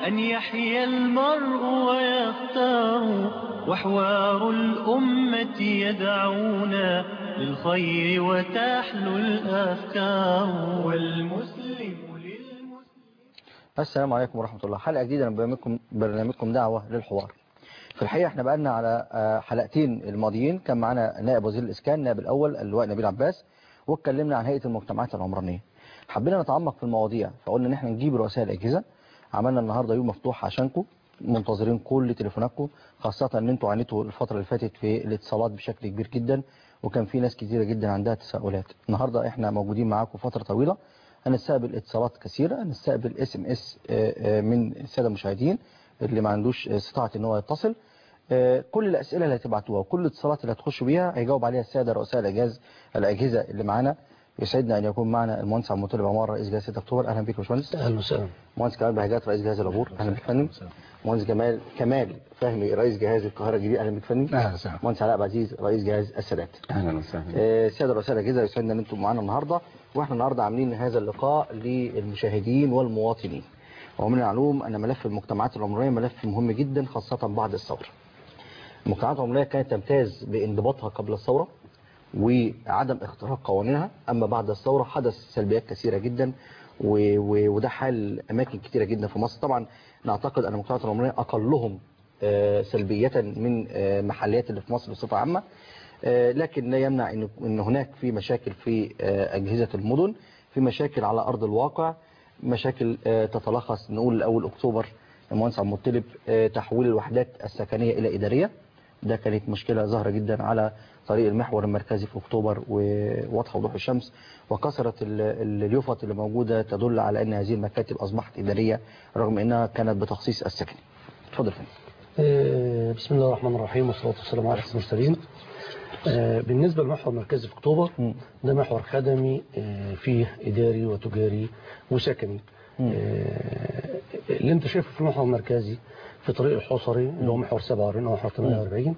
أن يحيا المرء ويختار وحوار الأمة يدعونا للخير وتحلو الأفكار والمسلم للمسلم السلام عليكم ورحمة الله حلقة جديدة من برنامجكم, برنامجكم دعوة للحوار في الحقيقة احنا بقالنا على آه، حلقتين الماضيين كان معنا نائب وزير الإسكان نائب الأول اللواء نبيل عباس واتكلمنا عن هيئة المجتمعات العمرانية حبينا نتعمق في المواضيع فقلنا ان احنا نجيب رؤساء الأجهزة عملنا النهاردة يوم مفتوح عشانكم منتظرين كل تليفوناتكم خاصة ان انتوا عانيتوا الفترة اللي فاتت في الاتصالات بشكل كبير جدا وكان في ناس كتيرة جدا عندها تساؤلات النهاردة احنا موجودين معاكم فترة طويلة هنستقبل اتصالات كثيرة هنستقبل اس ام اس من السادة المشاهدين اللي ما عندوش استطاعة ان هو يتصل آه، كل الأسئلة اللي هتبعتوها وكل الاتصالات اللي هتخشوا بيها هيجاوب عليها السادة رؤساء الأجهزة الأجهزة اللي معانا يسعدنا أن يكون معنا المهندس عبد المطلب عمار رئيس جهاز 6 أكتوبر أهلا بك يا باشمهندس اهلا وسهلا مهندس كمال بهجات رئيس جهاز العبور أهلا بك يا فندم مهندس جمال كمال فهمي رئيس جهاز القاهرة الجديد أهلا بك يا فندم اهلا وسهلا مهندس علاء عبد العزيز رئيس جهاز السادات اهلا وسهلا آه، الساده رؤساء الاجهزه يسعدنا ان انتم معانا النهارده واحنا النهارده عاملين هذا اللقاء للمشاهدين والمواطنين ومن المعلوم ان ملف المجتمعات العمرانيه ملف مهم جدا خاصه بعد الثوره المجتمعات العمرانيه كانت تمتاز بانضباطها قبل الثوره وعدم اختراق قوانينها اما بعد الثوره حدث سلبيات كثيره جدا و- و- وده حال اماكن كثيره جدا في مصر طبعا نعتقد ان المجتمعات العمرانيه اقلهم آه، سلبيه من آه، محليات اللي في مصر بصفه عامه آه، لكن لا يمنع ان ان هناك في مشاكل في آه، اجهزه المدن في مشاكل على ارض الواقع مشاكل آه، تتلخص نقول اول اكتوبر المهندس عبد المطلب آه، تحويل الوحدات السكنيه الى اداريه ده كانت مشكله ظاهره جدا على طريق المحور المركزي في اكتوبر وواضحه وضوح الشمس وكثره ال- ال- اليوفط اللي موجوده تدل على ان هذه المكاتب اصبحت اداريه رغم انها كانت بتخصيص السكني اتفضل يا فندم آه، بسم الله الرحمن الرحيم والصلاة والسلام على أشرف المرسلين آه، بالنسبة للمحور المركزي في أكتوبر مم. ده محور خدمي آه، فيه إداري وتجاري وسكني آه، اللي أنت شايفه في المحور المركزي في طريق الحصري اللي هو محور 47 أو محور 48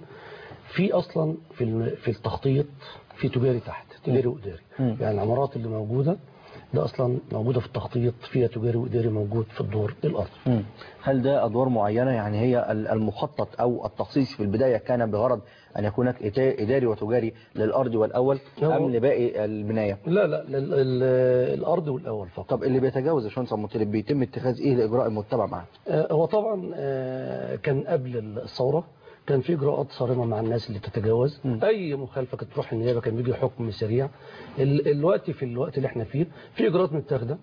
في أصلا في الم- في التخطيط في تجاري تحت تجاري وإداري مم. يعني العمارات اللي موجودة ده أصلا موجودة في التخطيط فيها تجاري وإداري موجود في الدور الأرضي مم. هل ده أدوار معينة يعني هي ال- المخطط أو التخصيص في البداية كان بغرض أن يكون هناك إتا- إداري وتجاري للأرض والأول هو- أم لباقي البناية لا لا ال- ال- الأرض والأول فقط طب اللي بيتجاوز يا باشمهندس عبد المطلب بيتم اتخاذ إيه الإجراء المتبع معاه آه، هو طبعا آه، كان قبل الثورة كان في إجراءات صارمة مع الناس اللي تتجاوز م. أي مخالفة كانت تروح النيابة كان بيجي حكم سريع ال- الوقت في الوقت اللي احنا فيه في إجراءات متاخدة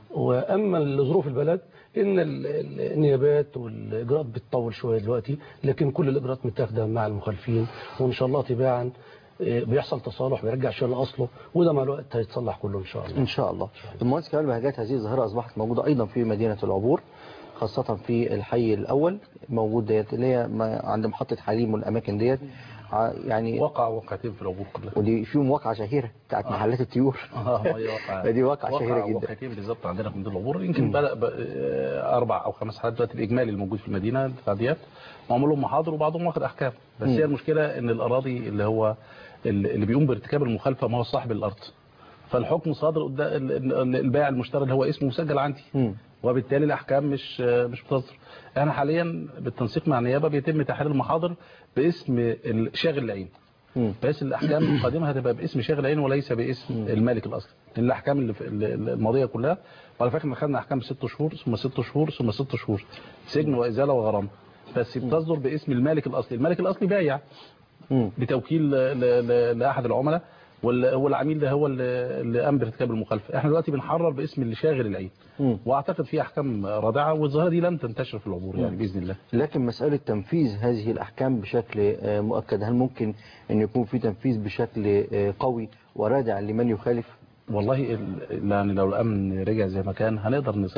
وأما لظروف البلد إن ال- ال- النيابات والإجراءات بتطول شوية دلوقتي لكن كل الإجراءات متاخدة مع المخالفين وإن شاء الله تباعا آه، بيحصل تصالح بيرجع الشيء لأصله وده مع الوقت هيتصلح كله إن شاء الله إن شاء الله المهندس كمال بهجات هذه الظاهرة أصبحت موجودة أيضا في مدينة العبور خاصة في الحي الأول موجود ديت اللي هي ما- عند محطة حليم والأماكن ديت ع- يعني وقع وقعتين في العبور كلها ودي فيهم واقعة شهيرة بتاعت محلات الطيور اه هي وقع دي واقعة شهيرة وقع جدا وقعتين بالظبط عندنا في مدينه العبور يمكن بقى بقى آه، اربع او خمس حالات دلوقتي الاجمالي الموجود في المدينه التعديات معمول لهم محاضر وبعضهم واخد احكام بس مم. هي المشكله ان الاراضي اللي هو اللي اللي بيقوم بارتكاب المخالفه ما هو صاحب الارض فالحكم صادر قدام ال- ال- البائع المشتري اللي هو اسمه مسجل عندي مم. وبالتالي الاحكام مش مش بتصدر احنا حاليا بالتنسيق مع النيابه بيتم تحرير المحاضر باسم الشاغل العين مم. بحيث الاحكام القادمه هتبقى باسم شاغل العين وليس باسم المالك الاصلي لان الاحكام اللي في ال- الماضيه كلها وعلى فكره احنا خدنا احكام ست شهور ثم ست شهور ثم ست شهور سجن وازاله وغرامه بس بتصدر باسم المالك الاصلي المالك الاصلي بايع مم. بتوكيل ل- ل- لاحد العملاء وال- والعميل ده هو اللي اللي قام بارتكاب المخالفه احنا دلوقتي بنحرر باسم اللي شاغل العين مم. واعتقد في احكام رادعه والظاهره دي لن تنتشر في العبور يعني باذن الله لكن مسألة تنفيذ هذه الأحكام بشكل آه، مؤكد هل ممكن أن يكون في تنفيذ بشكل آه، قوي ورادع لمن يخالف والله ال- يعني لو الامن رجع زي ما كان هنقدر نس-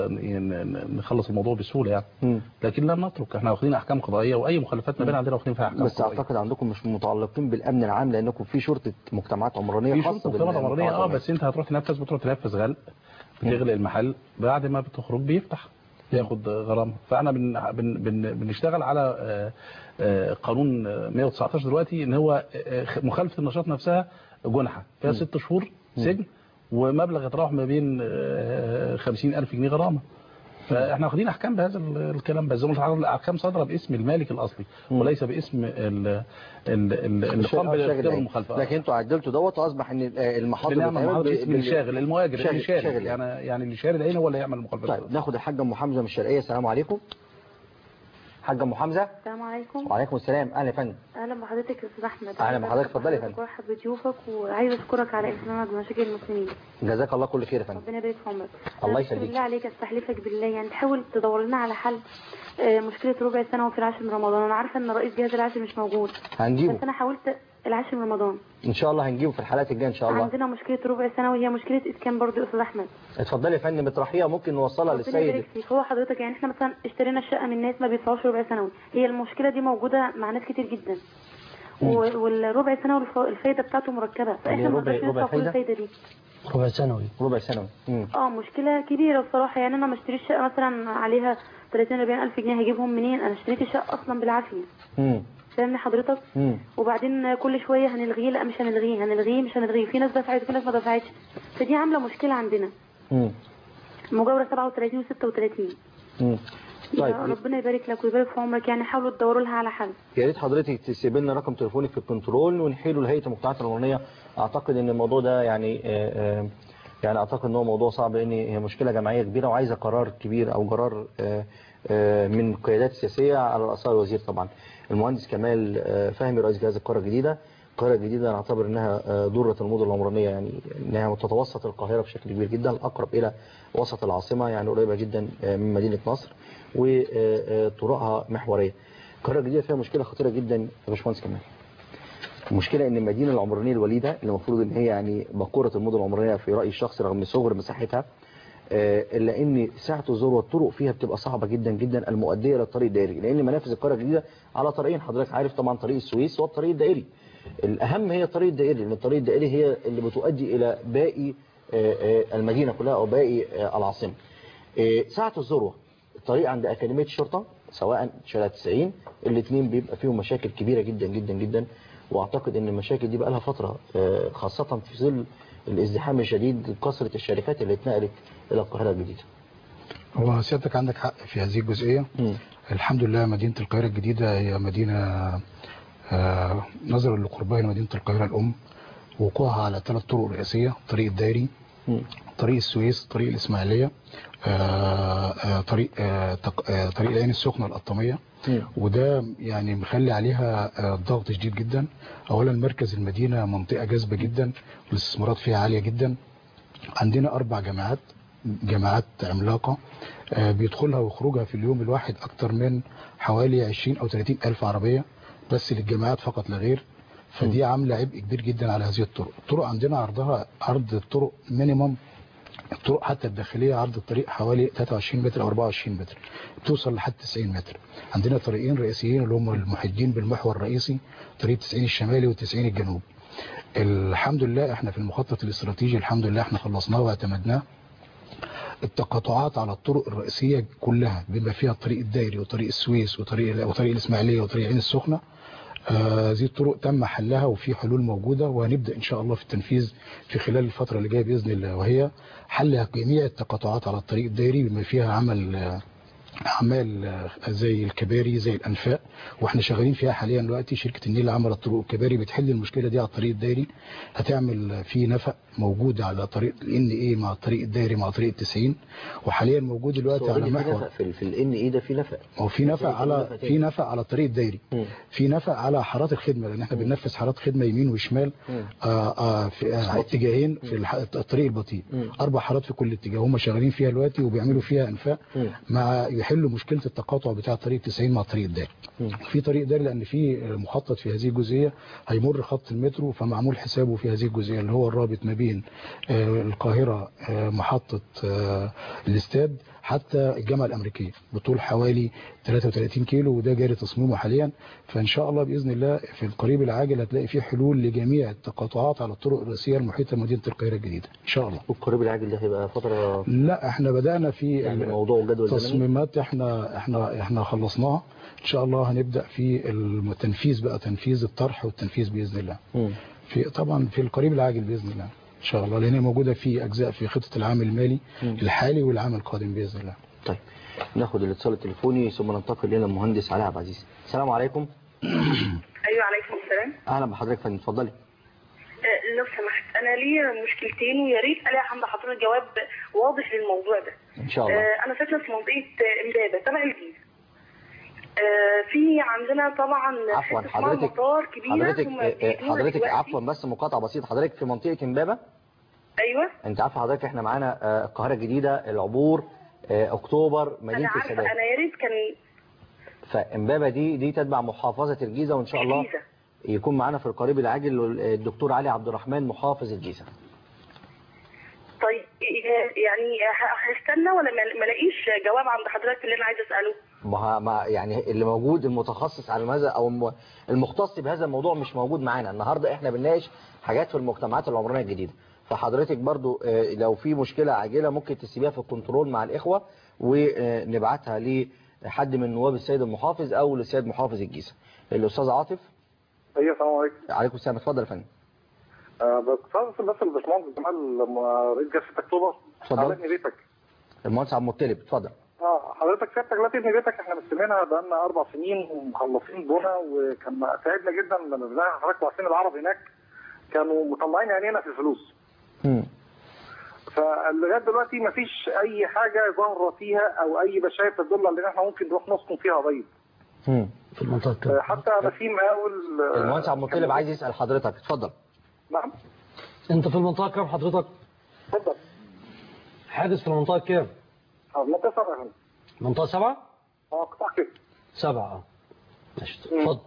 ن- نخلص الموضوع بسهوله يعني مم. لكن لن نترك احنا واخدين احكام قضائيه واي مخالفات ما بين عندنا واخدين فيها احكام بس قضائية. أعتقد عندكم مش متعلقين بالأمن العام لأنكم في شرطة مجتمعات عمرانية في خاصة شروط مجتمعات بالمجتمعات عمرانيه اه العمرانية. بس انت هتروح تنفذ بتروح تنفذ غل بتغلق المحل بعد ما بتخرج بيفتح ياخد غرامه فاحنا بن بن بن بنشتغل على آه، آه، قانون آه، 119 دلوقتي ان هو آه، مخالفه النشاط نفسها جنحه فيها ست شهور سجن ومبلغ يتراوح ما بين آه، 50000 جنيه غرامه فاحنا واخدين احكام بهذا ال- الكلام بس زي ما قلت لحضرتك الاحكام صادره باسم المالك الاصلي وليس باسم ال- ال- ال- اللي قام الشاغل باختيار أي. المخالفه لكن انتوا عدلتوا دوت واصبح ان آه، المحاضر بنعمل بتتعمل محاضره ب- اسم بال- الشاغل المهاجر شاغل- اللي شارد شاغل. يعني يعني اللي شارد العين هو اللي يعمل المخالفه طيب ناخد الحاجه ام حمزه من الشرقيه السلام عليكم حاجه ام حمزه السلام عليكم وعليكم السلام اهلا يا فندم اهلا بحضرتك يا استاذ احمد أهلا بحضرتك، اتفضلي يا فندم. برحب بضيوفك وعايزه اشكرك على اهتمامك بمشاكل المسلمين جزاك الله كل خير يا فندم ربنا يبارك في عمرك الله أنا يخليك. بالله عليك استحلفك بالله يعني تحاول تدور لنا على حل آه، مشكله ربع سنه وفي العاشر من رمضان انا عارفه ان رئيس جهاز العاشر مش موجود هنجيبه بس انا حاولت العاشر من رمضان ان شاء الله هنجيبه في الحلقات الجايه ان شاء الله عندنا مشكله ربع سنه وهي مشكله اسكان برضه يا استاذ احمد اتفضلي يا فندم اطرحيها ممكن نوصلها ربنا للسيد يبارك فيك هو حضرتك يعني احنا مثلا اشترينا الشقه من ناس ما بيدفعوش ربع سنوي هي المشكله دي موجوده مع ناس كتير جدا و- والربع سنه والفايده بتاعته مركبه فاحنا ما ربع- نقدرش ربع ندفع كل فايدة؟ الفايده دي ربع ثانوي ربع سنوي مم. اه مشكله كبيره بصراحه يعني انا ما اشتريش شقه مثلا عليها 30 40 الف جنيه هجيبهم منين انا اشتريت الشقه اصلا بالعافيه مم. فاهمني حضرتك مم. وبعدين كل شويه هنلغيه لا مش هنلغيه هنلغيه مش هنلغيه في ناس دفعت وفي ناس ما دفعتش فدي عامله مشكله عندنا مم. المجاوره 37 و36 مم. يا طيب ربنا يبارك لك ويبارك في عمرك يعني حاولوا تدوروا لها على حل يا ريت حضرتك تسيب لنا رقم تليفونك في الكنترول ونحيله لهيئه المجتمعات العمرانيه اعتقد ان الموضوع ده يعني آه، آه، يعني اعتقد ان هو موضوع صعب لان هي مشكله جماعيه كبيره وعايزه قرار كبير او قرار آه، آه، من القيادات السياسيه على راسها الوزير طبعا المهندس كمال آه، فهمي رئيس جهاز القاره الجديده القاهره الجديده نعتبر انها آه، ذره المدن العمرانيه يعني انها تتوسط القاهره بشكل كبير جدا اقرب الى وسط العاصمه يعني قريبه جدا آه، من مدينه نصر وطرقها محوريه القاهره الجديده فيها مشكله خطيره جدا يا باشمهندس كمال المشكله ان المدينه العمرانيه الوليده اللي المفروض ان هي يعني بقوره المدن العمرانيه في رايي الشخصي رغم صغر مساحتها آه، الا ان ساعه الذروه الطرق فيها بتبقى صعبه جدا جدا المؤديه الى الطريق الدائري لان منافذ القاهره الجديده على طريقين حضرتك عارف طبعا طريق السويس والطريق الدائري الاهم هي الطريق الدائري لان الطريق الدائري هي اللي بتؤدي الى باقي آه، آه، المدينه كلها او باقي آه، العاصمه آه، ساعه الذروه الطريق عند اكاديميه الشرطه سواء شارع 90 الاثنين بيبقى فيهم مشاكل كبيره جدا جدا جدا واعتقد ان المشاكل دي بقى لها فتره آه، خاصه في ظل الازدحام الشديد كثره الشركات اللي اتنقلت الى القاهره الجديده هو سيادتك عندك حق في هذه الجزئية الحمد لله مدينة القاهرة الجديدة هي مدينة آه، نظرا لقربها لمدينة القاهرة الأم وقوعها على ثلاث طرق رئيسية طريق الدائري طريق السويس طريق الإسماعيلية آه، آه، طريق آه، تق- آه، طريق العين السخنة القطامية وده يعني مخلي عليها آه، ضغط شديد جدا أولا مركز المدينة منطقة جاذبة جدا والاستثمارات فيها عالية جدا عندنا أربع جامعات جامعات عملاقة آه، بيدخلها ويخرجها في اليوم الواحد أكتر من حوالي 20 أو 30 ألف عربية بس للجامعات فقط لا غير فدي عاملة عبء كبير جدا على هذه الطرق الطرق عندنا عرضها عرض الطرق مينيمم الطرق حتى الداخلية عرض الطريق حوالي 23 متر أو 24 متر بتوصل لحد 90 متر عندنا طريقين رئيسيين اللي هم المحيطين بالمحور الرئيسي طريق 90 الشمالي و90 الجنوبي الحمد لله احنا في المخطط الاستراتيجي الحمد لله احنا خلصناه واعتمدناه التقاطعات على الطرق الرئيسية كلها بما فيها الطريق الدائري وطريق السويس وطريق وطريق الإسماعيلية وطريق العين السخنة آه، هذه الطرق تم حلها وفي حلول موجودة وهنبدأ إن شاء الله في التنفيذ في خلال الفترة اللي جاية بإذن الله وهي حل جميع التقاطعات على الطريق الدائري بما فيها عمل آه، أعمال آه، زي الكباري زي الأنفاق واحنا شغالين فيها حاليا دلوقتي شركة النيل عملت طرق الكباري بتحل المشكلة دي على الطريق الدائري هتعمل في نفق موجود على طريق الان اي مع الطريق الدائري مع طريق التسعين وحاليا موجود دلوقتي على في محور نفق في في الان اي ده في نفق هو في نفق في على نفق تاني. في نفق على الطريق الدائري مم. في نفق على حارات الخدمه لان احنا بننفذ حارات خدمه يمين وشمال مم. آه آه في آه اتجاهين في الح- الطريق البطيء مم. اربع حارات في كل اتجاه هم شغالين فيها دلوقتي وبيعملوا فيها انفاق مم. مع يحلوا مشكله التقاطع بتاع طريق 90 مع الطريق الدائري مم. في طريق دائري لان في مخطط في هذه الجزئيه هيمر خط المترو فمعمول حسابه في هذه الجزئيه اللي هو الرابط ما بين آه، القاهره آه، محطه آه، الاستاد حتى الجامعه الامريكيه بطول حوالي 33 كيلو وده جاري تصميمه حاليا فان شاء الله باذن الله في القريب العاجل هتلاقي فيه حلول لجميع التقاطعات على الطرق الرئيسيه المحيطه بمدينه القاهره الجديده ان شاء الله والقريب العاجل ده هيبقى فتره لا احنا بدانا في يعني ال- موضوع جدول زمني تصميمات احنا احنا احنا خلصناها ان شاء الله هنبدا في التنفيذ بقى تنفيذ الطرح والتنفيذ باذن الله مم. في طبعا في القريب العاجل باذن الله ان شاء الله لان هي موجوده في اجزاء في خطه العام المالي مم. الحالي والعام القادم باذن الله طيب ناخد الاتصال التليفوني ثم ننتقل الى المهندس علاء عبد العزيز السلام عليكم ايوه عليكم السلام اهلا بحضرتك فندم اتفضلي آه، لو سمحت انا ليا مشكلتين ويا ريت الاقي عند حضرتك جواب واضح للموضوع ده ان شاء الله آه، انا ساكنه في منطقه آه، امبابه تبع الجيزه آه، في عندنا طبعا عفوا حتة اسمها حضرتك مطار كبيره حضرتك هم آه، آه، بيدونا حضرتك دلوقتي. عفوا بس مقاطعه بسيطه حضرتك في منطقه امبابه ايوه انت عارفه حضرتك احنا معانا آه، القاهره الجديده العبور آه، اكتوبر انا مدينه عارفه السادات انا يا ريت كان فامبابه دي دي تتبع محافظه الجيزه وان شاء الله الجيزة. يكون معانا في القريب العاجل الدكتور علي عبد الرحمن محافظ الجيزه طيب آه، يعني ه- هستنى ولا ما ما الاقيش جواب عند حضرتك اللي انا عايزه اساله ما ما يعني اللي موجود المتخصص على هذا او الم- المختص بهذا الموضوع مش موجود معانا النهارده احنا بنناقش حاجات في المجتمعات العمرانيه الجديده فحضرتك برضو آه، لو في مشكله عاجله ممكن تسيبيها في الكنترول مع الاخوه ونبعتها لحد من نواب السيد المحافظ او للسيد محافظ الجيزه الاستاذ عاطف ايوه السلام عليكم عليكم السلام اتفضل يا فندم آه بتصرف بس الباشمهندس جمال لما رئيس جلسه اكتوبر اتفضل. عرضني بيتك المهندس عبد المطلب اتفضل اه حضرتك سيادتك دلوقتي ابن بيتك احنا مستلمينها بقالنا اربع سنين ومخلصين بنا وكان تعبنا جدا لما بدأنا حضرتك واقفين العرب هناك كانوا مطلعين عينينا في الفلوس مم. فلغايه دلوقتي ما فيش اي حاجه ظاهره فيها او اي بشاير تدل على ان احنا ممكن نروح نسكن فيها بيض مم. في المنطقة آه، الكاملة حتى انا في مقاول آه، المهندس عبد المطلب عايز يسال حضرتك اتفضل نعم انت في المنطقة كام حضرتك اتفضل حادث في المنطقة كام اه منطقه سبعه هنا منطقة سبعة اه قطاع كده سبعة اه ماشي اتفضل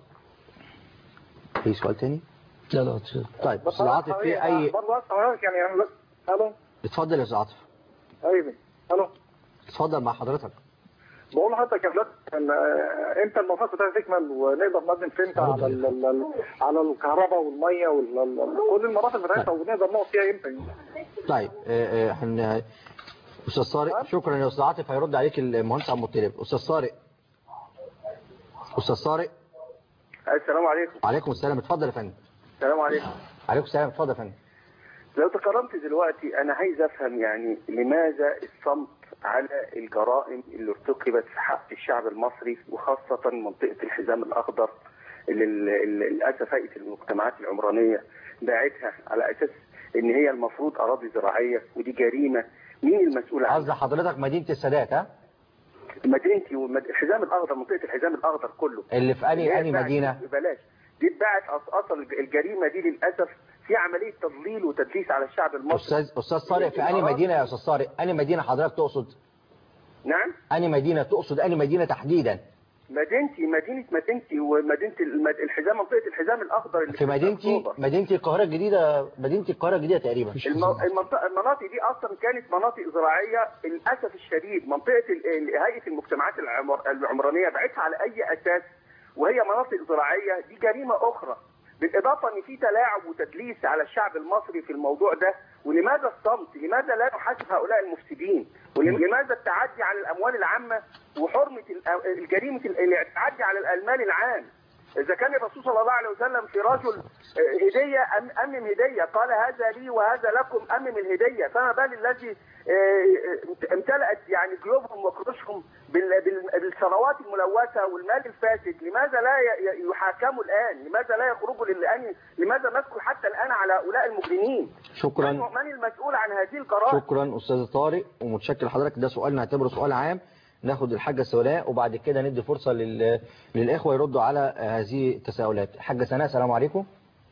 في سؤال تاني لا لا اتفضل. طيب بس استاذ عاطف في اي برضه عايز حضرتك يعني يعني الو اتفضل يا استاذ عاطف ايوه الو اتفضل مع حضرتك بقول لحضرتك يا فلات ان آه، انت المفروض بتاعتك تكمل ونقدر نقدم فهمت على ال ال ال على الكهرباء والميه وكل المرافق بتاعتها ونقدر نقعد فيها امتى طيب آه، آه، هن استاذ طارق شكرا يا استاذ عاطف هيرد عليك المهندس عبد المطلب استاذ طارق استاذ طارق السلام عليكم عليكم السلام اتفضل يا فندم السلام عليكم عليكم السلام اتفضل يا فندم لو تكرمت دلوقتي انا عايز افهم يعني لماذا الصمت على الجرائم اللي ارتكبت في حق الشعب المصري وخاصة منطقة الحزام الاخضر اللي اللي- اللي للاسف هيئة المجتمعات العمرانية باعتها على اساس ان هي المفروض اراضي زراعية ودي جريمة مين المسؤول عنها؟ قصد حضرتك مدينه السادات ها مدينتي والحزام الاخضر منطقة الحزام الاخضر كله اللي في انهي هي انهي اتباعت- مدينه بلاش دي اتباعت أص- اصل الجريمة دي للاسف في عملية تضليل وتدليس على الشعب المصري استاذ استاذ طارق في انهي مدينه يا استاذ طارق انهي مدينه حضرتك تقصد نعم انهي مدينه تقصد انهي مدينه تحديدا مدينتي مدينة مدينتي ومدينة المد... الحزام منطقة الحزام الأخضر اللي في مدينتي أكتوبر. مدينتي القاهره الجديده مدينتي القاهره الجديده تقريبا الم... المنطقة المناطق دي أصلا كانت مناطق زراعية للأسف الشديد منطقة ال... ال- هيئة المجتمعات العمر... العمرانية بعتها على أي أساس وهي مناطق زراعية دي جريمة أخرى بالإضافة إن في تلاعب وتدليس على الشعب المصري في الموضوع ده ولماذا الصمت؟ لماذا لا نحاسب هؤلاء المفسدين؟ ولماذا التعدي على الأموال العامة وحرمة ال- الجريمة ال- التعدي على المال العام؟ إذا كان الرسول صلى الله عليه وسلم في رجل آه، هدية أم- أمم هدية قال هذا لي وهذا لكم أمم الهدية فما بال الذي آه، امتلأت يعني جيوبهم وكروشهم بال- بال- بالثروات الملوثة والمال الفاسد لماذا لا ي- ي- يحاكموا الآن لماذا لا يخرجوا للآن لماذا نسكت حتى الآن على هؤلاء المجرمين شكرا من من المسؤول عن هذه الجرائم شكرا استاذ طارق ومتشكر لحضرتك ده سؤال نعتبره سؤال عام ناخد الحاجه سناء وبعد كده ندي فرصه لل... للاخوه يردوا على هذه التساؤلات حاجه سناء السلام عليكم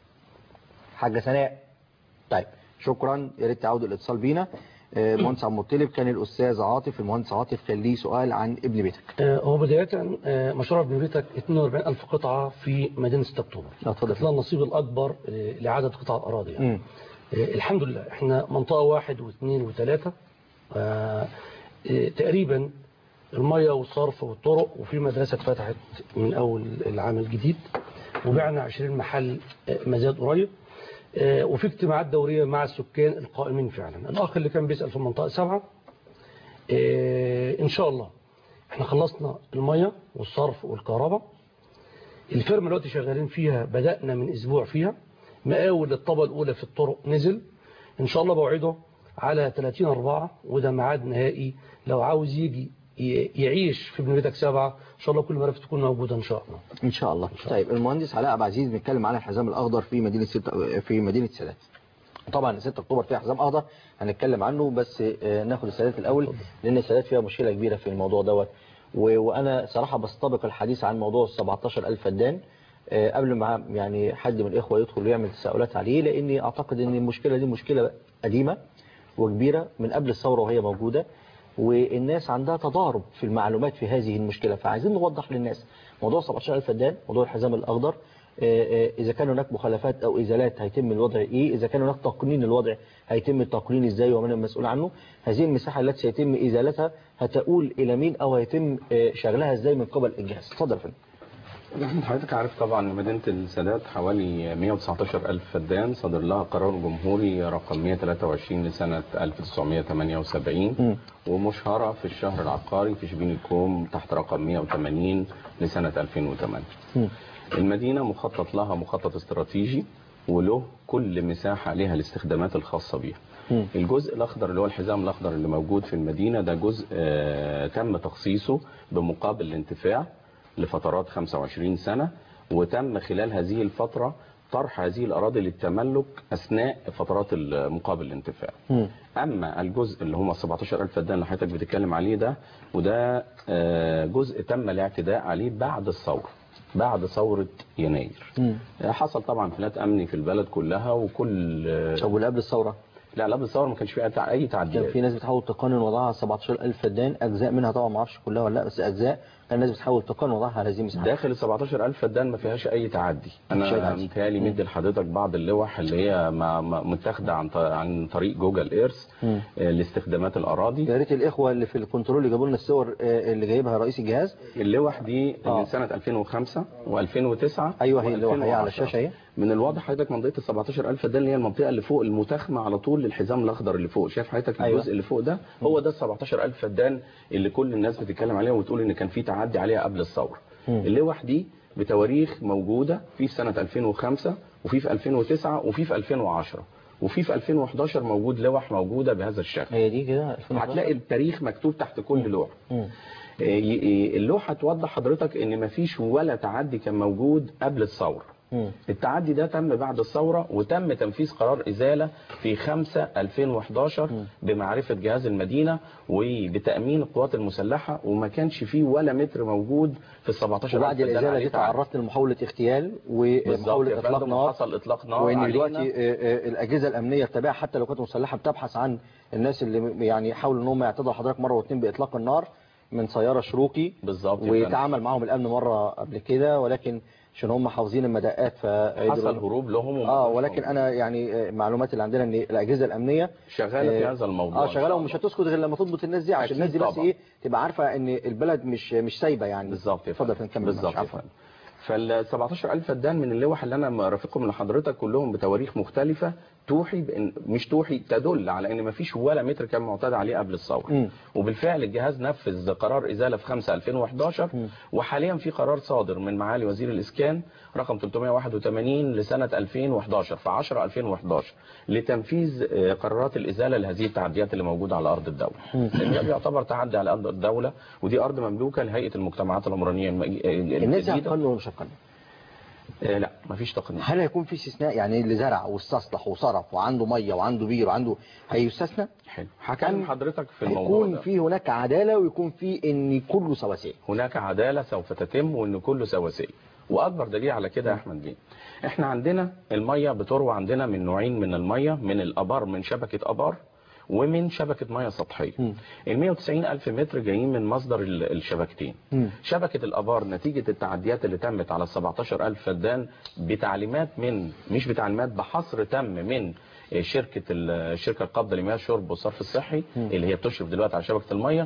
حاجه سناء طيب شكرا يا ريت تعودوا الاتصال بينا آه، مهندس عبد المطلب كان الاستاذ عاطف المهندس عاطف كان ليه سؤال عن ابن بيتك آه، هو بداية آه، مشروع ابن بيتك 42000 قطعة في مدينة 6 أكتوبر لا اتفضل ده النصيب الأكبر آه، لعدد قطع الأراضي يعني. مم. آه، الحمد لله احنا منطقة واحد واثنين وثلاثة آه، آه، تقريبا المية والصرف والطرق وفي مدرسة اتفتحت من أول العام الجديد وبعنا 20 محل آه، مزاد قريب آه، وفي اجتماعات دورية مع السكان القائمين فعلا الأخ اللي كان بيسأل في المنطقة سبعة آه، إن شاء الله احنا خلصنا المية والصرف والكهرباء الفيرما دلوقتي شغالين فيها بدأنا من أسبوع فيها مقاول الطبقة الأولى في الطرق نزل إن شاء الله بوعده على 30 أربعة وده ميعاد نهائي لو عاوز يجي ي- يعيش في ابن بيتك سبعة ان شاء الله كل مرافق تكون موجودة ان شاء الله ان شاء الله طيب المهندس علاء عبد العزيز بنتكلم على الحزام الاخضر في مدينه ست... في مدينه سادات طبعا 6 اكتوبر فيها حزام اخضر هنتكلم عنه بس آه، ناخد السادات الاول لان السادات فيها مشكله كبيره في الموضوع دوت و... وانا صراحه بستبق الحديث عن موضوع ال 17000 فدان آه، قبل ما يعني حد من الاخوه يدخل ويعمل تساؤلات عليه لاني اعتقد ان المشكله دي مشكله قديمه وكبيره من قبل الثوره وهي موجوده والناس عندها تضارب في المعلومات في هذه المشكله فعايزين نوضح للناس موضوع 17000 فدان موضوع الحزام الاخضر آه، آه، اذا كان هناك مخالفات او ازالات هيتم الوضع ايه اذا كان هناك تقنين الوضع هيتم التقنين ازاي ومن المسؤول عنه هذه المساحه التي سيتم ازالتها هتؤول الى مين او هيتم آه، شغلها ازاي من قبل الجهاز اتفضل يا فندم نحن حضرتك عارف طبعا مدينة السادات حوالي 119 ألف فدان صدر لها قرار جمهوري رقم 123 لسنة 1978 ومشهرة في الشهر العقاري في شبين الكوم تحت رقم 180 لسنة 2008 المدينة مخطط لها مخطط استراتيجي وله كل مساحة لها الاستخدامات الخاصة بيها الجزء الأخضر اللي هو الحزام الأخضر اللي موجود في المدينة ده جزء آه، تم تخصيصه بمقابل الانتفاع لفترات 25 سنة وتم خلال هذه الفترة طرح هذه الأراضي للتملك أثناء فترات مقابل الانتفاع أما الجزء اللي هم 17000 فدان اللي حضرتك بتتكلم عليه ده وده آه، جزء تم الاعتداء عليه بعد الثورة بعد ثورة يناير حصل طبعا انفلات أمني في البلد كلها وكل طب واللي قبل الثوره لا لا قبل الثورة ما كانش في أي- أي كان تعديات في ناس بتحاول تقنن وضعها 17000 فدان اجزاء منها طبعا ما اعرفش كلها ولا لا بس اجزاء كان الناس بتحاول تقنن وضعها على هذه المساحات داخل ال 17000 فدان ما فيهاش اي تعدي مفيش أي انا تعدي. متهيألي مدي لحضرتك بعض اللوح اللي هي ما- ما- متاخده عن ط- عن طريق جوجل ايرث مم. آه، لاستخدامات الاراضي يا ريت الاخوه اللي في الكنترول يجيبوا لنا الصور آه، اللي جايبها رئيس الجهاز اللوح دي آه. من سنه 2005 و2009 ايوه هي اللوحه هي على الشاشه اهي من الواضح حضرتك منطقه ال 17000 فدان اللي هي المنطقه اللي فوق المتاخمه على طول للحزام الاخضر اللي فوق شايف حضرتك أيوة. الجزء اللي فوق ده هو ده ال 17000 فدان اللي كل الناس بتتكلم عليها وتقول ان كان في تعدي عليها قبل الثوره اللوح دي بتواريخ موجوده في سنه 2005 وفي في 2009 وفي في 2010 وفي في 2011 موجود لوح موجوده بهذا الشكل هي دي كده 2011. هتلاقي التاريخ مكتوب تحت كل لوح مم. ي- ي- اللوحه توضح حضرتك ان مفيش ولا تعدي كان موجود قبل الثوره مم. التعدي ده تم بعد الثورة وتم تنفيذ قرار إزالة في 5 2011 بمعرفة جهاز المدينة وبتأمين القوات المسلحة وما كانش فيه ولا متر موجود في ال 17 وبعد الازاله دي تعرضت لمحاوله اغتيال ومحاوله اطلاق نار حصل إطلاق نار وان علينا. دلوقتي آه، آه، الاجهزه الامنيه التابعه حتى لو كانت مسلحه بتبحث عن الناس اللي يعني حاولوا ان هم يعتدوا على حضرتك مره واثنين باطلاق النار من سياره شروقي بالظبط يا فندم. وتعامل معاهم الامن مره قبل كده ولكن عشان هم حافظين المدقات فقدروا- حصل هروب لهم وما اه كانوش ولكن انا يعني آه، المعلومات اللي عندنا ان الاجهزه الامنيه شغالة في آه، هذا الموضوع اه إن شاء شغاله الله. ومش هتسكت غير لما تضبط الناس دي عشان أكيد الناس دي بس طبعا. ايه تبقى عارفه ان البلد مش مش سايبه يعني بالظبط يا اتفضل فندم. نكمل بالظبط يا فندم فال 17000 فدان من اللوح اللي انا مرافقهم لحضرتك كلهم بتواريخ مختلفه توحي بإن مش توحي تدل على ان مفيش ولا متر كان معتاد عليه قبل الثوره مم. وبالفعل الجهاز نفذ قرار ازاله في 5 2011 وحاليا في قرار صادر من معالي وزير الاسكان رقم 381 لسنه 2011 في 10 2011 لتنفيذ آه، قرارات الازاله لهذه التعديات اللي موجوده على ارض الدوله لان ده بيعتبر تعدي على ارض الدوله ودي ارض مملوكه لهيئه المجتمعات العمرانيه الم- الناس دي الجديده هتقنن ولا مش هتقنن؟ آه، لا مفيش تقنين هل هيكون في استثناء يعني اللي زرع واستصلح وصرف وعنده ميه وعنده بير وعنده هيستثنى؟ حلو هكلم حضرتك في الموضوع يكون ده في هناك عداله ويكون في ان كله سواسيه هناك عدالة سوف تتم وان كله سواسية واكبر دليل على كده يا احمد بيه احنا عندنا المية بتروى عندنا من نوعين من المية من الابار من شبكة ابار ومن شبكة مياه سطحية ال 190 ألف متر جايين من مصدر ال- الشبكتين شبكة الأبار نتيجة التعديات اللي تمت على ال 17 ألف فدان بتعليمات من مش بتعليمات بحصر تم من شركة ال- الشركة القابضة لمياه الشرب والصرف الصحي اللي هي بتشرف دلوقتي على شبكة المياه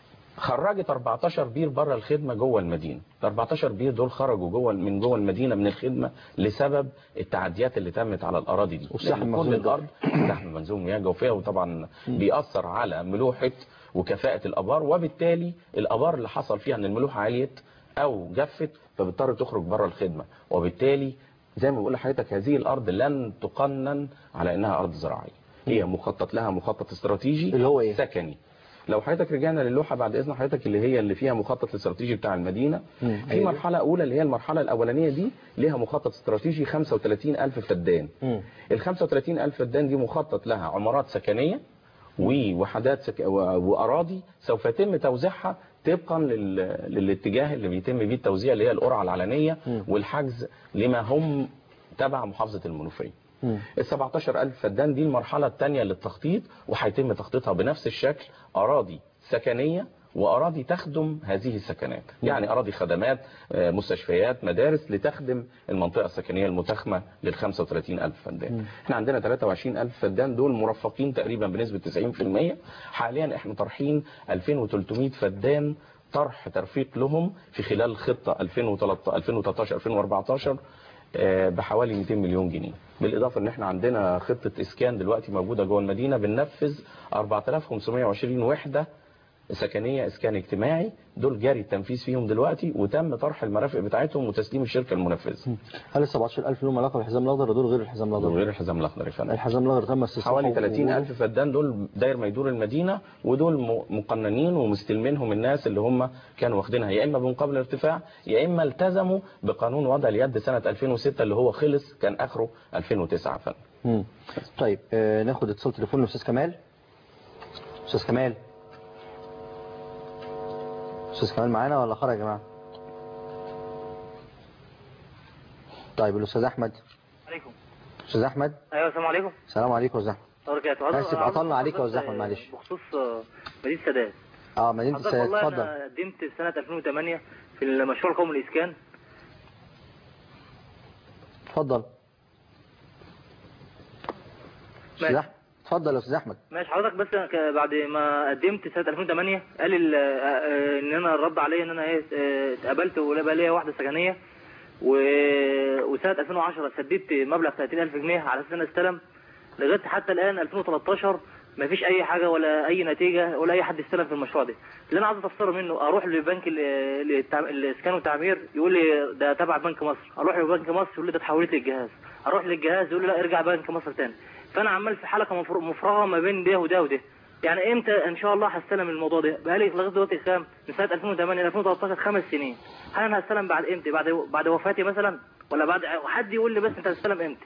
خرجت 14 بير بره الخدمه جوه المدينه ال 14 بير دول خرجوا جوه من جوه المدينه من الخدمه لسبب التعديات اللي تمت على الاراضي دي والسحب لأن المخزون كل الارض سحب منزوم مياه جوفيه وطبعا بيأثر على ملوحه وكفاءه الابار وبالتالي الابار اللي حصل فيها ان الملوحه عليت او جفت فبتضطر تخرج بره الخدمه وبالتالي زي ما بقول لحضرتك هذه الارض لن تقنن على انها ارض زراعيه هي مخطط لها مخطط استراتيجي اللي هو إيه؟ سكني لو حضرتك رجعنا للوحه بعد اذن حضرتك اللي هي اللي فيها مخطط الاستراتيجي بتاع المدينه مم. في أيوة. مرحله اولى اللي هي المرحله الاولانيه دي ليها مخطط استراتيجي 35000 فدان مم. ال 35000 فدان دي مخطط لها عمارات سكنيه ووحدات سك... و- واراضي سوف يتم توزيعها طبقا لل... للاتجاه اللي بيتم بيه التوزيع اللي هي القرعه العلنيه مم. والحجز لما هم تبع محافظه المنوفيه مم. ال 17000 فدان دي المرحلة الثانية للتخطيط وهيتم تخطيطها بنفس الشكل أراضي سكنية وأراضي تخدم هذه السكنات يعني أراضي خدمات آه، مستشفيات مدارس لتخدم المنطقة السكنية المتخمة لل 35000 فدان احنا عندنا 23000 فدان دول مرفقين تقريبا بنسبة 90% حاليا احنا طرحين 2300 فدان طرح ترفيق لهم في خلال الخطة 2013 2014 آه، بحوالي 200 مليون جنيه بالاضافه ان احنا عندنا خطه اسكان دلوقتي موجوده جوه المدينه بننفذ 4520 وحده سكنيه اسكان اجتماعي دول جاري التنفيذ فيهم دلوقتي وتم طرح المرافق بتاعتهم وتسليم الشركه المنفذه هل ال 17000 لهم علاقه بالحزام الاخضر دول غير الحزام الاخضر غير الحزام الاخضر يا فندم الحزام الاخضر تم استصلاحه حوالي و- 30000 فدان دول داير ما يدور المدينه ودول م- مقننين ومستلمينهم الناس اللي هم كانوا واخدينها يا اما بمقابل الارتفاع يا اما التزموا بقانون وضع اليد سنه 2006 اللي هو خلص كان اخره 2009 يا فندم مم. طيب آه ناخد اتصال تليفون الاستاذ كمال استاذ كمال استاذ كمال معانا ولا خرج يا جماعه طيب الاستاذ احمد عليكم استاذ احمد ايوه السلام عليكم السلام عليكم يا استاذ احمد بركاته آسف، عطلنا عليك يا أستاذ أحمد، معلش. بخصوص آه، مدينه السادات اه مدينه حضرتك السادات والله اتفضل انا قدمت في سنه 2008 في المشروع القومي للاسكان اتفضل استاذ ماشي. احمد اتفضل يا استاذ احمد ماشي حضرتك بس أنا ك- بعد ما قدمت سنه 2008 قال ال- آه، آه، ان انا الرد عليا ان انا ايه آه، اتقبلت وبقى ليا واحده سكنيه و... وسنه 2010 سددت مبلغ 30000 جنيه على اساس ان أنا استلم لغايه حتى الان 2013 ما فيش اي حاجه ولا اي نتيجه ولا اي حد استلم في المشروع ده اللي انا عايز افسره منه اروح لبنك ال- التع- الاسكان والتعمير يقول لي ده تبع بنك مصر اروح لبنك مصر يقول لي ده اتحولت للجهاز اروح للجهاز يقول لي لا ارجع بنك مصر تاني فانا عمال في حلقه مفر- مفرغه ما بين ده وده وده يعني امتى ان شاء الله هستلم الموضوع ده بقالي لغايه دلوقتي كام من سنه 2008 ل 2013 خمس سنين هل انا هستلم بعد امتى بعد بعد وفاتي مثلا ولا بعد حد يقول لي بس انت هتستلم امتى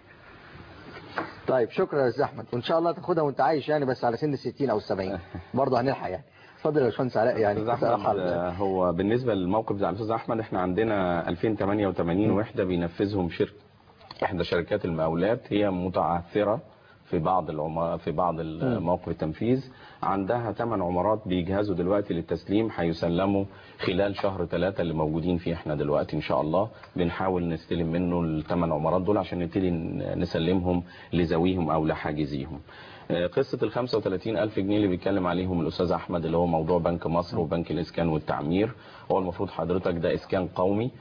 طيب شكرا يا استاذ احمد وان شاء الله تاخدها وانت عايش يعني بس على سن ال 60 او ال 70 برضه هنلحق يعني اتفضل يا باشمهندس علاء يعني استاذ تسأل احمد حضرتك. آه، هو بالنسبه للموقف بتاع الاستاذ احمد احنا عندنا 2088 وحده بينفذهم شركه احدى شركات المقاولات هي متعثره في بعض العمار في بعض المواقف التنفيذ عندها ثمان عمارات بيجهزوا دلوقتي للتسليم هيسلموا خلال شهر ثلاثة اللي موجودين فيه احنا دلوقتي ان شاء الله بنحاول نستلم منه الثمان عمارات دول عشان نبتدي ن- نسلمهم لذويهم او لحاجزيهم آه، قصة ال 35 ألف جنيه اللي بيتكلم عليهم الأستاذ أحمد اللي هو موضوع بنك مصر وبنك الإسكان والتعمير هو المفروض حضرتك ده إسكان قومي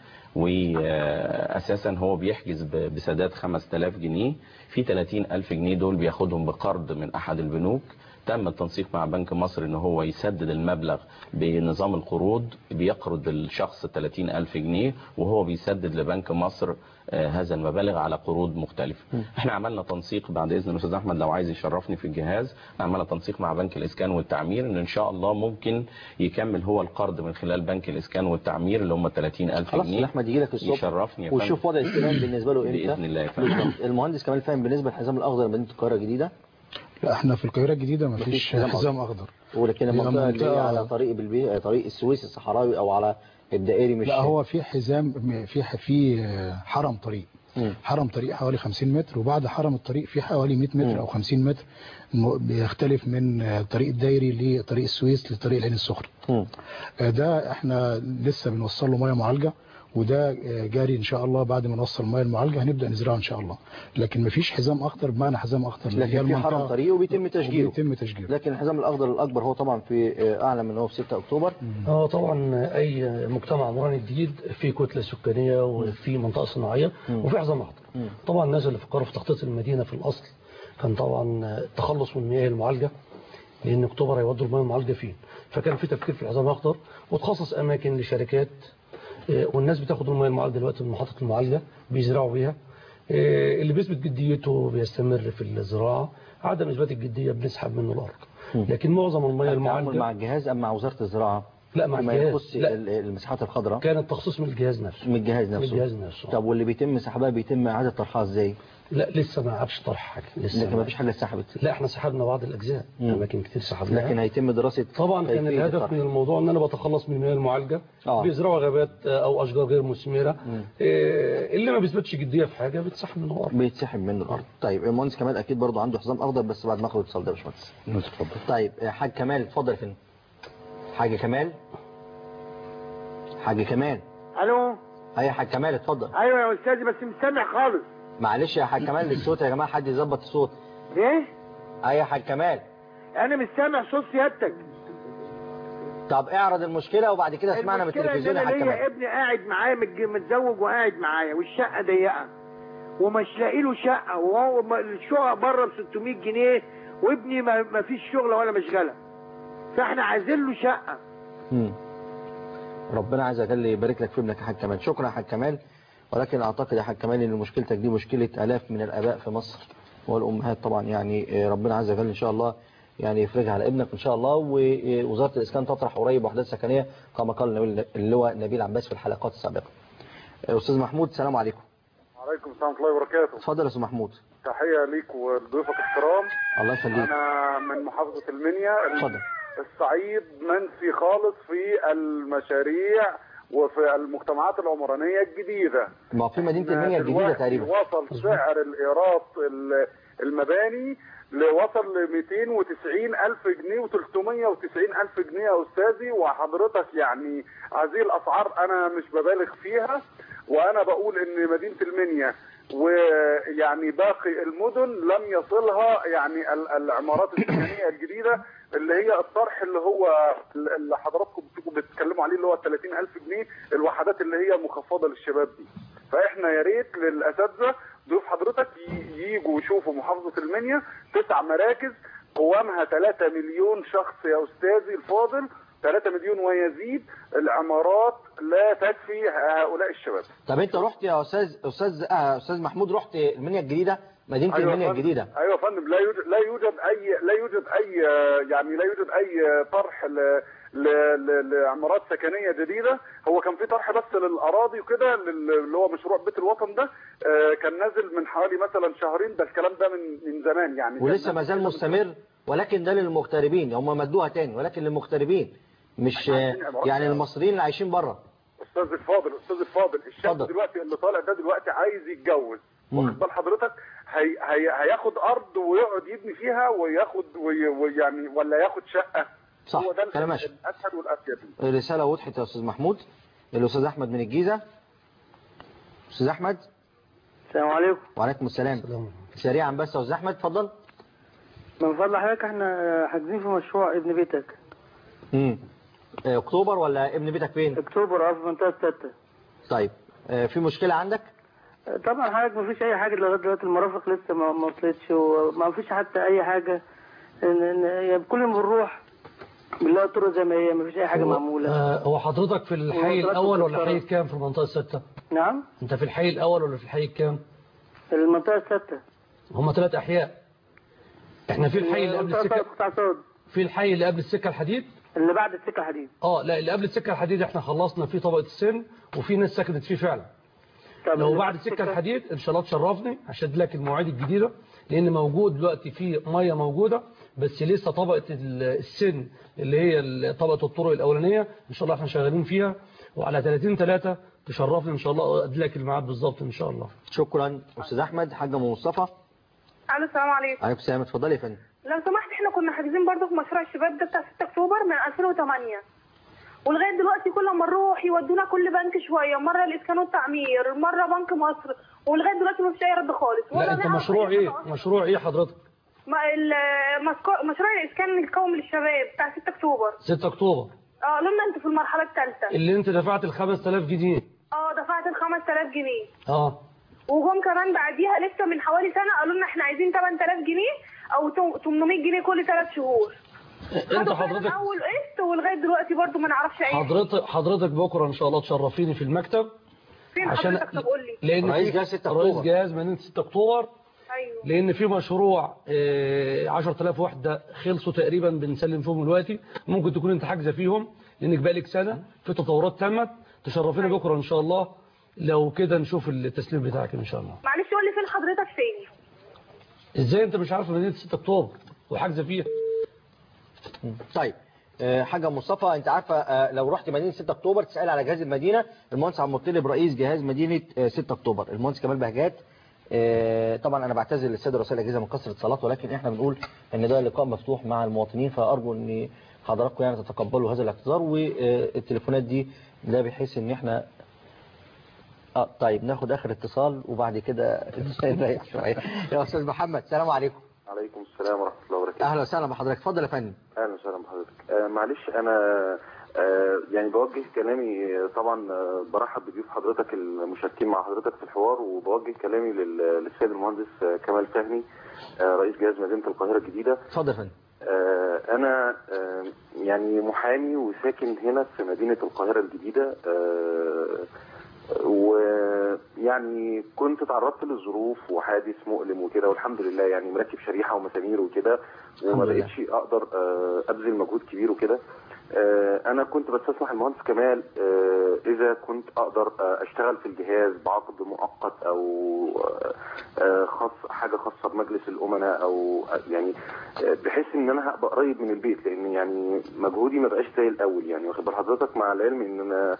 وأساسا هو بيحجز ب- بسداد 5000 جنيه في 30 ألف جنيه دول بياخدهم بقرض من أحد البنوك تم التنسيق مع بنك مصر ان هو يسدد المبلغ بنظام القروض بيقرض الشخص 30 ألف جنيه وهو بيسدد لبنك مصر آه، هذا المبالغ على قروض مختلفة احنا عملنا تنسيق بعد اذن الاستاذ احمد لو عايز يشرفني في الجهاز عملنا تنسيق مع بنك الاسكان والتعمير ان ان شاء الله ممكن يكمل هو القرض من خلال بنك الاسكان والتعمير اللي هم 30 ألف خلاص جنيه احمد يجي لك الصبح يشرفني يا فندم. وشوف وضع الاستلام بالنسبه له امتى باذن الله يا فندم بالظبط المهندس كمال فاهم بالنسبه للحزام الاخضر مدينه القاهره الجديده لا احنا في القاهره الجديده ما مفيش فيش حزام حزام اخضر ولكن هي المنطقه اللي هي منطقة- على طريق بالبي... طريق السويس الصحراوي او على الدائري مش لا هو في حزام في في حرم طريق مم. حرم طريق حوالي 50 متر وبعد حرم الطريق في حوالي 100 مم. متر او 50 متر م- بيختلف من الطريق الدايري لطريق السويس لطريق العين السخنه مم. ده احنا لسه بنوصل له ميه معالجه وده جاري ان شاء الله بعد ما نوصل الميه المعالجه هنبدا نزرعها ان شاء الله لكن مفيش حزام اخضر بمعنى حزام اخضر اللي هي لكن في المنطقة- حرم طريق وبيتم تشجيره وبيتم تشجيره لكن الحزام الاخضر الاكبر هو طبعا في آه، اعلى من هو في 6 اكتوبر اه طبعا اي مجتمع عمراني جديد في كتله سكانيه وفي منطقه صناعيه مم. وفي حزام اخضر مم. طبعا الناس اللي فكروا في تخطيط المدينه في الاصل كان طبعا التخلص من المياه المعالجه لان اكتوبر هيودوا المياه المعالجه فين فكان في تفكير في الحزام الاخضر وتخصص اماكن لشركات آه، والناس بتاخد المياه المعالجه دلوقتي من محطه المعالجه بيزرعوا بيها آه، اللي بيثبت جديته بيستمر في الزراعه عدم اثبات الجديه بنسحب منه الارض لكن معظم المياه التعامل المعالجه مع الجهاز ام مع وزاره الزراعه لا مع فيما الجهاز يخص لا ال- المساحات الخضراء كان التخصيص من الجهاز نفسه من الجهاز من نفسه الجهاز نفسه طب واللي بيتم سحبها بيتم اعاده طرحها ازاي لا لسه ما عادش طرح حاجه لسه لكن ما فيش حاجه اتسحبت لا احنا سحبنا بعض الاجزاء مم. اماكن كتير سحبناها لكن هيتم دراسه طبعا كان كيفية الهدف الطرح. من الموضوع ان انا بتخلص من المياه المعالجه آه. بيزرعوا غابات آه، او اشجار غير مثمره مم. آه، اللي ما بيثبتش جديه في حاجه بتسحب من الارض بيتسحب منه الارض طيب المهندس كمال اكيد برضه عنده حزام اخضر بس بعد ما اخد اتصال ده يا باشمهندس اتفضل طيب يا حاج كمال اتفضل يا فندم حاج كمال حاج كمال الو اي يا حاج كمال اتفضل ايوه يا استاذي بس مش سامع خالص معلش يا حاج كمال الصوت يا جماعه حد يظبط الصوت ايه اي يا حاج كمال انا مش سامع صوت سيادتك طب اعرض المشكله وبعد كده اسمعنا من المشكلة التلفزيون يا إن أنا حاج ليا كمال ابني قاعد معايا متج- متزوج وقاعد معايا والشقه ضيقه ومش لاقي له شقه وهو م- الشقه بره ب 600 جنيه وابني ما ما فيش شغله ولا مشغله فاحنا عايزين له شقه مم. ربنا عز وجل يبارك لك في ابنك يا حاج كمال شكرا يا حاج كمال ولكن اعتقد يا حاج كمال ان مشكلتك دي مشكله الاف من الاباء في مصر والامهات طبعا يعني آه، ربنا عز وجل ان شاء الله يعني يفرجها على ابنك ان شاء الله ووزاره الاسكان تطرح قريب وحدات سكنيه كما قال النبي- اللواء نبيل عباس في الحلقات السابقه آه، استاذ محمود السلام عليكم عليكم السلام ورحمه الله وبركاته اتفضل يا استاذ محمود تحيه ليك ولضيوفك الكرام الله يخليك انا من محافظه المنيا اتفضل الصعيد منسي خالص في المشاريع وفي المجتمعات العمرانيه الجديده ما هو في مدينه المنيا الجديده دلوقتي تقريبا وصل سعر الايراد ال- المباني وصل ل 290 الف جنيه و390 الف جنيه يا استاذي وحضرتك يعني هذه الاسعار انا مش ببالغ فيها وانا بقول ان مدينه المنيا ويعني باقي المدن لم يصلها يعني ال- العمارات السكنيه الجديده اللي هي الطرح اللي هو اللي حضراتكم بتبقوا بتتكلموا عليه اللي هو 30000 جنيه الوحدات اللي هي مخفضه للشباب دي فاحنا يا ريت للاساتذه ضيوف حضرتك ي- يجوا يشوفوا محافظه المنيا تسع مراكز قوامها 3 مليون شخص يا استاذي الفاضل 3 مليون ويزيد العمارات لا تكفي هؤلاء الشباب طب انت رحت يا استاذ استاذ آه، استاذ محمود رحت المنيا الجديده مدينه أيوة المنيا يا فندم. الجديده ايوه يا فندم لا يوجد لا يوجد اي لا يوجد اي يعني لا يوجد اي طرح ل ل- ل- لعمارات سكنيه جديده هو كان في طرح بس للاراضي وكده لل- اللي هو مشروع بيت الوطن ده آه، كان نازل من حوالي مثلا شهرين ده الكلام ده من من زمان يعني كان ولسه نازل ما زال كده من مستمر ولكن ده للمغتربين هم مدوها تاني ولكن للمغتربين مش يعني المصريين اللي عايشين بره استاذ الفاضل استاذ الفاضل الشاب اتفضل. دلوقتي اللي طالع ده دلوقتي عايز يتجوز مم. واخد بال حضرتك هي هي هياخد ارض ويقعد يبني فيها وياخد وي- ويعني ولا ياخد شقه صح هو ده كلام ماشي الاسهل والافيد الرساله وضحت يا استاذ محمود الاستاذ احمد من الجيزه استاذ احمد السلام عليكم وعليكم السلام سريعا بس يا استاذ احمد اتفضل من فضل حضرتك احنا حاجزين في مشروع ابن بيتك امم آه، اكتوبر ولا ابن بيتك فين اكتوبر اه في منطقه ستة طيب آه، في مشكله عندك طبعا حضرتك ما فيش اي حاجه لغايه دلوقتي المرافق لسه ما ما وصلتش وما فيش حتى اي حاجه إن إن يعني كل ما بنروح بنلاقي الطرق زي ما هي ما فيش اي حاجه هو- معموله آه، هو حضرتك في الحي وحضرتك الاول ولا بتتصرف. الحي الكام في المنطقه السادسه نعم انت في الحي الاول ولا في الحي الكام المنطقه الستة هم ثلاث احياء احنا في الحي اللي قبل منطقة السكه قطاع صاد في الحي اللي قبل السكه الحديد اللي بعد السكه حديد اه لا اللي قبل السكه الحديد احنا خلصنا فيه طبقه السن وفي ناس سكنت فيه فعلا طب لو اللي بعد السكه الحديد ان شاء الله تشرفني هشد لك المواعيد الجديده لان موجود دلوقتي في ميه موجوده بس لسه طبقه ال- السن اللي هي ال- طبقه الطرق الاولانيه ان شاء الله احنا شغالين فيها وعلى 30 3 تشرفني ان شاء الله ادي لك الميعاد بالظبط ان شاء الله شكرا استاذ احمد حاج ام مصطفى الو السلام عليكم عليكم السلام اتفضلي يا فندم لو سمحت احنا كنا حاجزين برضه في مشروع الشباب ده بتاع 6 اكتوبر من 2008 ولغايه دلوقتي كل ما نروح يودونا كل بنك شويه مره الاسكان والتعمير مره بنك مصر ولغايه دلوقتي ما فيش اي رد خالص لا ولا انت نعرف مشروع أي ايه حاجة أصلاً. مشروع ايه حضرتك ما ال- مسكو- مشروع الاسكان القومي للشباب بتاع 6 اكتوبر 6 اكتوبر اه قالوا لنا انتوا في المرحله الثالثه اللي انت دفعت ال 5000 جنيه اه دفعت ال 5000 جنيه اه وجم كمان بعديها لسه من حوالي سنه قالوا لنا احنا عايزين 8000 جنيه او تو- 800 جنيه كل ثلاث شهور انت خدوا حضرتك فعلاً اول قسط ولغايه دلوقتي برضو ما نعرفش اي حاجة. حضرتك حضرتك بكره ان شاء الله تشرفيني في المكتب فين عشان حضرتك طب قول لي لان رئيس في- جهاز 6 رئيس أكتوبر. جهاز مدينه 6 اكتوبر ايوه لان في مشروع آه، 10000 وحده خلصوا تقريبا بنسلم فيهم دلوقتي ممكن تكون انت حاجزه فيهم لانك بقالك سنه في تطورات تمت تشرفينا بكره ان شاء الله لو كده نشوف التسليم بتاعك ان شاء الله معلش قول لي فين حضرتك فين ازاي انت مش عارف مدينه 6 اكتوبر وحاجزه فيها طيب آه، حاجة مصطفى انت عارفة آه، لو رحت مدينة 6 اكتوبر تسأل على جهاز المدينة المهندس عبد المطلب رئيس جهاز مدينة آه، 6 اكتوبر المهندس كمال بهجات آه، طبعا انا بعتذر للساده رؤساء الاجهزه من كثره الاتصالات ولكن احنا بنقول ان ده لقاء مفتوح مع المواطنين فارجو ان حضراتكم يعني تتقبلوا هذا الاعتذار والتليفونات دي ده بحيث ان احنا اه طيب ناخد اخر اتصال وبعد كده نريح شويه يا استاذ محمد السلام عليكم عليكم السلام ورحمة الله وبركاته اهلا وسهلا بحضرتك اتفضل يا فندم أهلا وسهلا بحضرتك آه معلش أنا آه يعني بوجه كلامي آه، طبعا آه برحب بضيوف حضرتك المشاركين مع حضرتك في الحوار وبوجه كلامي لل- للسيد المهندس آه كمال فهمي آه رئيس جهاز مدينة القاهرة الجديدة اتفضل يا فندم آه أنا آه يعني محامي وساكن هنا في مدينة القاهرة الجديدة آه ويعني كنت تعرضت للظروف وحادث مؤلم وكده والحمد لله يعني مركب شريحه ومسامير وكده وما الحمد لله. بقتش اقدر آه، ابذل مجهود كبير وكده آه، انا كنت بستسمح المهندس كمال آه، اذا كنت اقدر آه، اشتغل في الجهاز بعقد مؤقت او آه، آه، خاص حاجه خاصه بمجلس الامناء او آه، يعني آه، بحيث ان انا هبقى قريب من البيت لان يعني مجهودي ما بقاش زي الاول يعني واخد بال حضرتك مع العلم ان انا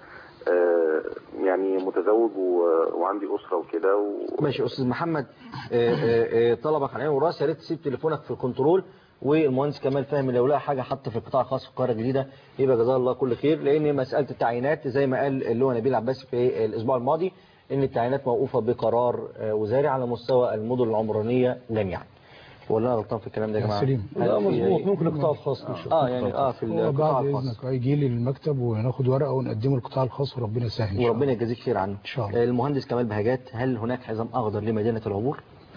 آه، يعني متزوج و- وعندي اسره وكده و... ماشي استاذ محمد آه، آه، آه، طلبك على عيني وراس يا ريت تسيب تليفونك في الكنترول والمهندس كمال فهمي لو لقى حاجه حتى في القطاع الخاص في القاهره الجديده يبقى جزاه الله كل خير لان مساله التعيينات زي ما قال اللي هو نبيل عباس في الاسبوع الماضي ان التعيينات موقوفه بقرار آه، وزاري على مستوى المدن العمرانيه جميعا ولا انا غلطان في الكلام ده يا جماعه سليم. هل لا في- مظبوط ممكن القطاع الخاص نشوف اه يعني اه في هو القطاع بعد الخاص اذنك هيجي لي المكتب وناخد ورقه ونقدمه للقطاع الخاص وربنا يسهل إن شاء الله. وربنا يجازيك خير عنه ان شاء الله آه، المهندس كمال بهجات هل هناك حزام اخضر لمدينه العبور؟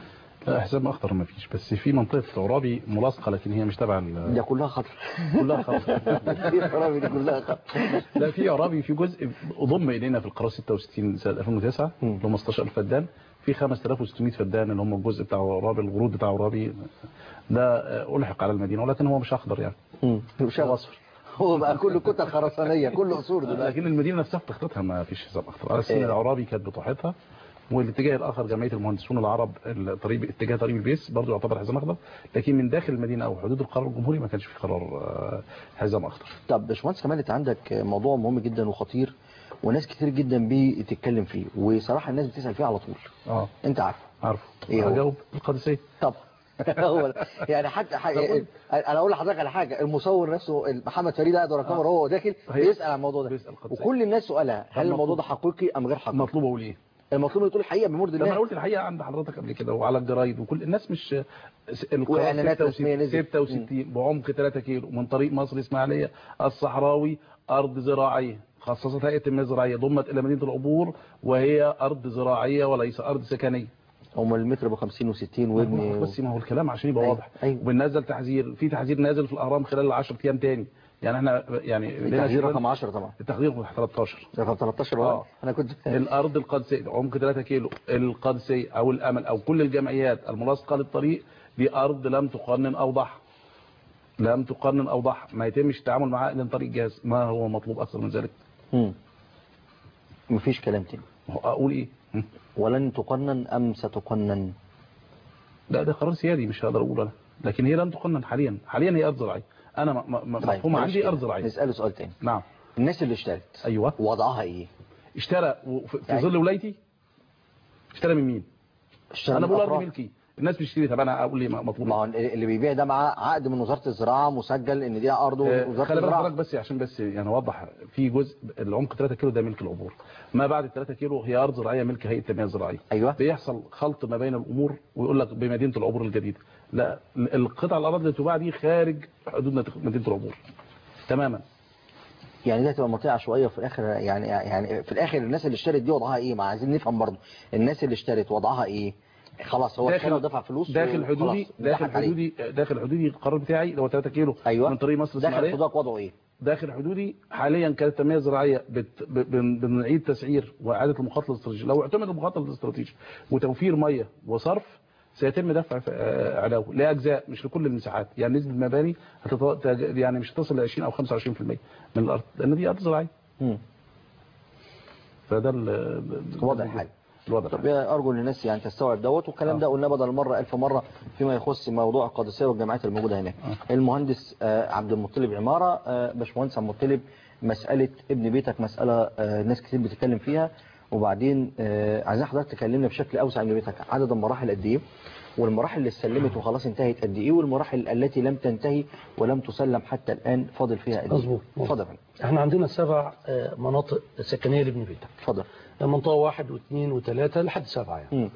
لا حساب اخضر ما فيش بس في منطقه عرابي ملاصقه لكن هي مش تبع ال- ده كلها خطر كلها خطر في العرابي دي كلها خطر لا في عرابي في جزء اضم الينا في القرار 66 سنه 2009 اللي هم 16000 فدان في 5600 فدان اللي هم الجزء بتاع عرابي الغرود بتاع عرابي ده آه، الحق على المدينه ولكن هو مش اخضر يعني مش اصفر هو بقى كله كتل خرسانيه كله قصور دلوقتي لكن المدينه نفسها في تخطيطها ما فيش حساب اخضر على سن إيه. العرابي كانت بطاحتها والاتجاه الاخر جمعيه المهندسون العرب الطريق اتجاه طريق البيس برضه يعتبر حزام اخضر لكن من داخل المدينه او حدود القرار الجمهوري ما كانش في قرار آه، حزام اخضر طب باشمهندس كمال انت عندك موضوع مهم جدا وخطير وناس كتير جدا بتتكلم فيه وصراحه الناس بتسال فيه على طول اه انت عارفه عارفه إيه هو؟ اجاوب القادسيه طب هو ده. يعني حتى حاجة انا اقول لحضرتك على حاجه المصور نفسه محمد فريد قاعد ورا الكاميرا وهو داخل هي- بيسال عن الموضوع ده بيسأل قد وكل الناس سؤالها هل طب الموضوع ده حقيقي ام غير حقيقي مطلوب اقول ايه المطلوب تقول الحقيقه بمرضي لما انا الله قلت الحقيقه عند حضرتك قبل كده وعلى الجرايد وكل الناس مش وإعلانات القرار رسمية نزلت. 66 بعمق 3 كيلو من طريق مصر اسماعيليه الصحراوي ارض زراعيه خصصت هيئه التنميه الزراعيه ضمت الى مدينه العبور وهي ارض زراعيه وليس ارض سكنيه هم المتر ب 50 و60 وابني بس ما هو الكلام عشان يبقى أيوة، واضح أيوة. وبننزل تحذير في تحذير نازل في الاهرام خلال 10 ايام تاني يعني احنا يعني لنا التحذير شغل- رقم 10 طبعا التحذير 13 رقم 13 آه. اه انا كنت الارض القادسيه عمق 3 كيلو القادسيه او الامل او كل الجمعيات الملاصقه للطريق دي ارض لم تقنن اوضح لم تقنن اوضح ما يتمش التعامل معها الا عن طريق جهاز ما هو مطلوب اكثر من ذلك مم. مفيش كلام تاني هو اقول ايه هم؟ ولن تقنن ام ستقنن لا ده قرار سيادي مش هقدر اقول انا لكن هي لم تقنن حاليا حاليا هي ارض زراعيه انا م- م- طيب، مفهوم معلش عندي كده. ارض زراعيه نساله سؤال تاني نعم الناس اللي اشترت ايوه وضعها ايه اشترى وفي- في يعني- ظل ولايتي اشترى من مين اشترى انا من بقول ارض أفراد. ملكي الناس بتشتري طب انا اقول لي مطلوب ما هو اللي بيبيع ده معاه عقد من وزاره الزراعه مسجل ان دي ارضه آه، وزاره خلي بالك الزراعه حضرتك بس عشان بس يعني اوضح في جزء العمق 3 كيلو ده ملك العبور ما بعد ال 3 كيلو هي ارض زراعيه ملك هيئه التنميه الزراعيه ايوه بيحصل خلط ما بين الامور ويقول لك بمدينه العبور الجديده لا القطع الاراضي اللي تباع دي خارج حدود مدينه العبور تماما يعني دي هتبقى منطقه عشوائيه في الاخر يعني يعني في الاخر الناس اللي اشترت دي وضعها ايه ما عايزين نفهم برضه الناس اللي اشترت وضعها ايه خلاص هو اشترى ودفع فلوس داخل وخلاص، حدودي داخل ضحك عليه. حدودي داخل حدودي القرار بتاعي اللي هو 3 كيلو ايوه من طريق مصر داخل اسماعيليه حدودك وضعه ايه داخل حدودي حاليا كانت التنميه الزراعيه بت... ب- بن- بنعيد تسعير واعاده المخطط الاستراتيجي لو اعتمد المخطط الاستراتيجي وتوفير ميه وصرف سيتم دفع آه، علاوه لاجزاء مش لكل المساحات يعني نسبه المباني هتط... تج- يعني مش هتصل ل 20 او 25% من الارض لان دي ارض زراعيه مم. فده ال- الوضع الحالي الوضع طب ارجو ان الناس يعني تستوعب دوت والكلام ده قلنا بدل مره ألف مره فيما يخص موضوع القادسيه والجامعات الموجوده هناك المهندس آه، عبد المطلب عماره آه، باشمهندس عبد المطلب مساله ابن بيتك مساله آه، ناس كتير بتتكلم فيها وبعدين آه، عايزين حضرتك تكلمنا بشكل اوسع عن ابن بيتك عدد المراحل قد ايه والمراحل اللي استلمت وخلاص انتهت قد ايه والمراحل التي لم تنتهي ولم تسلم حتى الان فاضل فيها قد ايه مظبوط اتفضل يا فندم. احنا عندنا سبع آه، مناطق سكنيه لابن بيتك اتفضل منطقه واحد واثنين وثلاثه لحد سبعه يعني مم.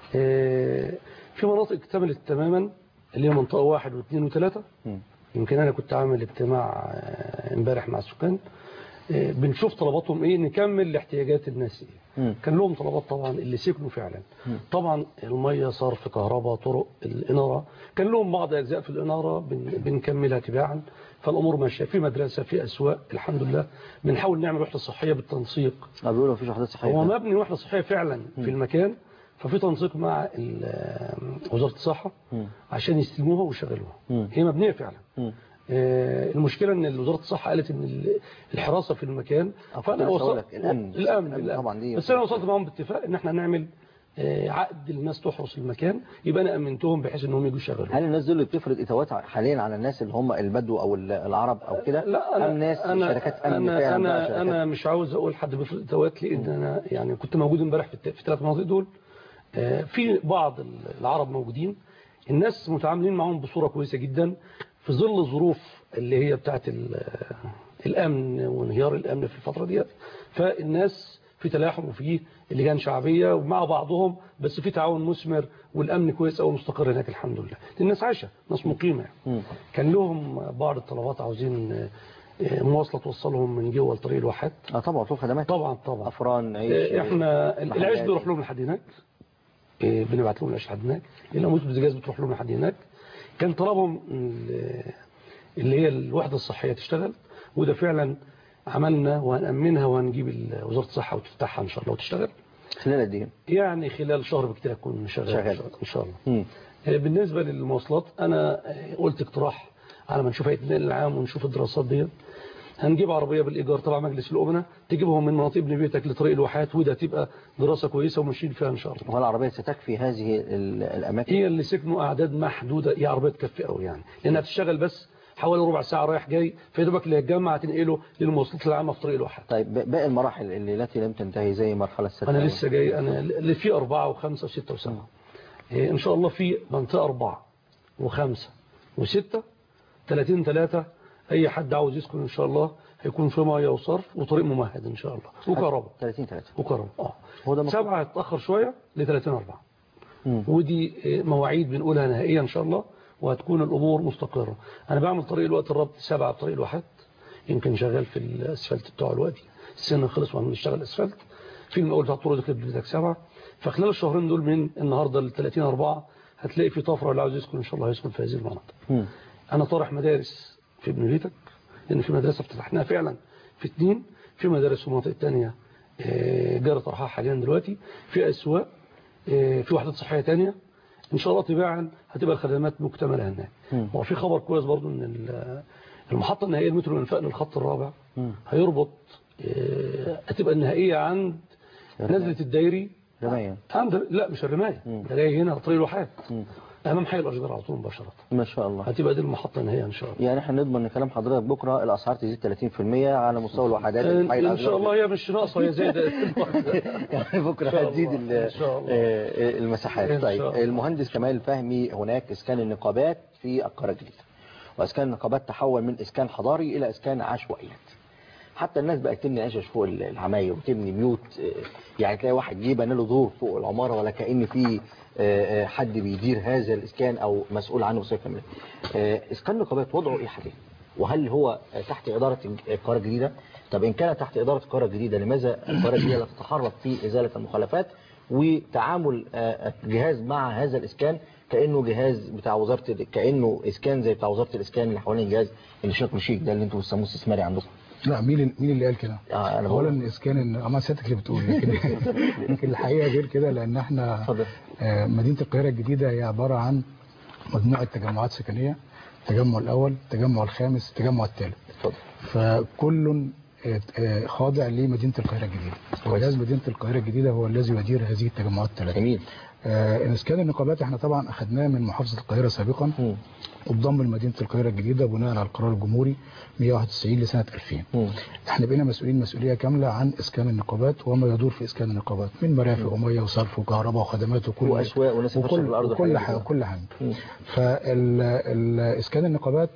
آه، في مناطق اكتملت تماما اللي هي منطقه واحد واثنين وثلاثه مم. يمكن انا كنت عامل اجتماع آه، امبارح مع السكان آه، بنشوف طلباتهم ايه نكمل لاحتياجات الناس ايه مم. كان لهم طلبات طبعا اللي سكنوا فعلا مم. طبعا الميه صرف كهرباء طرق الاناره كان لهم بعض اجزاء في الاناره بن- بنكملها تباعا فالامور ماشيه في مدرسه في اسواق الحمد لله بنحاول نعمل وحده صحيه بالتنسيق آه، بيقولوا مفيش وحدات صحيه هو مبني وحده صحيه فعلا في المكان ففي تنسيق مع ال- وزاره الصحه مم. عشان يستلموها ويشغلوها مم. هي مبنيه فعلا مم. آه، المشكله ان وزاره الصحه قالت ان ال- الحراسه في المكان كنت لسه هقول لك، الأمن. الامن, الأمن الأمن. طبعا دي- بس انا وصلت معاهم باتفاق ان احنا نعمل آه، عقد الناس تحرس المكان يبقى انا امنتهم بحيث انهم يجوا يشغلوا هل الناس دول اللي بتفرض اتوات حاليا على الناس اللي هم البدو او ال- العرب او كده لا انا ام ناس انا شركات امن انا فعلا بقى انا, شركات أنا مش عاوز اقول حد بيفرض اتوات لان انا يعني كنت موجود امبارح في الت- في الثلاث مناطق دول آه، في بعض ال- العرب موجودين الناس متعاملين معاهم بصوره كويسه جدا في ظل الظروف اللي هي بتاعت ال- الامن وانهيار الامن في الفتره ديت فالناس في تلاحم وفي لجان شعبيه ومع بعضهم بس في تعاون مثمر والامن كويس قوي مستقر هناك الحمد لله الناس عايشه ناس مقيمه يعني. مم. كان لهم بعض الطلبات عاوزين آه، آه، مواصله توصلهم من جوه لطريق الواحات اه طبعا طول خدمات طبعا طبعا افران عيش آه، احنا محلات. العيش بيروح لهم لحد هناك آه، بنبعت لهم العيش لحد هناك الاموس بزجاج بتروح لهم لحد هناك كان طلبهم ال- اللي هي الوحده الصحيه تشتغل وده فعلا عملنا وهنأمنها وهنجيب ال- وزاره الصحه وتفتحها ان شاء الله وتشتغل خلال قد ايه يعني خلال شهر بكتير تكون شغال شغال. ان شاء الله مم. آه، بالنسبة للمواصلات أنا آه، قلت اقتراح على ما نشوف هيئة النقل العام ونشوف الدراسات دي هنجيب عربية بالإيجار تبع مجلس الأمناء تجيبهم من مناطق ابن بيتك لطريق الواحات وده تبقى دراسة كويسة وماشيين فيها إن شاء الله وهل العربيه ستكفي هذه ال- الاماكن هي اللي سكنوا أعداد محدودة هي عربية تكفي قوي يعني لأنها بتشتغل بس حوالي ربع ساعة رايح جاي فيا دوبك اللي هيتجمع تنقله للمواصلات العامة في طريق الواحات طيب ب- باقي المراحل اللي التي لم تنتهي زي مرحله السادسه أنا لسه جاي أنا اللي في أربعة وخمسة وستة وسبعة إيه، إن شاء الله في منطقة أربعة وخمسة وستة 30 ثلاثة أي حد عاوز يسكن إن شاء الله هيكون في مية وصرف وطريق ممهد إن شاء الله وكهرباء 30 3 وكهرباء اه هو ده المفروض. سبعة هتأخر شوية ل 30 أربعة مم. ودي إيه، مواعيد بنقولها نهائية إن شاء الله وهتكون الأمور مستقرة أنا بعمل طريق الوقت الربط سبعة بطريق الواحات يمكن شغال في الأسفلت بتاعه دلوقتي السنة خلص وهنشتغل أسفلت في المقاول بتاع طرق دخل بدك سبعة فخلال الشهرين دول من النهاردة ل 30 أربعة هتلاقي في طفرة اللي عاوز يسكن إن شاء الله هيسكن في هذه المناطق مم. أنا طارح مدارس في ابن بيتك لأن في مدرسة فتحناها فعلا في اتنين في مدارس في مناطق تانية آه، جارة طرحها حاليا دلوقتي في أسواق آه، في وحدات صحية تانية إن شاء الله تباعا هتبقى الخدمات مكتملة هناك مم. وفي خبر كويس برضو إن ال- المحطة النهائية المترو الانفاق للخط الرابع مم. هيربط آه، هتبقى النهائية عند نزلة الدايري رماية عند لا مش الرماية مم. ده جاي هنا على طريق الواحات مم. أمام حي الأشجار على طول مباشرة ما شاء الله هتبقى دي المحطة النهائية إن شاء الله يعني احنا نضمن ان كلام حضرتك بكره الاسعار تزيد 30% على مستوى الوحدات ان الحي إن الأصغر. شاء الله هي مش ناقصه هي زايده يعني بكره إن شاء هتزيد الله. ال- إن شاء الله. آه، المساحات إن طيب شاء الله. المهندس كمال فهمي هناك اسكان النقابات في القاهره الجديده واسكان النقابات تحول من اسكان حضاري الى اسكان عشوائيات حتى الناس بقت تبني عشش فوق العماير وتبني بيوت آه، يعني تلاقي واحد جه بنى له دور فوق العماره ولا كأن في آه، آه، حد بيدير هذا الاسكان او مسؤول عنه بصفه كامله آه، اسكان النقابات وضعه ايه حاليا وهل هو تحت إدارة القاهرة الجديدة طب إن كان تحت إدارة القاهرة الجديدة لماذا القاهرة الجديدة لا تتحرك في إزالة المخالفات وتعامل آه، الجهاز مع هذا الإسكان كأنه جهاز بتاع وزارة ال- كأنه إسكان زي بتاع وزارة الإسكان اللي حوالين الجهاز اللي شكله شيك ده اللي انتوا بتسموه استثماري عندكم لا مين اللي- مين اللي قال كده؟ آه، أنا بقول- اولا اسكان ان اما سيادتك اللي بتقول لكن لكن الحقيقه غير كده لان احنا آه، مدينه القاهره الجديده هي عباره عن مجموعه تجمعات سكنيه التجمع الاول التجمع الخامس التجمع الثالث فكل آه، آه، خاضع لمدينه القاهره الجديده وجهاز مدينه القاهره الجديده هو الذي يدير هذه التجمعات الثلاثه جميل آه، اسكان النقابات احنا طبعا اخذناه من محافظه القاهره سابقا واتضم لمدينه القاهره الجديده بناء على القرار الجمهوري 191 لسنه 2000 احنا بقينا مسؤولين مسؤوليه كامله عن اسكان النقابات وما يدور في اسكان النقابات من مرافق وميه وصرف وكهرباء وخدمات وكل وأسواق وناس يخشوا وكل في الأرض وكل والحاجات حاجه دي. كل حاجه فالاسكان النقابات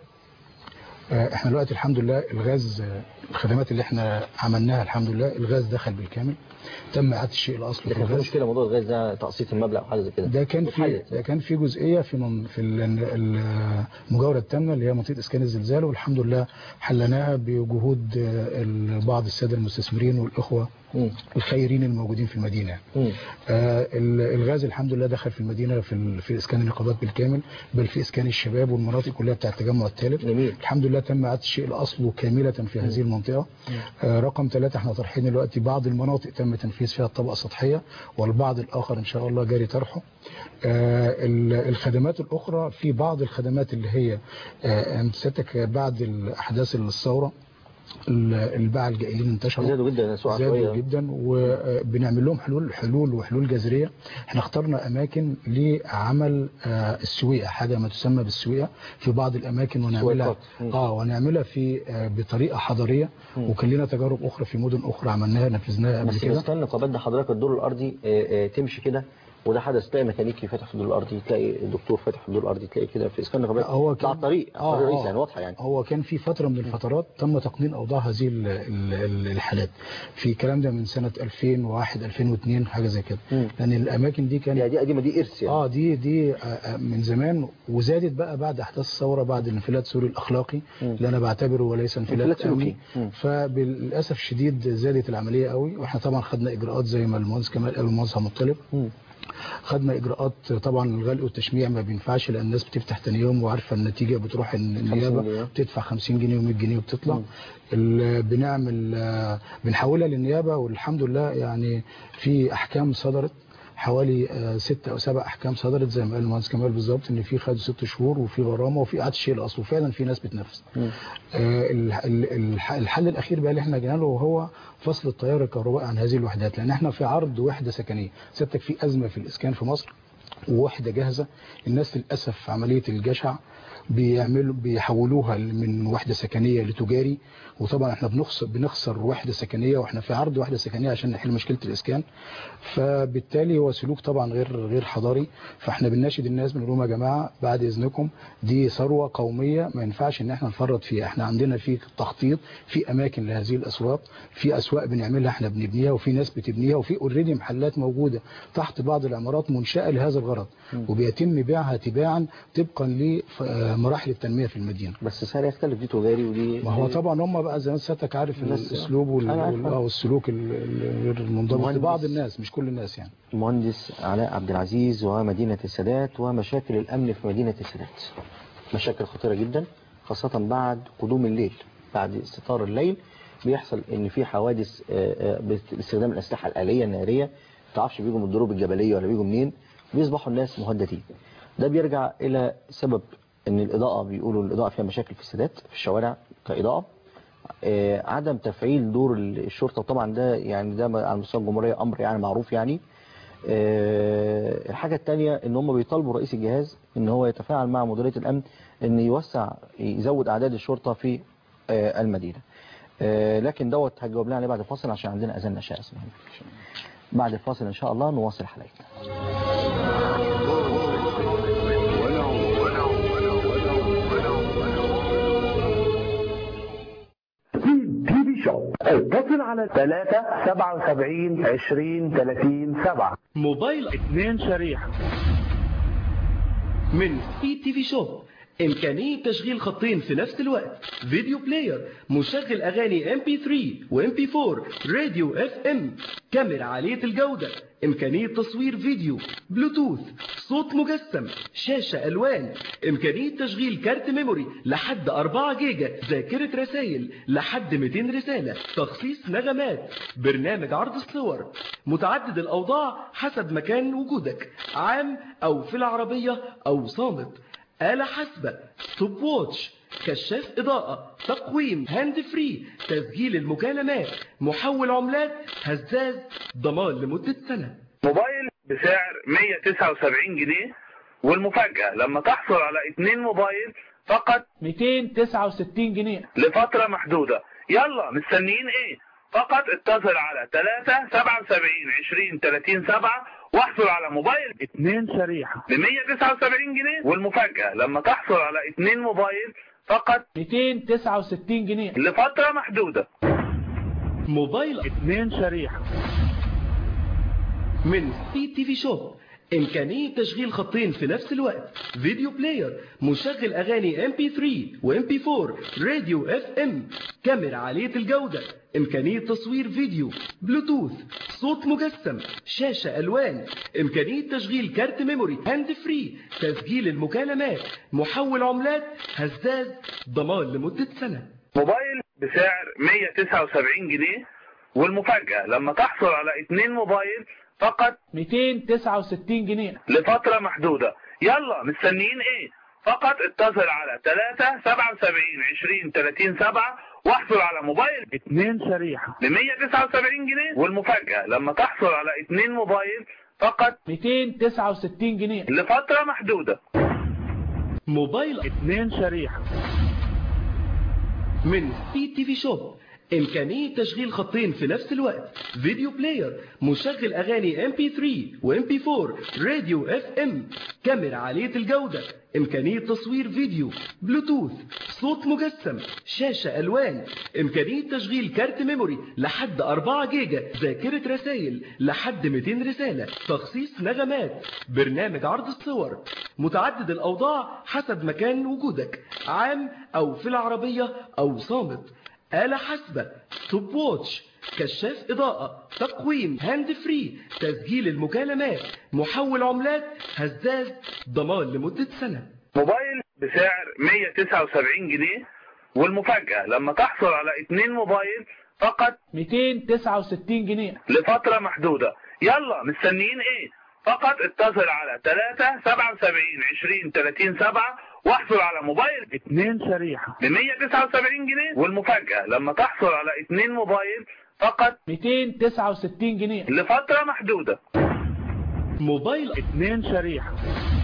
آه، احنا دلوقتي الحمد لله الغاز آه، الخدمات اللي احنا عملناها الحمد لله الغاز دخل بالكامل تم اعاده الشيء الاصلي في كان في الغاز مشكله موضوع الغاز ده تقسيط المبلغ او حاجه زي كده ده كان في اتحلت. ده كان في جزئيه في من في ال- ال- المجاوره التامه اللي هي منطقه اسكان الزلزال والحمد لله حلناها بجهود آه، ال- بعض الساده المستثمرين والاخوه الخيرين الموجودين في المدينه آه، ال- الغاز الحمد لله دخل في المدينه في ال- في اسكان النقابات بالكامل بل في اسكان الشباب والمناطق كلها بتاع التجمع الثالث الحمد لله تم اعاده الشيء الاصل كامله في هذه المنطقه آه، رقم ثلاثة احنا طرحين دلوقتي بعض المناطق تم تنفيذ فيها الطبقه السطحيه والبعض الاخر ان شاء الله جاري طرحه آه، ال- الخدمات الاخرى في بعض الخدمات اللي هي آه، انت سيادتك بعد الاحداث الثوره ال- الباعة الجائلين انتشروا زادوا جدا سوء زادوا عشوائية. جدا وبنعمل لهم حلول حلول وحلول جذريه احنا اخترنا اماكن لعمل آه، السويقه حاجه ما تسمى بالسويقه في بعض الاماكن ونعملها سويقات. اه ونعملها في آه، بطريقه حضريه وكان لنا تجارب اخرى في مدن اخرى عملناها نفذناها قبل بس كده الاسكان النقابات ده حضرتك الدور الارضي آه، آه، تمشي كده وده حدث تلاقي ميكانيكي فاتح في الدور الارضي تلاقي دكتور فاتح في الدور الارضي تلاقي كده في اسكان النقابات هو على الطريق على الطريق الرئيسي يعني واضحه يعني هو كان في فترة من الفترات تم تقنين أوضاع هذه ال- ال- ال- الحالات في الكلام ده من سنة 2001 2002 حاجة زي كده لأن الأماكن دي كانت دي قديمة دي إرث يعني اه دي دي آه، آه، من زمان وزادت بقى بعد أحداث الثورة بعد الانفلات السوري الأخلاقي اللي أنا بعتبره وليس انفلات انفلات أمني سلوكي. فبالأسف الشديد زادت العملية قوي واحنا طبعا خدنا إجراءات زي ما المهندس كمال قال المهندس مطلب خدنا اجراءات طبعا الغلق والتشميع ما بينفعش لان الناس بتفتح تاني يوم وعارفه النتيجه بتروح النيابه جنيه. بتدفع 50 جنيه و100 جنيه وبتطلع ال- بنعمل آه، بنحولها للنيابه والحمد لله يعني في احكام صدرت حوالي آه، ست او سبع احكام صدرت زي ما قال المهندس كمال بالظبط ان في خد ست شهور وفي غرامه وفي اعاده شيء الاصل وفعلا في ناس بتنفذ آه، ال- ال- الح- الحل الاخير بقى اللي احنا جينا له وهو فصل التيار الكهربائي عن هذه الوحدات لان احنا في عرض وحده سكنيه سيادتك في ازمه في الاسكان في مصر ووحده جاهزه الناس للاسف في عمليه الجشع بيعملوا بيحولوها من وحده سكنيه لتجاري وطبعا احنا بنخسر بنخسر وحده سكنيه واحنا في عرض وحده سكنيه عشان نحل مشكله الاسكان فبالتالي هو سلوك طبعا غير غير حضاري فاحنا بنناشد الناس بنقول لهم يا جماعه بعد اذنكم دي ثروه قوميه ما ينفعش ان احنا نفرط فيها احنا عندنا في تخطيط في اماكن لهذه الاسواق في اسواق بنعملها احنا بنبنيها وفي ناس بتبنيها وفي اوريدي محلات موجوده تحت بعض العمارات منشاه لهذا الغرض وبيتم بيعها تباعا طبقا لمراحل التنميه في المدينه بس سعر يختلف دي تجاري ودي ما هو طبعا هم بقى زي ما سيادتك عارف الناس- الاسلوب وال- أنا عارف. وال- آه، والسلوك ال- ال- غير المنضبط مهندس. لبعض الناس مش كل الناس يعني المهندس علاء عبد العزيز ومدينة السادات ومشاكل الأمن في مدينة السادات مشاكل خطيرة جدا خاصة بعد قدوم الليل بعد استطار الليل بيحصل ان في حوادث آه، آه، باستخدام الأسلحة الآلية النارية ما تعرفش بيجوا من الدروب الجبلية ولا بيجوا منين بيصبحوا الناس مهددين ده بيرجع إلى سبب ان الإضاءة بيقولوا الإضاءة فيها مشاكل في السادات في الشوارع كإضاءة آه، عدم تفعيل دور الشرطة طبعا ده يعني ده على مستوى الجمهورية أمر يعني معروف يعني آه، الحاجة التانية ان هم بيطالبوا رئيس الجهاز ان هو يتفاعل مع مديرية الامن ان يوسع يزود اعداد الشرطة في آه، المدينة آه، لكن دوت هجاوب لنا عليه بعد الفاصل عشان عندنا اذان عشاء اسمه بعد الفاصل ان شاء الله نواصل حلقتنا تي في شو اتصل على 3 77 20 30 7 موبايل اثنين شريحة من سي تي في شوب إمكانية تشغيل خطين في نفس الوقت فيديو بلاير مشغل أغاني MP3 و MP4 راديو FM كاميرا عالية الجودة إمكانية تصوير فيديو بلوتوث صوت مجسم شاشة ألوان إمكانية تشغيل كارت ميموري لحد 4 جيجا ذاكرة رسائل لحد 200 رسالة تخصيص نغمات برنامج عرض الصور متعدد الأوضاع حسب مكان وجودك عام أو في العربية أو صامت آلة حاسبة ستوب ووتش كشاف إضاءة تقويم هاند فري تسجيل المكالمات محول عملات هزاز ضمان لمدة سنة موبايل بسعر 179 جنيه والمفاجأة لما تحصل على اتنين موبايل فقط 269 جنيه لفترة محدودة يلا مستنيين ايه فقط اتصل على 3 77 20 30 7 واحصل على موبايل اتنين شريحة ب 179 جنيه والمفاجأة لما تحصل على اتنين موبايل فقط 269 جنيه لفترة محدودة موبايل اتنين شريحة من سبيد تي في شوب إمكانية تشغيل خطين في نفس الوقت فيديو بلاير مشغل أغاني MP3 و MP4 راديو FM كاميرا عالية الجودة إمكانية تصوير فيديو بلوتوث صوت مجسم شاشة ألوان إمكانية تشغيل كارت ميموري هاند فري تسجيل المكالمات محول عملات هزاز ضمان لمدة سنة موبايل بسعر 179 جنيه والمفاجأة لما تحصل على اتنين موبايل فقط 269 جنيه لفترة محدودة يلا مستنيين ايه فقط اتصل على 3 77 20 30 7 واحصل على موبايل اتنين شريحة ب 179 جنيه والمفاجأة لما تحصل على اتنين موبايل فقط 269 جنيه لفترة محدودة موبايل اتنين شريحة من سبيد تي في شوب إمكانية تشغيل خطين في نفس الوقت فيديو بلاير مشغل أغاني MP3 و MP4 راديو FM كاميرا عالية الجودة إمكانية تصوير فيديو بلوتوث صوت مجسم شاشة ألوان إمكانية تشغيل كارت ميموري لحد 4 جيجا ذاكرة رسائل لحد 200 رسالة تخصيص نغمات برنامج عرض الصور متعدد الأوضاع حسب مكان وجودك عام أو في العربية أو صامت آلة حاسبة ستوب ووتش كشاف إضاءة تقويم هاند فري تسجيل المكالمات محول عملات هزاز ضمان لمدة سنة موبايل بسعر 179 جنيه والمفاجأة لما تحصل على اتنين موبايل فقط 269 جنيه لفترة محدودة يلا مستنيين ايه فقط اتصل على 3 77 20 30 7 واحصل على موبايل اتنين شريحة ب 179 جنيه والمفاجأة لما تحصل على اتنين موبايل فقط 269 جنيه لفترة محدودة موبايل اتنين شريحة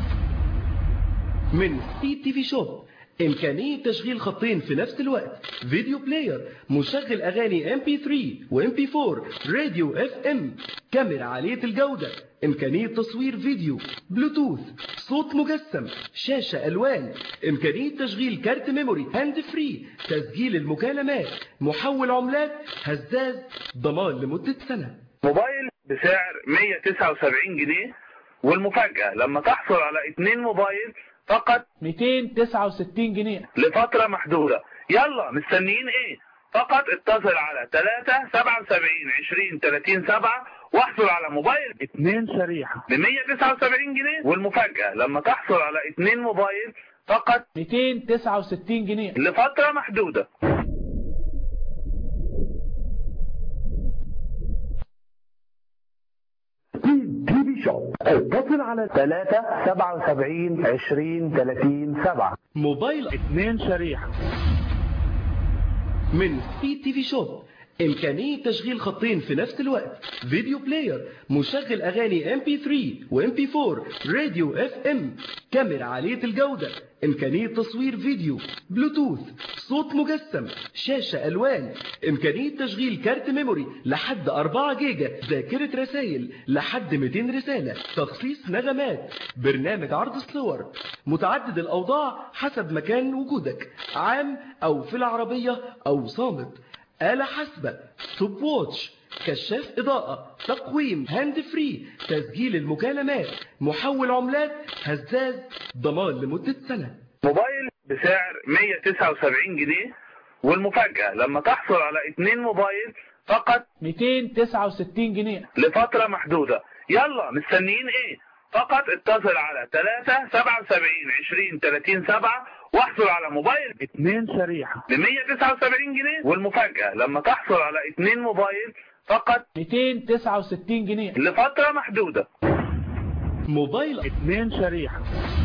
من سبيد تي في شوب إمكانية تشغيل خطين في نفس الوقت فيديو بلاير مشغل أغاني MP3 و MP4 راديو FM كاميرا عالية الجودة إمكانية تصوير فيديو بلوتوث صوت مجسم شاشة ألوان إمكانية تشغيل كارت ميموري هاند فري تسجيل المكالمات محول عملات هزاز ضمان لمدة سنة موبايل بسعر 179 جنيه والمفاجأة لما تحصل على اتنين موبايل فقط 269 جنيه لفترة محدودة يلا مستنيين ايه فقط اتصل على 3 77 20 30 7 واحصل على موبايل اتنين شريحة ب 179 جنيه والمفاجأة لما تحصل على اتنين موبايل فقط 269 جنيه لفترة محدودة تي في شوب اتصل على 3 77 20 30 7 موبايل اتنين شريحة من سبيد تي في شوب إمكانية تشغيل خطين في نفس الوقت فيديو بلاير مشغل أغاني MP3 و MP4 راديو FM كاميرا عالية الجودة إمكانية تصوير فيديو بلوتوث صوت مجسم شاشة ألوان إمكانية تشغيل كارت ميموري لحد 4 جيجا ذاكرة رسائل لحد 200 رسالة تخصيص نغمات برنامج عرض الصور متعدد الأوضاع حسب مكان وجودك عام أو في العربية أو صامت آلة حاسبة ستوب ووتش كشاف إضاءة تقويم هاند فري تسجيل المكالمات محول عملات هزاز ضمان لمدة سنة موبايل بسعر 179 جنيه والمفاجأة لما تحصل على اتنين موبايل فقط 269 جنيه لفترة محدودة يلا مستنيين ايه فقط اتصل على 3 77 20 30 7 واحصل على موبايل اتنين شريحة ب 179 جنيه والمفاجأة لما تحصل على اتنين موبايل فقط 269 جنيه لفترة محدودة موبايل اتنين شريحة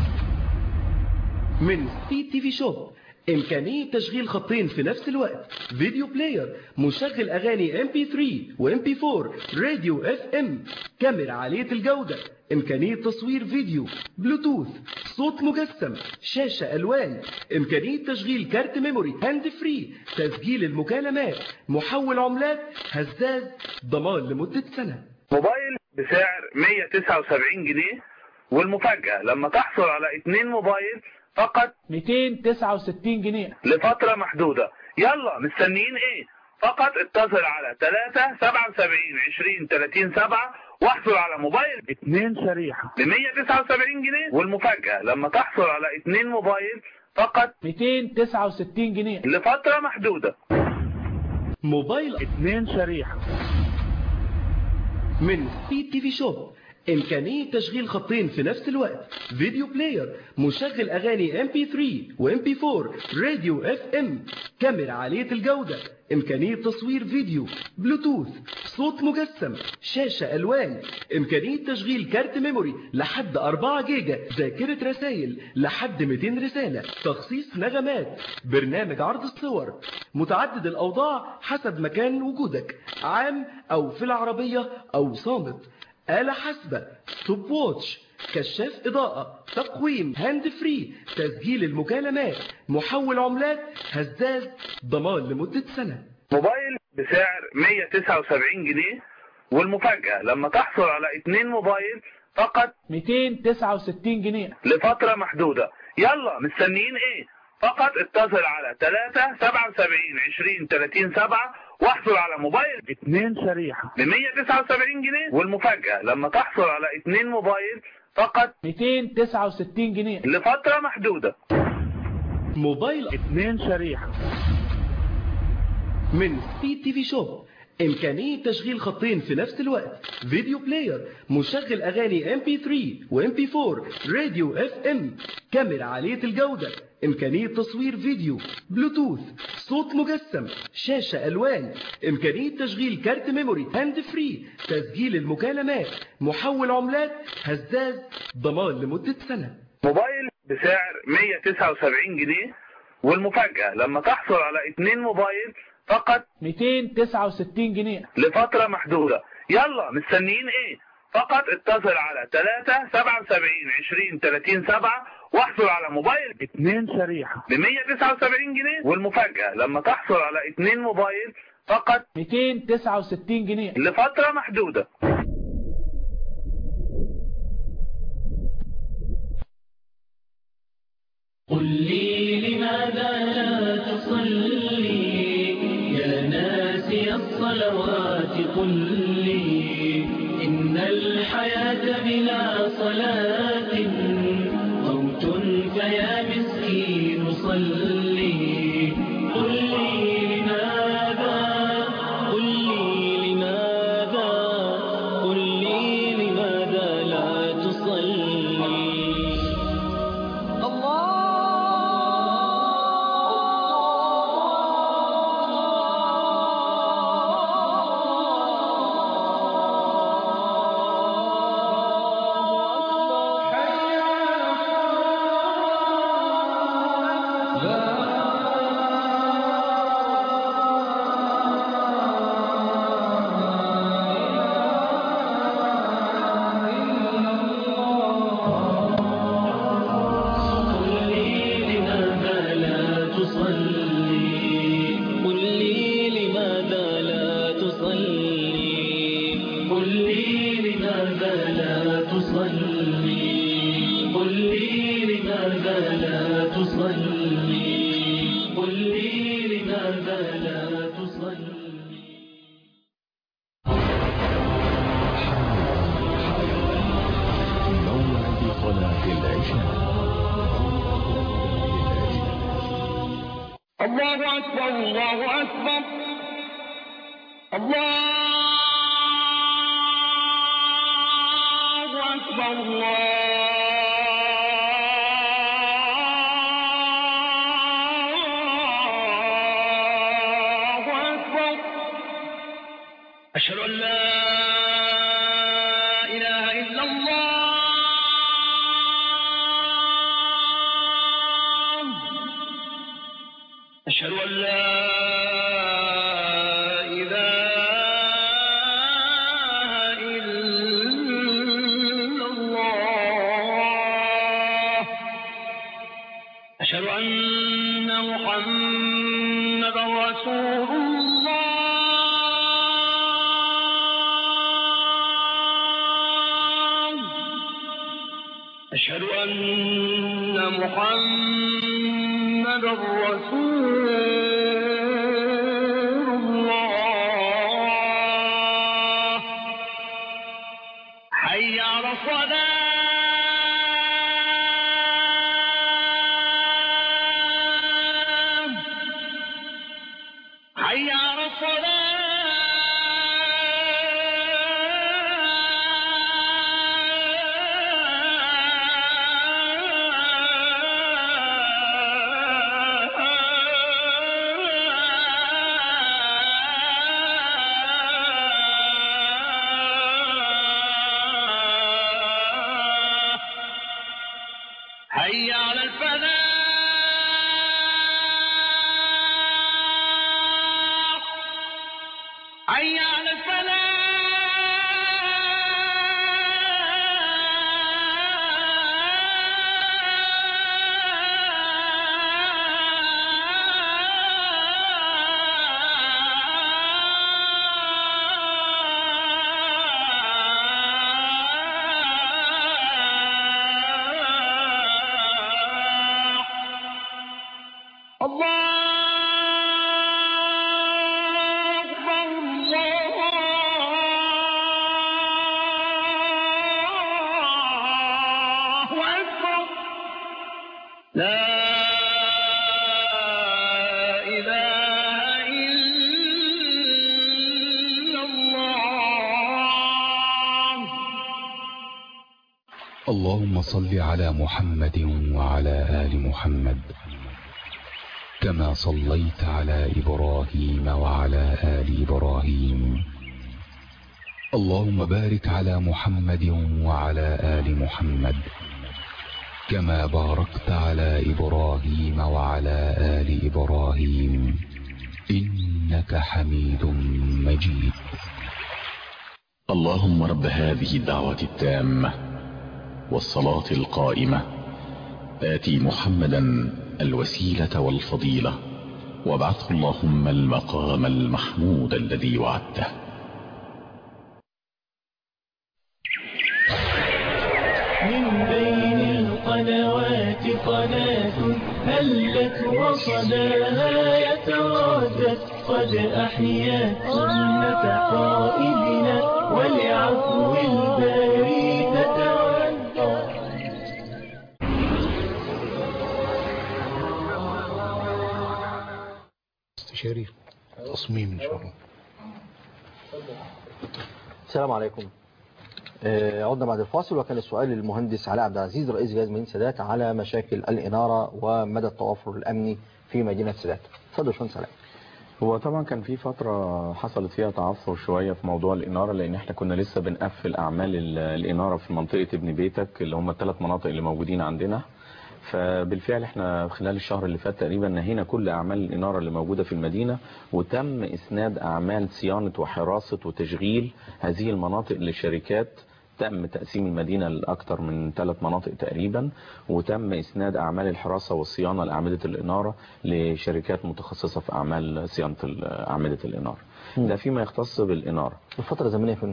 من سبيد تي في شوب إمكانية تشغيل خطين في نفس الوقت فيديو بلاير مشغل أغاني MP3 و MP4 راديو FM كاميرا عالية الجودة إمكانية تصوير فيديو بلوتوث صوت مجسم شاشة ألوان إمكانية تشغيل كارت ميموري هاند فري تسجيل المكالمات محول عملات هزاز ضمان لمدة سنة موبايل بسعر 179 جنيه والمفاجأة لما تحصل على اتنين موبايل فقط 269 جنيه لفترة محدودة يلا مستنيين ايه فقط اتصل على 3 77 20 30 7 واحصل على موبايل اتنين شريحة ب 179 جنيه والمفاجأة لما تحصل على اتنين موبايل فقط 269 جنيه لفترة محدودة موبايل اتنين شريحة من سبيد تي في شوب إمكانية تشغيل خطين في نفس الوقت فيديو بلاير مشغل أغاني MP3 و MP4 راديو FM كاميرا عالية الجودة إمكانية تصوير فيديو بلوتوث صوت مجسم شاشة ألوان إمكانية تشغيل كارت ميموري لحد 4 جيجا ذاكرة رسائل لحد 200 رسالة تخصيص نغمات برنامج عرض الصور متعدد الأوضاع حسب مكان وجودك عام أو في العربية أو صامت آلة حاسبة ستوب ووتش كشاف إضاءة تقويم هاند فري تسجيل المكالمات محول عملات هزاز ضمان لمدة سنة موبايل بسعر 179 جنيه والمفاجأة لما تحصل على اتنين موبايل فقط 269 جنيه لفترة محدودة يلا مستنيين ايه فقط اتصل على 3 77 20 30 7 واحصل على موبايل اتنين شريحة ب 179 جنيه والمفاجأة لما تحصل على اتنين موبايل فقط 269 جنيه لفترة محدودة موبايل اتنين شريحة من سبيد تي في شوب إمكانية تشغيل خطين في نفس الوقت فيديو بلاير مشغل أغاني MP3 و MP4 راديو FM كاميرا عالية الجودة إمكانية تصوير فيديو بلوتوث صوت مجسم شاشة ألوان إمكانية تشغيل كارت ميموري هاند فري تسجيل المكالمات محول عملات هزاز ضمان لمدة سنة موبايل بسعر 179 جنيه والمفاجأة لما تحصل على اتنين موبايل فقط 269 جنيه لفترة محدودة يلا مستنيين ايه فقط اتصل على 3 77 20 30 7 واحصل على موبايل اتنين شريحة ب 179 جنيه والمفاجأة لما تحصل على اتنين موبايل فقط 269 جنيه لفترة محدودة قل لي لماذا لا تصلي يا ناسي الصلوات قل لي إن الحياة بلا صلاة موت فيا مسكين صلي قل لي لماذا قل لي لماذا قل لي لماذا لا تصلي قل لي لماذا لا تصلي قل لي لماذا لا تصلي قل لي لماذا لا تصلي قل لي لماذا لا تصلي قل لي لماذا لا تصلي موعد صلاة العشاء الله أكبر الله أكبر الله أكبر الله أكبر أشهد أن لا إله إلا الله أشهد أن لا إله إلا الله أشهد أن محمدا رسول الله أشهد أن محمدا رسول الله حي على الصلاة حي على الصلاة حي على الفلاح حي على الله أكبر الله أكبر لا إله إلا الله اللهم صل على محمد وعلى آل محمد كما صليت على إبراهيم وعلى آل إبراهيم اللهم بارك على محمد وعلى آل محمد كما باركت على إبراهيم وعلى آل إبراهيم إنك حميد مجيد اللهم رب هذه الدعوة التامة والصلاة القائمة آتي محمدا الوسيلة والفضيلة وابعثه اللهم المقام المحمود الذي وعدته من بين القنوات قناة هلت وصداها يتردد قد أحيا سنة قائدنا ولعفو الباري تتودد استشاري تصميم ان شاء الله السلام عليكم آه، عدنا بعد الفاصل وكان السؤال للمهندس علاء عبد العزيز رئيس جهاز مدينة سادات على مشاكل الإنارة ومدى التوافر الأمني في مدينة سادات اتفضل شون سلام هو طبعا كان في فترة حصلت فيها تعثر شوية في موضوع الإنارة لأن احنا كنا لسه بنقفل أعمال ال- الإنارة في منطقة ابن بيتك اللي هم الثلاث مناطق اللي موجودين عندنا فبالفعل احنا خلال الشهر اللي فات تقريبا نهينا كل أعمال الإنارة اللي موجودة في المدينة وتم إسناد أعمال صيانة وحراسة وتشغيل هذه المناطق لشركات تم تقسيم المدينة لأكثر من ثلاث مناطق تقريبا وتم إسناد أعمال الحراسة والصيانة لأعمدة الإنارة لشركات متخصصة في أعمال صيانة ال- أعمدة الإنارة ده فيما يختص بالإنارة الفترة الزمنية فين؟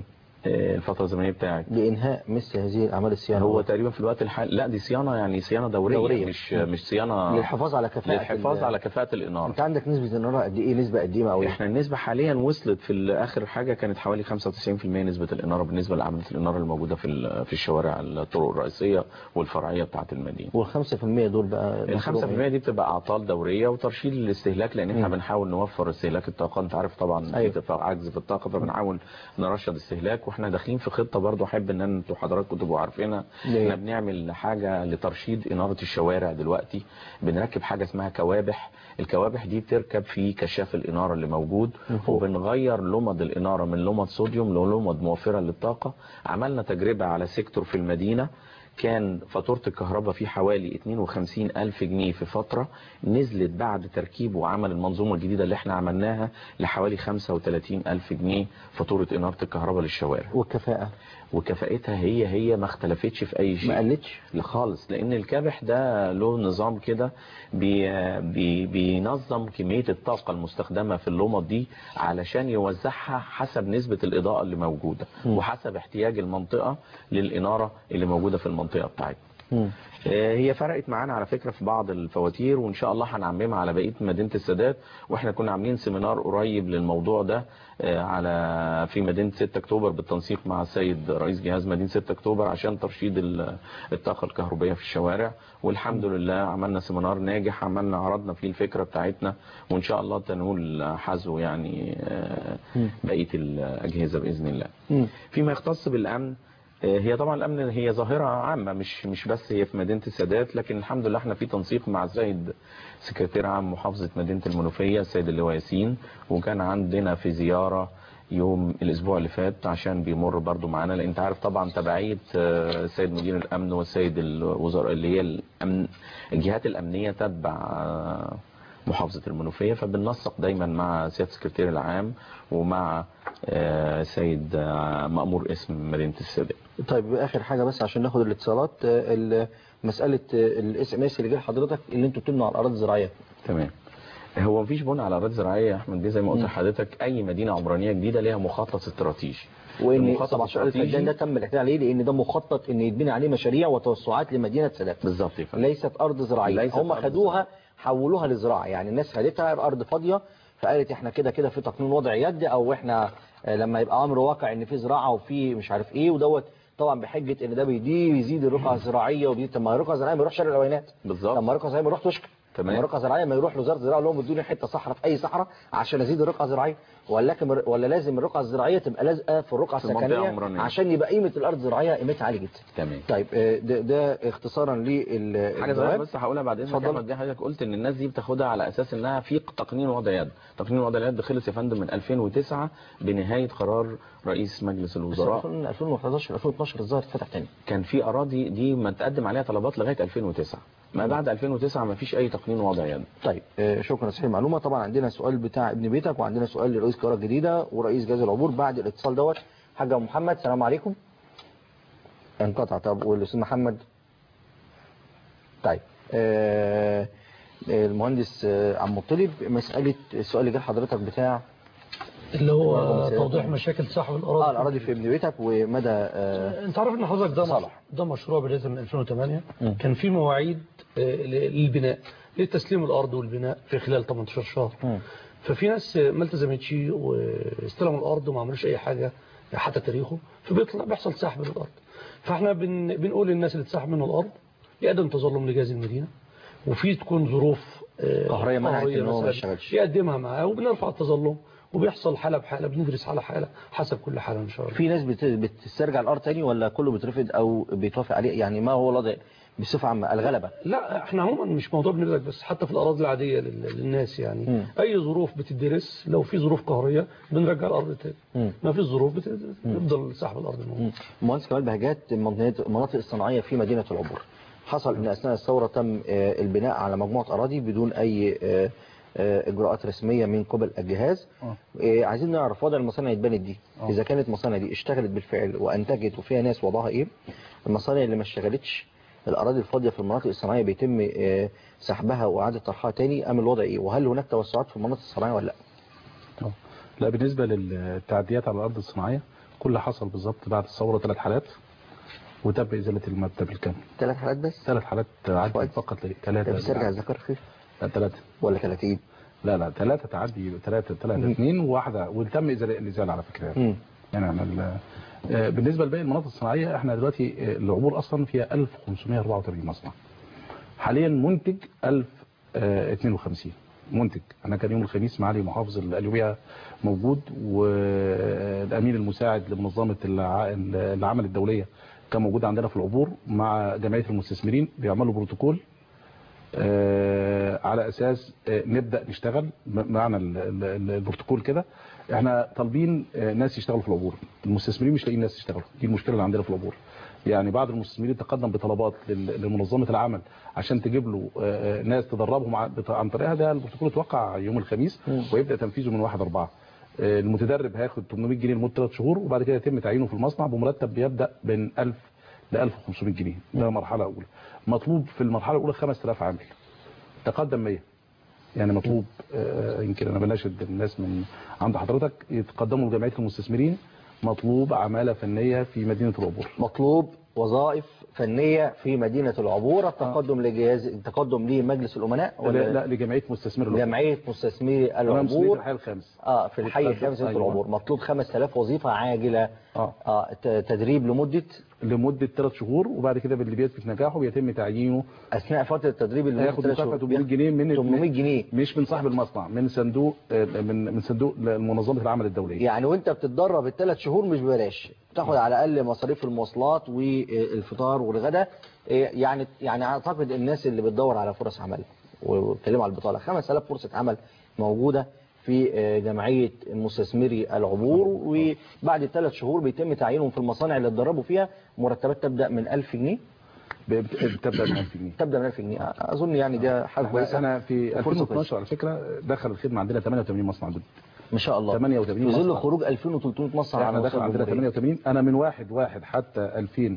آه، الفتره الزمنيه بتاعك لانهاء مثل هذه الاعمال الصيانه هو تقريبا في الوقت الحالي لا دي صيانه يعني صيانه دوريه, دورية. مش مش صيانه للحفاظ على كفاءة للحفاظ ال- على كفاءه الاناره انت عندك نسبه النار قد ايه نسبه قديمه او احنا النسبه حاليا وصلت في اخر حاجه كانت حوالي 95% نسبه الاناره بالنسبه لعمليه الاناره الموجوده في ال- في الشوارع الطرق الرئيسيه والفرعيه بتاعه المدينه وال5% دول بقى ال 5% دي بتبقى اعطال دوريه وترشيد للاستهلاك لان احنا مم. بنحاول نوفر استهلاك الطاقه انت عارف طبعا في أيوة. ارتفاع عجز في الطاقه فبنحاول نرشد استهلاك واحنا داخلين في خطه برضو احب ان انتوا حضراتكم تبقوا عارفينها ليه؟ احنا بنعمل حاجه لترشيد اناره الشوارع دلوقتي بنركب حاجه اسمها كوابح الكوابح دي بتركب في كشاف الاناره اللي موجود وبنغير لمض الاناره من لمض صوديوم للمض موفره للطاقه عملنا تجربه على سيكتور في المدينه كان فاتورة الكهرباء فيه حوالي 52 ألف جنيه في فترة نزلت بعد تركيب وعمل المنظومة الجديدة اللي احنا عملناها لحوالي 35 ألف جنيه فاتورة إنارة الكهرباء للشوارع والكفاءه وكفاءتها هي هي ما اختلفتش في أي شيء ما قلتش لا خالص لأن الكابح ده له نظام كده بي بي بينظم كمية الطاقة المستخدمة في اللمض دي علشان يوزعها حسب نسبة الإضاءة اللي موجودة وحسب احتياج المنطقة للإنارة اللي موجودة في المنطقة بتاعتنا آه، هي فرقت معانا على فكرة في بعض الفواتير وإن شاء الله هنعممها على بقية مدينة السادات وإحنا كنا عاملين سيمينار قريب للموضوع ده آه، على في مدينة 6 أكتوبر بالتنسيق مع السيد رئيس جهاز مدينة 6 أكتوبر عشان ترشيد ال- الطاقة الكهربائية في الشوارع والحمد لله عملنا سيمينار ناجح عملنا عرضنا فيه الفكرة بتاعتنا وإن شاء الله تنول حذو يعني آه، بقية الأجهزة بإذن الله فيما يختص بالأمن آه، هي طبعا الامن هي ظاهره عامه مش مش بس هي في مدينه السادات لكن الحمد لله احنا في تنسيق مع السيد سكرتير عام محافظه مدينه المنوفيه السيد اللواء ياسين وكان عندنا في زياره يوم الاسبوع اللي فات عشان بيمر برضو معانا لان انت عارف طبعا تبعيه آه، السيد مدير الامن والسيد الوزراء اللي هي الامن الجهات الامنيه تتبع آه، محافظة المنوفية فبننسق دايما مع سيادة السكرتير العام ومع آه، سيد آه، مأمور اسم مدينة السادات طيب اخر حاجه بس عشان ناخد الاتصالات آه، ال- مساله الاس ام اس اللي جه لحضرتك اللي انتوا بتبنوا على الاراضي الزراعيه تمام هو مفيش بناء على اراضي زراعيه يا احمد بيه زي ما قلت مم. لحضرتك اي مدينه عمرانيه جديده ليها مخطط استراتيجي وان المخطط 17 الاستراتيجي- الفدان ده تم الاعتماد عليه لان ده مخطط ان يتبني عليه مشاريع وتوسعات لمدينه سادات بالظبط يا فندم. ليست ارض زراعيه ليست هم أرض خدوها حولوها لزراعه يعني الناس خدتها ارض فاضيه فقالت احنا كده كده في تقنين وضع يد او احنا آه، لما يبقى امر واقع ان في زراعه وفي مش عارف ايه ودوت طبعا بحجه ان ده بيدي يزيد الرقعه الزراعيه وبيزيد طب ما الرقعه الزراعيه ما يروحش شارع الاوينات بالظبط لما الرقعه الزراعيه ما يروح تشكر تمام. لما الرقعه الزراعيه ما يروح لوزاره الزراعه لهم ادوني حته صحراء في اي صحراء عشان ازيد الرقعه الزراعيه ولكن ولا لازم الرقعه الزراعيه تبقى لازقه في الرقعه في المنطقة السكنيه العمرانية. عشان يبقى قيمه الارض الزراعيه قيمتها عاليه جدا تمام طيب آه، ده, ده اختصارا لل حاجه صغيره بس هقولها بعد اذنك يا اتفضل. احمد دي حضرتك قلت ان الناس دي بتاخدها على اساس انها في تقنين وضع يد تقنين وضع اليد خلص يا فندم من 2009 بنهايه قرار رئيس مجلس الوزراء 2011 2012 الظاهر اتفتح تاني كان في اراضي دي ما تقدم عليها طلبات لغايه 2009 ما بعد 2009 ما فيش اي تقنين وضع يد طيب آه، شكرا صحيح المعلومه طبعا عندنا سؤال بتاع ابن بيتك وعندنا سؤال لرئيس القاهره الجديده ورئيس جهاز العبور بعد الاتصال دوت حاجه محمد السلام عليكم انقطع طب والاستاذ محمد طيب آه، آه، المهندس آه، عم مطلب مساله السؤال اللي جه لحضرتك بتاع اللي هو رقم توضيح سيادة. مشاكل صاحب الأراضي اه الاراضي في ابن بيتك ومدى آه، انت عارف ان حضرتك ده مشروع ده مشروع بدايه من 2008 كان في مواعيد آه، للبناء لتسليم الارض والبناء في خلال 18 شهر ففي ناس ما التزمتش واستلموا الارض وما عملوش اي حاجه حتى تاريخه فبيطلع بيحصل سحب للارض فاحنا بن بنقول للناس اللي تسحب منه الارض يقدم تظلم لجهاز المدينه وفي تكون ظروف آه، قهرية منعت قهرية إن هو ما مثلاً يشتغلش. يقدمها معاه وبنرفع التظلم وبيحصل حاله بحاله بندرس حاله حاله حسب كل حاله ان شاء الله في ناس بت- بتسترجع الارض تاني ولا كله بيترفض او بيتوافق عليه يعني ما هو الوضع بصفه عامه الغلبه لا احنا عموما مش موضوع بنبذك بس حتى في الاراضي العاديه لل- للناس يعني مم. اي ظروف بتدرس لو في ظروف قهريه بنرجع الارض تاني مم. ما فيش ظروف بت- بنفضل سحب الارض موجود مهندس كمال بهجات منطقة- المناطق الصناعية في مدينة العبور حصل ان اثناء الثورة تم آه، البناء على مجموعة اراضي بدون اي آه، آه، اجراءات رسمية من قبل الجهاز آه، عايزين نعرف وضع المصانع اللي اتبنت دي آه. اذا كانت المصانع دي اشتغلت بالفعل وانتجت وفيها ناس وضعها ايه المصانع اللي ما اشتغلتش الاراضي الفاضية في المناطق الصناعية بيتم آه، سحبها واعادة طرحها تاني ام الوضع ايه وهل هناك توسعات في المناطق الصناعية ولا لا لا بالنسبة للتعديات على الأرض الصناعية كل اللي حصل بالظبط بعد الثوره ثلاث حالات وتم ازاله المبدا بالكامل ثلاث حالات بس ثلاث حالات عدت فقط ثلاثه بس ارجع الذكر خفيف لا ثلاثه ولا 30 لا لا ثلاثه تعدي ثلاثه ثلاثه اثنين وواحده وتم ازاله الازاله على فكره يعني, يعني احنا ال- آه، بالنسبه لباقي المناطق الصناعيه احنا دلوقتي آه، العبور اصلا فيها 1584 مصنع حاليا منتج 1052 منتج انا كان يوم الخميس معالي محافظ القليوبيه موجود والامين المساعد لمنظمه الع- العمل الدوليه كان موجود عندنا في العبور مع جمعيه المستثمرين بيعملوا بروتوكول آه، على اساس آه، نبدا نشتغل م- معنى ال- ال- ال- البروتوكول كده احنا طالبين آه، ناس يشتغلوا في العبور المستثمرين مش لاقيين ناس يشتغلوا دي المشكله اللي عندنا في العبور يعني بعض المستثمرين تقدم بطلبات لل- لمنظمه العمل عشان تجيب له آه، آه، ناس تدربهم ع- بط- عن طريقها ده البروتوكول اتوقع يوم الخميس ويبدا تنفيذه من 1 4 آه، المتدرب هياخد 800 جنيه لمده 3 شهور وبعد كده يتم تعيينه في المصنع بمرتب بيبدا من 1000 ل 1500 جنيه ده مرحله اولى مطلوب في المرحله الاولى 5000 عامل تقدم 100 يعني مطلوب آه، يمكن انا بناشد الناس من عند حضرتك يتقدموا لجمعيه المستثمرين مطلوب عماله فنيه في مدينه العبور مطلوب وظائف فنية في مدينة العبور التقدم لجهاز التقدم لمجلس الأمناء لا, لا لجمعيه مستثمر العبور جمعية مستثمري أمام مسؤولية العبور الحي الخامس اه في الحي متقدم. الخامس في أيوة. العبور مطلوب 5000 وظيفة عاجلة اه, آه ت- تدريب لمدة لمده ثلاث شهور وبعد كده باللي بيثبت نجاحه بيتم تعيينه اثناء فترة التدريب اللي هياخد ثلاث مكافاه شهور. 800 جنيه من 800 جنيه مش من صاحب المصنع من صندوق آه، من من صندوق منظمه العمل الدوليه يعني وانت بتتدرب الثلاث شهور مش ببلاش تاخد على الاقل مصاريف المواصلات والفطار والغداء إيه يعني يعني اعتقد الناس اللي بتدور على فرص عمل وبتكلموا على البطاله 5000 فرصه عمل موجوده في آه، جمعيه مستثمري العبور وبعد الثلاث شهور بيتم تعيينهم في المصانع اللي اتدربوا فيها مرتبات تبدا من 1000 جنيه بتبدا من 1000 جنيه تبدا من 1000 جنيه اظن يعني ده حاجه احنا كويسه انا في فرصة 2012 على فكره دخل الخدمه عندنا 88 مصنع جديد ما شاء الله 88 في ظل مصنع. خروج 2300 مصنع احنا على دخل مستوى عندنا الجمهورية. 88 انا من واحد واحد حتى 2000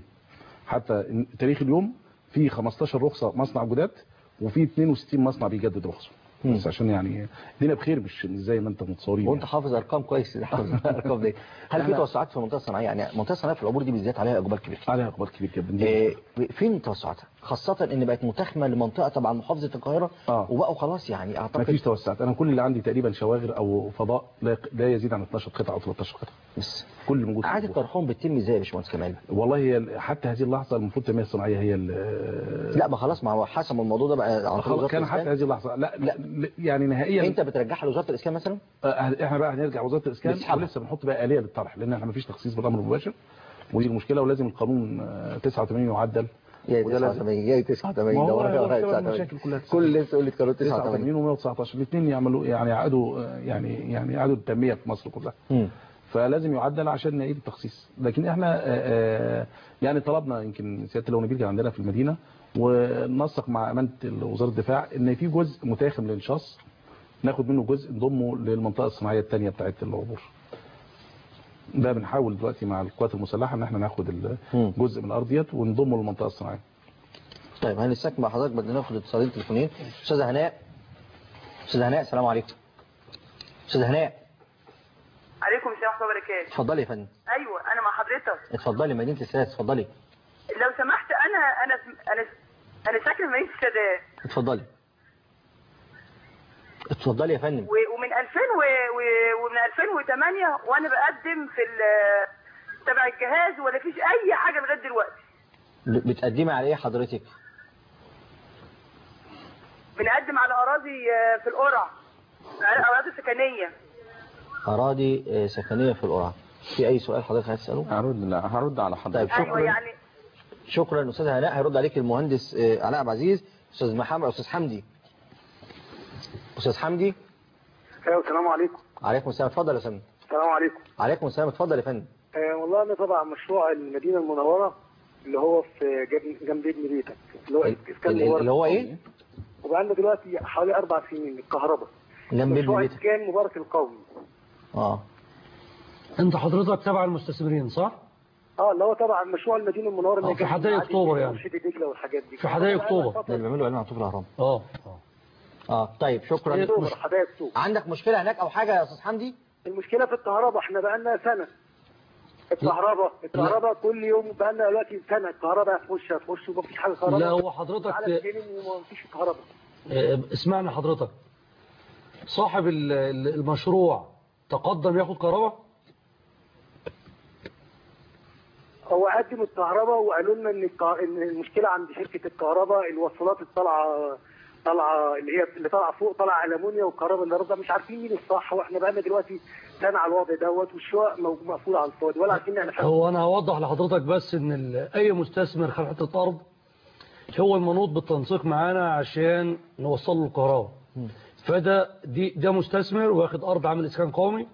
حتى تاريخ اليوم في 15 رخصه مصنع جداد وفي 62 مصنع بيجدد رخصه بس عشان يعني الدنيا بخير مش مش زي ما انت متصورين وانت حافظ ارقام كويس حافظ الارقام دي هل في أنا- توسعات في المنطقه الصناعيه يعني المنطقه الصناعيه في العبور دي بالذات عليها اقبال كبير عليها اقبال كبير جدا إيه فين توسعاتها خاصه ان بقت متاخمه لمنطقه طبعا محافظه القاهره آه. وبقوا خلاص يعني اعتقد ما فيش توسعات انا كل اللي عندي تقريبا شواغر او فضاء لا, لا يزيد عن 12 قطعه او 13 قطعه بس كل موجود في اعاده الجو. طرحهم بتتم ازاي يا باشمهندس كمال والله هي ال- حتى هذه اللحظه المفروض التنميه الصناعيه هي ال- لا ما خلاص ما هو حسم الموضوع ده بقى عن طريق خلاص وزاره كان حتى الاسكان هذه اللحظه لا, لا يعني نهائيا انت بترجعها لوزاره الاسكان مثلا آه، احنا بقى هنرجع وزاره الاسكان نسحبها. ولسه بنحط بقى اليه للطرح لان احنا ما فيش تخصيص بالامر المباشر ودي المشكله ولازم القانون آه، 89 يعدل يا وده لازم- 89 يا 89 ما هو ده ورقه ده ورقه سبب 89 المشاكل كلها كل اللي انت تقول لي قانون 89 89 و119 الاثنين يعملوا يعني يعادوا آه، يعني يعني يعادوا التنميه في مصر كلها مم. فلازم يعدل عشان نعيد التخصيص لكن احنا آه، آه، يعني طلبنا يمكن سياده اللواء نبيل كان عندنا في المدينه وننسق مع امانه وزاره الدفاع ان في جزء متاخم للانشاص ناخد منه جزء نضمه للمنطقه الصناعيه الثانيه بتاعت العبور ده بنحاول دلوقتي مع القوات المسلحه ان احنا ناخد ال- جزء من الارض ديت ونضمه للمنطقه الصناعيه طيب هنستكمل حضرتك بدنا ناخد اتصالين تليفونين استاذه هناء استاذه هناء السلام عليكم استاذه هناء عليكم السلام ورحمه الله وبركاته اتفضلي يا فندم ايوه انا مع حضرتك اتفضلي مدينه السادات اتفضلي لو سمحت انا انا انا انا ساكن في مدينه السادات اتفضلي اتفضلي يا فندم و- ومن 2000 و... و... ومن 2008 وانا بقدم في ال- تبع الجهاز ولا فيش اي حاجه لغايه دلوقتي ب- بتقدمي على ايه حضرتك بنقدم على اراضي آه، في القرع على اراضي سكنيه اراضي آه، سكنيه في القرعه في اي سؤال حضرتك عايز تساله هرد لا هرد على حضرتك طيب ايوه شكرا يعني شكرا استاذ هناء هيرد عليك المهندس آه، علاء عبد العزيز استاذ محمد استاذ حمدي استاذ حمدي ايوه السلام عليكم عليكم السلام اتفضل يا فندم السلام عليكم عليكم السلام اتفضل يا فندم آه والله انا طبعا مشروع المدينه المنوره اللي هو في جنب جنب ابن بيتك اللي هو اسكان ال- مبارك اللي هو ايه وبقالنا دلوقتي حوالي اربع سنين الكهرباء جنب ابن مشروع بيتك اسكان مبارك القومي اه انت حضرتك تبع المستثمرين صح؟ اه اللي هو طبعا مشروع المدينه المنوره اللي آه، في جنب حدائق معادي أكتوبر يعني. وشيد دجله والحاجات دي في حدائق اكتوبر ده اللي بيعملوا اعلان على طول الاهرام اه اه طيب شكرا اكتوبر مش... حدائق اكتوبر عندك مشكله هناك او حاجه يا استاذ حمدي المشكله في الكهرباء احنا بقالنا سنه الكهرباء الكهرباء كل يوم بقى لنا دلوقتي سنه الكهرباء هتخش هتخش ومفيش حاجه كهرباء لا، هو حضرتك- على الجنين ومفيش كهرباء آه، اسمعني حضرتك صاحب ال- ال- المشروع تقدم ياخد كهرباء هو قدم الكهرباء وقالوا لنا ان الكه- ان المشكله عند شركه الكهرباء الوصلات الطالعه طالعه اللي هي اللي طالعه فوق طالعه المونيا والكهرباء اللي رافضه مش عارفين مين الصح واحنا بقالنا دلوقتي سنه على الوضع دوت والشقق مو- مقفوله على الفاضي ولا عارفين نعمل حاجه هو انا هوضح لحضرتك بس ان ال- اي مستثمر خد حته ارض هو المنوط بالتنسيق معانا عشان نوصل له الكهرباء فده دي ده مستثمر واخد ارض عامل اسكان قومي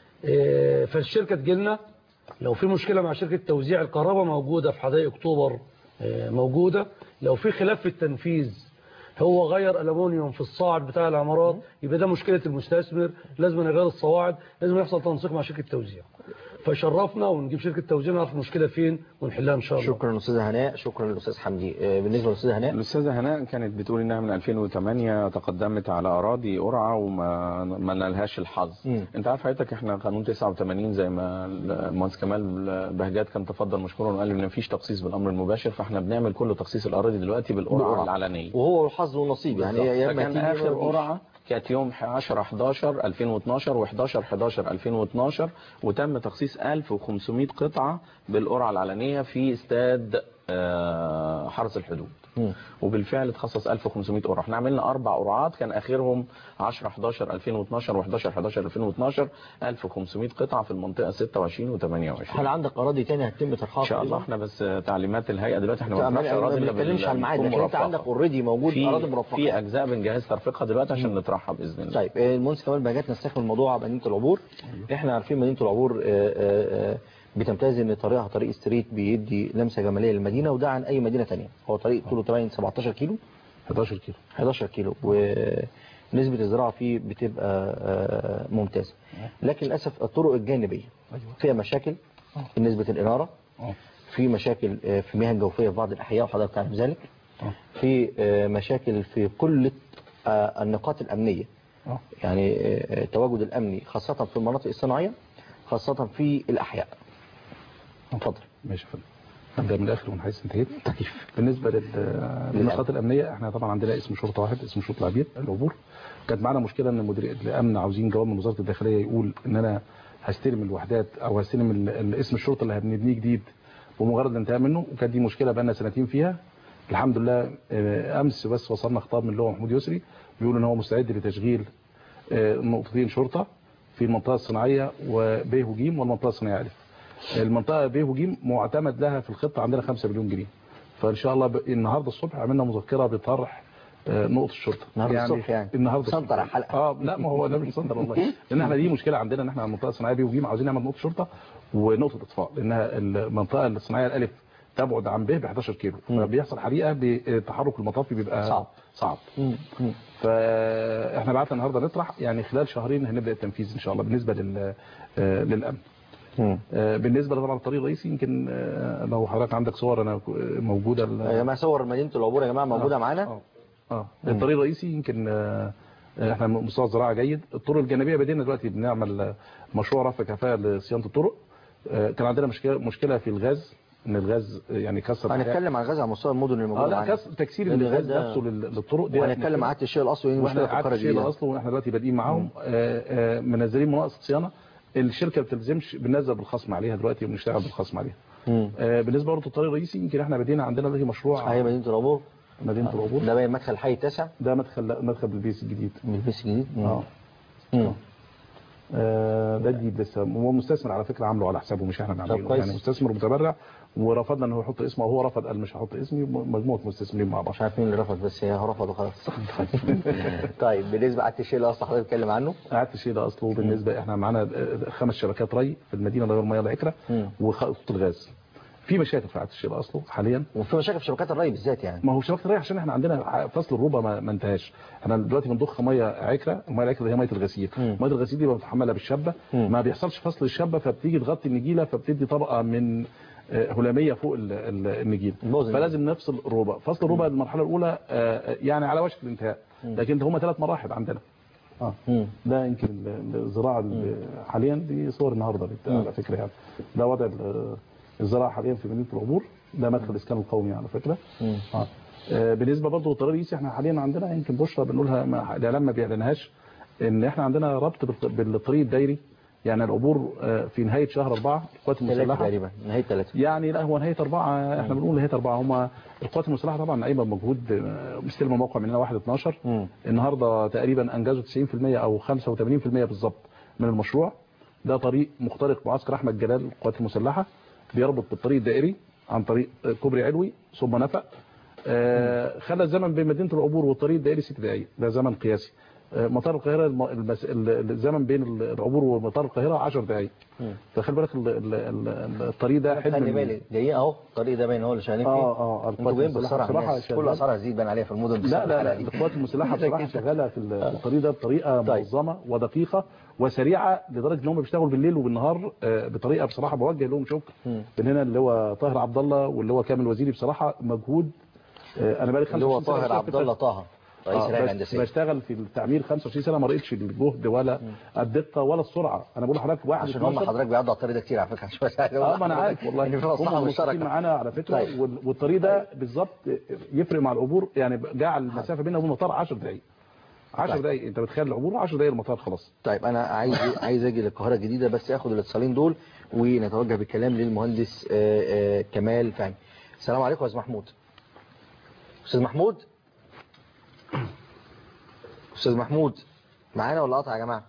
آه، فالشركه تجيلنا لو في مشكله مع شركه توزيع الكهرباء موجوده في حدائق اكتوبر آه، موجوده لو في خلاف في التنفيذ هو غير الومنيوم في الصاعد بتاع العمارات يبقى ده مشكله المستثمر لازم نغير الصواعد لازم يحصل تنسيق مع شركه توزيع فشرفنا ونجيب شركه توزيع نعرف المشكله فين ونحلها ان شاء الله شكرا استاذه هناء شكرا للاستاذ حمدي آه، بالنسبه للاستاذه هناء الاستاذه هناء كانت بتقول انها من 2008 تقدمت على اراضي قرعه وما ما نالهاش الحظ مم. انت عارف حضرتك احنا قانون 89 زي ما المهندس كمال بهجات كان تفضل مشكورا وقال ان مفيش تخصيص بالامر المباشر فاحنا بنعمل كل تخصيص الاراضي دلوقتي بالقرعه بالقرعة. العلنيه وهو الحظ والنصيب يعني هي يا اما فكان تيجي يا إما اخر ما تجيش. قرعه كانت يوم 10 11 2012 و11 11 2012 وتم تخصيص 1500 قطعه بالقرعه العلنيه في استاد آه، حرس الحدود وبالفعل اتخصص 1500 قرعه احنا عملنا اربع قرعات كان اخرهم 10 11 2012 و11 11 2012 1500 قطعه في المنطقه 26 و28 هل عندك اراضي تانية هتتم ترخيصها ان شاء الله احنا بس تعليمات الهيئه دلوقتي احنا ما بنرفعش اراضي إلا بنتكلمش بال- على الميعاد بتكون لكن انت مرفقة. عندك اوريدي موجود في اراضي مرفقه في اجزاء بنجهز ترفيقها دلوقتي عشان نطرحها باذن الله طيب آه، المهندس كمال بهجات نستكمل الموضوع على مدينه العبور احنا عارفين مدينه العبور آه، آه، آه، بتمتاز ان طريقها طريق ستريت بيدي لمسه جماليه للمدينه وده عن اي مدينه تانية هو طريق طوله تقريبا 17 كيلو 11 كيلو 11 كيلو ونسبه الزراعه فيه بتبقى آه، ممتازه لكن للاسف الطرق الجانبيه فيها مشاكل في نسبه الاناره في مشاكل آه، في المياه الجوفيه في بعض الاحياء وحضرتك تعرف ذلك في آه، مشاكل في كل آه، النقاط الامنيه يعني آه، التواجد الامني خاصه في المناطق الصناعيه خاصه في الاحياء اتفضل ماشي يا فندم ابدا من الاخر من حيث انتهيت بالنسبه لل- للنقاط الامنيه احنا طبعا عندنا اسم شرطه واحد اسمه شرطه العبيد العبور كانت معانا مشكله ان مدير الامن عاوزين جواب من وزاره الداخليه يقول ان انا هستلم الوحدات او هستلم ال- ال- اسم الشرطه اللي هنبنيه جديد بمجرد الانتهاء منه وكانت دي مشكله بقى لنا سنتين فيها الحمد لله آه، امس بس وصلنا خطاب من اللي هو محمود يسري بيقول ان هو مستعد لتشغيل آه، نقطتين شرطه في المنطقه الصناعيه وب وج والمنطقه الصناعيه الف المنطقه ب وج معتمد لها في الخطه عندنا 5 مليون جنيه فان شاء الله ب... النهارده الصبح عملنا مذكره بطرح آه، نقطه الشرطه النهارده الصبح يعني النهارده سنتر على الحلقه اه لا ما هو ده مش سنتر والله لان احنا دي مشكله عندنا ان احنا المنطقه الصناعيه بي وجيم عاوزين نعمل نقطه شرطه ونقطه اطفاء لانها المنطقه الصناعيه الالف تبعد عن ب ب 11 كيلو فبيحصل حريقه بالتحرك المطافي بيبقى صعب. صعب فاحنا بعتنا النهارده نطرح يعني خلال شهرين هنبدا التنفيذ ان شاء الله بالنسبه لل آه، للامن آه، بالنسبه طبعا الطريق الرئيسي يمكن آه، لو حضرتك عندك صور انا موجوده ال- يا جماعه صور مدينه العبور يا جماعه موجوده آه. معانا اه الطريق الرئيسي يمكن آه، آه، احنا مستوى الزراعه جيد الطرق الجانبيه بدينا دلوقتي بنعمل آه، مشروع رفع كفاءه لصيانه الطرق آه، كان عندنا مشكله مشكله في الغاز ان الغاز يعني كسر هنتكلم عن الغاز على مستوى المدن اللي اه موجوده لا معانا كسر تكسير لأن الغاز ده- نفسه لل- للطرق دي وهنتكلم عن الشيء الاصلي ودي واحنا مشكله في قعدت القاره الشيء الجديده الاصل واحنا دلوقتي بادئين معاهم آه، آه، منزلين مناقصه صيانه الشركه ما بتلزمش بننزل بالخصم عليها دلوقتي وبنشتغل بالخصم عليها مم. آه، بالنسبه برضه الطريق الرئيسي يمكن احنا بدينا عندنا دلوقتي مشروع هي مدينه العبور مدينه العبور ده باين مدخل حي التاسع ده مدخل لا، مدخل بالبيس الجديد بالبيس الجديد مم. اه مم. آه، ده جديد لسه هو مستثمر على فكره عامله على حسابه مش احنا اللي طب عاملينه كويس. يعني مستثمر متبرع ورفضنا ان هو يحط اسمه وهو رفض قال مش هحط اسمي مجموعه مستثمرين مع بعض مش عارف مين اللي رفض بس هي رفض وخلاص طيب بالنسبه على الشيء الاصلي حضرتك بتتكلم عنه قعدت الشيء ده اصله بالنسبه احنا معانا آه، خمس شبكات ري في المدينه اللي هي الميه العكره مم. وخط الغاز في مشاكل في قعدة الشيء ده اصله حاليا وفي مشاكل في شبكات الري بالذات يعني ما هو شبكه الري عشان احنا عندنا فصل الربع ما, ما انتهاش احنا دلوقتي بنضخ ميه عكره الميه العكره دي هي ميه الغسيل مم. ميه الغسيل دي بنتحملها بالشبه مم. ما بيحصلش فصل الشبه فبتيجي تغطي النجيله فبتدي طبقه من آه، هلاميه فوق ال- ال- النجيل بوظ فلازم نفصل الربع فصل الربع المرحله الاولى آه، يعني على وشك الانتهاء لكن هم ثلاث مراحل عندنا اه ده يمكن ال- الزراعه ال- حاليا دي صور النهارده بت- على فكره يعني ده وضع ال- الزراعه حاليا في مدينه العبور ده مدخل الاسكان القومي على فكره اه آه، بالنسبه برضه للطريق الرئيسي احنا حاليا عندنا يمكن بشرى بنقولها ما الاعلام ما بيعلنهاش ان احنا عندنا ربط بالط- بالطريق الدايري يعني العبور آه، في نهايه شهر أربعة القوات ثلاثة المسلحه تقريبا نهاية ثلاثة يعني لا هو نهايه اربعه احنا بنقول نهايه اربعه هم القوات المسلحه طبعا قايمه بمجهود آه، مستلمه موقع مننا 1 12 النهارده تقريبا انجزوا 90% او 85% بالظبط من المشروع ده طريق مخترق معسكر احمد جلال القوات المسلحه بيربط بالطريق الدائري عن طريق آه، كوبري علوي ثم نفق آه، خلى الزمن بين مدينه العبور والطريق الدائري ست دقائق ده زمن قياسي آه، مطار القاهره الم- المس... ال- الزمن بين العبور ومطار القاهره 10 دقائق فخلي بالك ال- ال- ال- الطريق ده حلم خلي من- بالك دقيقة اهو الطريق ده باين هو اللي شغالين فيه اه اه انتوا جايين المسلحة بالسرعة بصراحة الناس كل شغال. اسعار هتزيد باين عليها في المدن لا لا لا الحلقة دي. القوات المسلحه بصراحه كده. شغاله في ال- في الطريق ده بطريقه منظمه ودقيقه وسريعه لدرجه ان هم بيشتغلوا بالليل وبالنهار آه، بطريقه بصراحه بوجه لهم شكر من هنا اللي هو طاهر عبد الله واللي هو كامل وزيري بصراحه مجهود آه، انا بقالي 25 اللي هو سنة طاهر بشتغل عبد في الله الت- طه رئيس آه، الهيئة بس- الهندسية بشتغل في التعمير 25 سنه ما لقيتش الجهد ولا الدقه ولا السرعه انا بقول لحضرتك واحد عشان هم 12 حضرتك بيعدوا على الطريق ده كتير على فكرة عشان بس اه ما انا عارف والله ان في مصلحة هم مشتركين مشتركة معانا على فكره طيب. وال- والطريق ده بالظبط يفرق مع العبور يعني جعل المسافه بيننا وبين المطار 10 دقائق 10 طيب. دقائق انت بتخيل العبور 10 دقائق المطار خلاص طيب انا عايز عايز اجي للقاهره الجديده بس اخد الاتصالين دول ونتوجه بالكلام للمهندس آه، آه، كمال فهمي السلام عليكم يا استاذ محمود استاذ محمود استاذ محمود معانا ولا قطع يا جماعه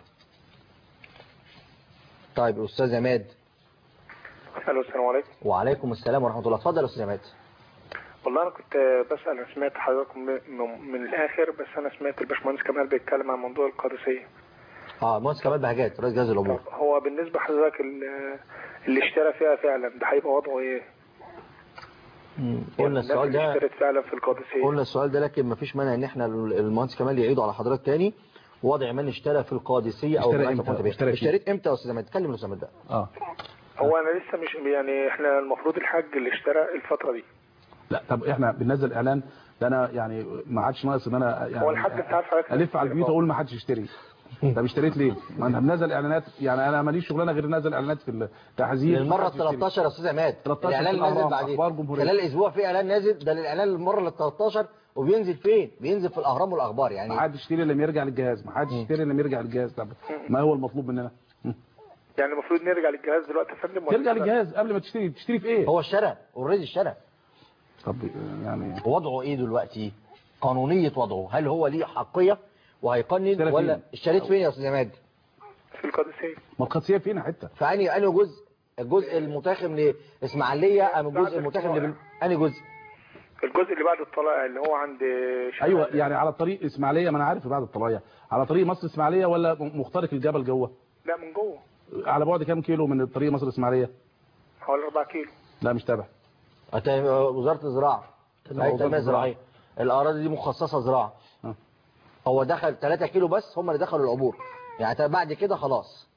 طيب الاستاذ عماد الو السلام عليكم وعليكم السلام ورحمه الله اتفضل يا استاذ عماد والله انا كنت بسال انا سمعت حضرتك من, من, من الاخر بس انا سمعت الباشمهندس كمال بيتكلم عن موضوع القادسيه اه المهندس كمال بهجات رئيس جهاز العبور هو بالنسبه لحضرتك ال- اللي اشترى فيها فعلا ده هيبقى وضعه ايه؟ مم. قلنا الناس السؤال اللي ده اشترت فعلا في القادسيه قلنا السؤال ده لكن مفيش مانع ان احنا المهندس كمال يعيده على حضرتك تاني وضع من اشترى في القادسيه او اشترى الرئيس امتى؟ كنت بيه. اشترى فيه. اشتريت امتى يا استاذ عماد اتكلم يا استاذ عماد بقى اه هو انا لسه مش يعني احنا المفروض الحاج اللي اشترى الفتره دي لا طب احنا بننزل اعلان ده انا يعني ما عادش ناقص ان انا يعني هو الحاج انت عارف حضرتك الف على البيوت اقول ما حدش يشتري طب اشتريت ليه؟ ما انا بنزل اعلانات يعني انا ماليش شغلانه غير نزل اعلانات في التحذير للمره محدش ال يشتري. 13 يا استاذ عماد 13 الاعلان في الأهرام، نازل بعد أخبار جمهورية. خلال اسبوع في اعلان نازل ده للاعلان المره ال 13 وبينزل فين بينزل في الاهرام والاخبار يعني ما حدش يشتري الا لما يرجع للجهاز ما حدش يشتري الا لما يرجع للجهاز طب ما هو المطلوب مننا يعني المفروض نرجع للجهاز دلوقتي يا فندم ولا ترجع لسه؟ للجهاز قبل ما تشتري تشتري في ايه هو اشترى اوريدي اشترى طب يعني وضعه ايه دلوقتي قانونيه وضعه هل هو ليه حقيه وهيقنن اشترى ولا فين؟ اشتريت فين يا استاذ عماد في القادسيه ما القادسيه فينا حته فاني انهي جزء الجزء المتاخم لاسماعيليه ام الجزء المتاخم لبن... انهي جزء الجزء اللي بعد الطلاق اللي هو عند شمال- ايوه يعني على طريق اسماعيليه ما انا عارف بعد الطلاية على طريق مصر اسماعيليه ولا مخترق الجبل جوه لا من جوه على بعد كام كيلو من طريق مصر اسماعيليه حوالي 4 كيلو لا مش تابع أنت وزاره الزراعه تبع هيئه وزارة التنميه الزراعة. الزراعيه الاراضي دي مخصصه زراعه آه. هو دخل 3 كيلو بس هم اللي دخلوا العبور يعني بعد كده خلاص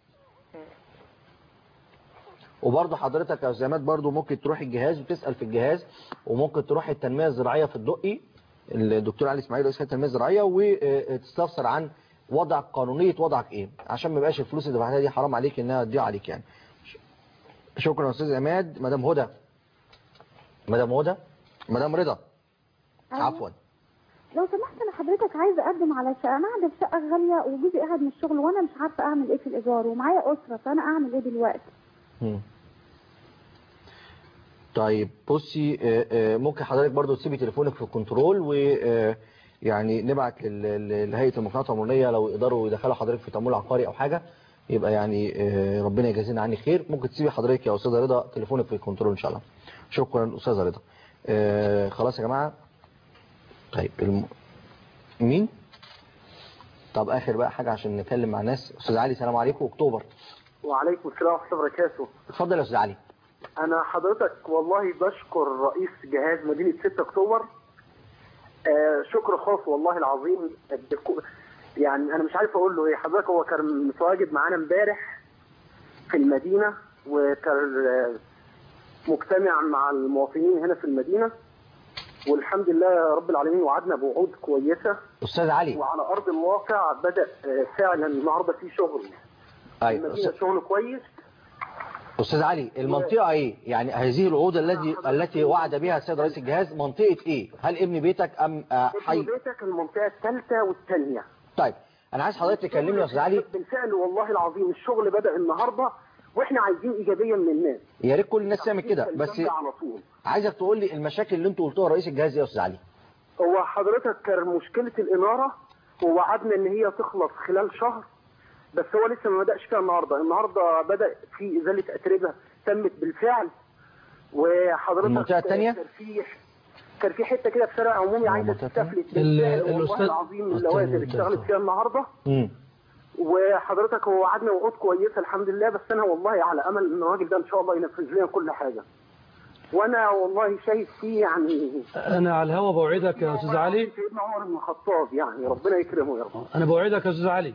وبرضه حضرتك يا استاذ عماد برضه ممكن تروح الجهاز وتسال في الجهاز وممكن تروح التنميه الزراعيه في الدقي الدكتور علي اسماعيل رئيس هيئه التنميه الزراعيه وتستفسر عن وضع قانونيه وضعك ايه عشان ما يبقاش الفلوس اللي دفعتها دي حرام عليك انها تضيع عليك يعني شكرا يا استاذ عماد مدام هدى مدام هدى مدام رضا عفوا لو سمحت انا حضرتك عايزه اقدم على شقه انا قاعده في شقه غاليه وجوزي قاعد من الشغل وانا مش عارفه اعمل ايه في الايجار ومعايا اسره فانا اعمل ايه دلوقتي مم. طيب بصي آه، آه، ممكن حضرتك برضو تسيبي تليفونك في الكنترول و آه، يعني نبعت لل- لل- لهيئه المقنعات العمرانيه لو يقدروا يدخلوا حضرتك في تمويل عقاري او حاجه يبقى يعني آه، ربنا يجازينا عني خير ممكن تسيبي حضرتك يا استاذه رضا تليفونك في الكنترول ان شاء الله شكرا استاذه رضا آه، خلاص يا جماعه طيب الم... مين طب اخر بقى حاجه عشان نتكلم مع ناس استاذ علي سلام عليكم اكتوبر وعليكم السلام ورحمه الله وبركاته اتفضل يا استاذ علي انا حضرتك والله بشكر رئيس جهاز مدينه 6 اكتوبر آه شكر خاص والله العظيم الدكو- يعني انا مش عارف اقول له ايه حضرتك هو كان متواجد معانا امبارح في المدينه وكان آه، مجتمع مع المواطنين هنا في المدينه والحمد لله رب العالمين وعدنا بوعود كويسه استاذ علي وعلى ارض الواقع بدا آه، فعلا النهارده في شغل ايوه المدينه أستاذ- شغل كويس استاذ علي المنطقه ايه يعني هذه الوعود التي التي وعد بها السيد رئيس الجهاز منطقه ايه هل ابن بيتك ام آه، ابن حي بيتك المنطقه الثالثه والثانيه طيب انا عايز حضرتك تكلمني يا استاذ علي بالفعل والله العظيم الشغل بدا النهارده واحنا عايزين ايجابيه من الناس يا ريت كل الناس تعمل كده بس الجنب على طول عايزك تقول لي المشاكل اللي انتوا قلتوها رئيس الجهاز ايه يا استاذ علي هو حضرتك كان مشكله الاناره ووعدنا ان هي تخلص خلال شهر بس هو لسه ما بداش فيها النهارده النهارده بدا في ازاله اتربه تمت بالفعل وحضرتك المنطقة التانية؟ كان في كان في حته كده في شارع عمومي عايزه تستفلت ال- بالفعل والله الأستاذ- العظيم اللوازم اللي اشتغلت فيها النهارده امم وحضرتك هو وعدنا وعود كويسه الحمد لله بس انا والله على امل ان الراجل ده ان شاء الله ينفذ لنا كل حاجه وانا والله شايف فيه يعني انا على الهوا بوعدك يا استاذ علي سيدنا عمر بن الخطاب يعني ربنا يكرمه يا رب انا بوعدك يا استاذ علي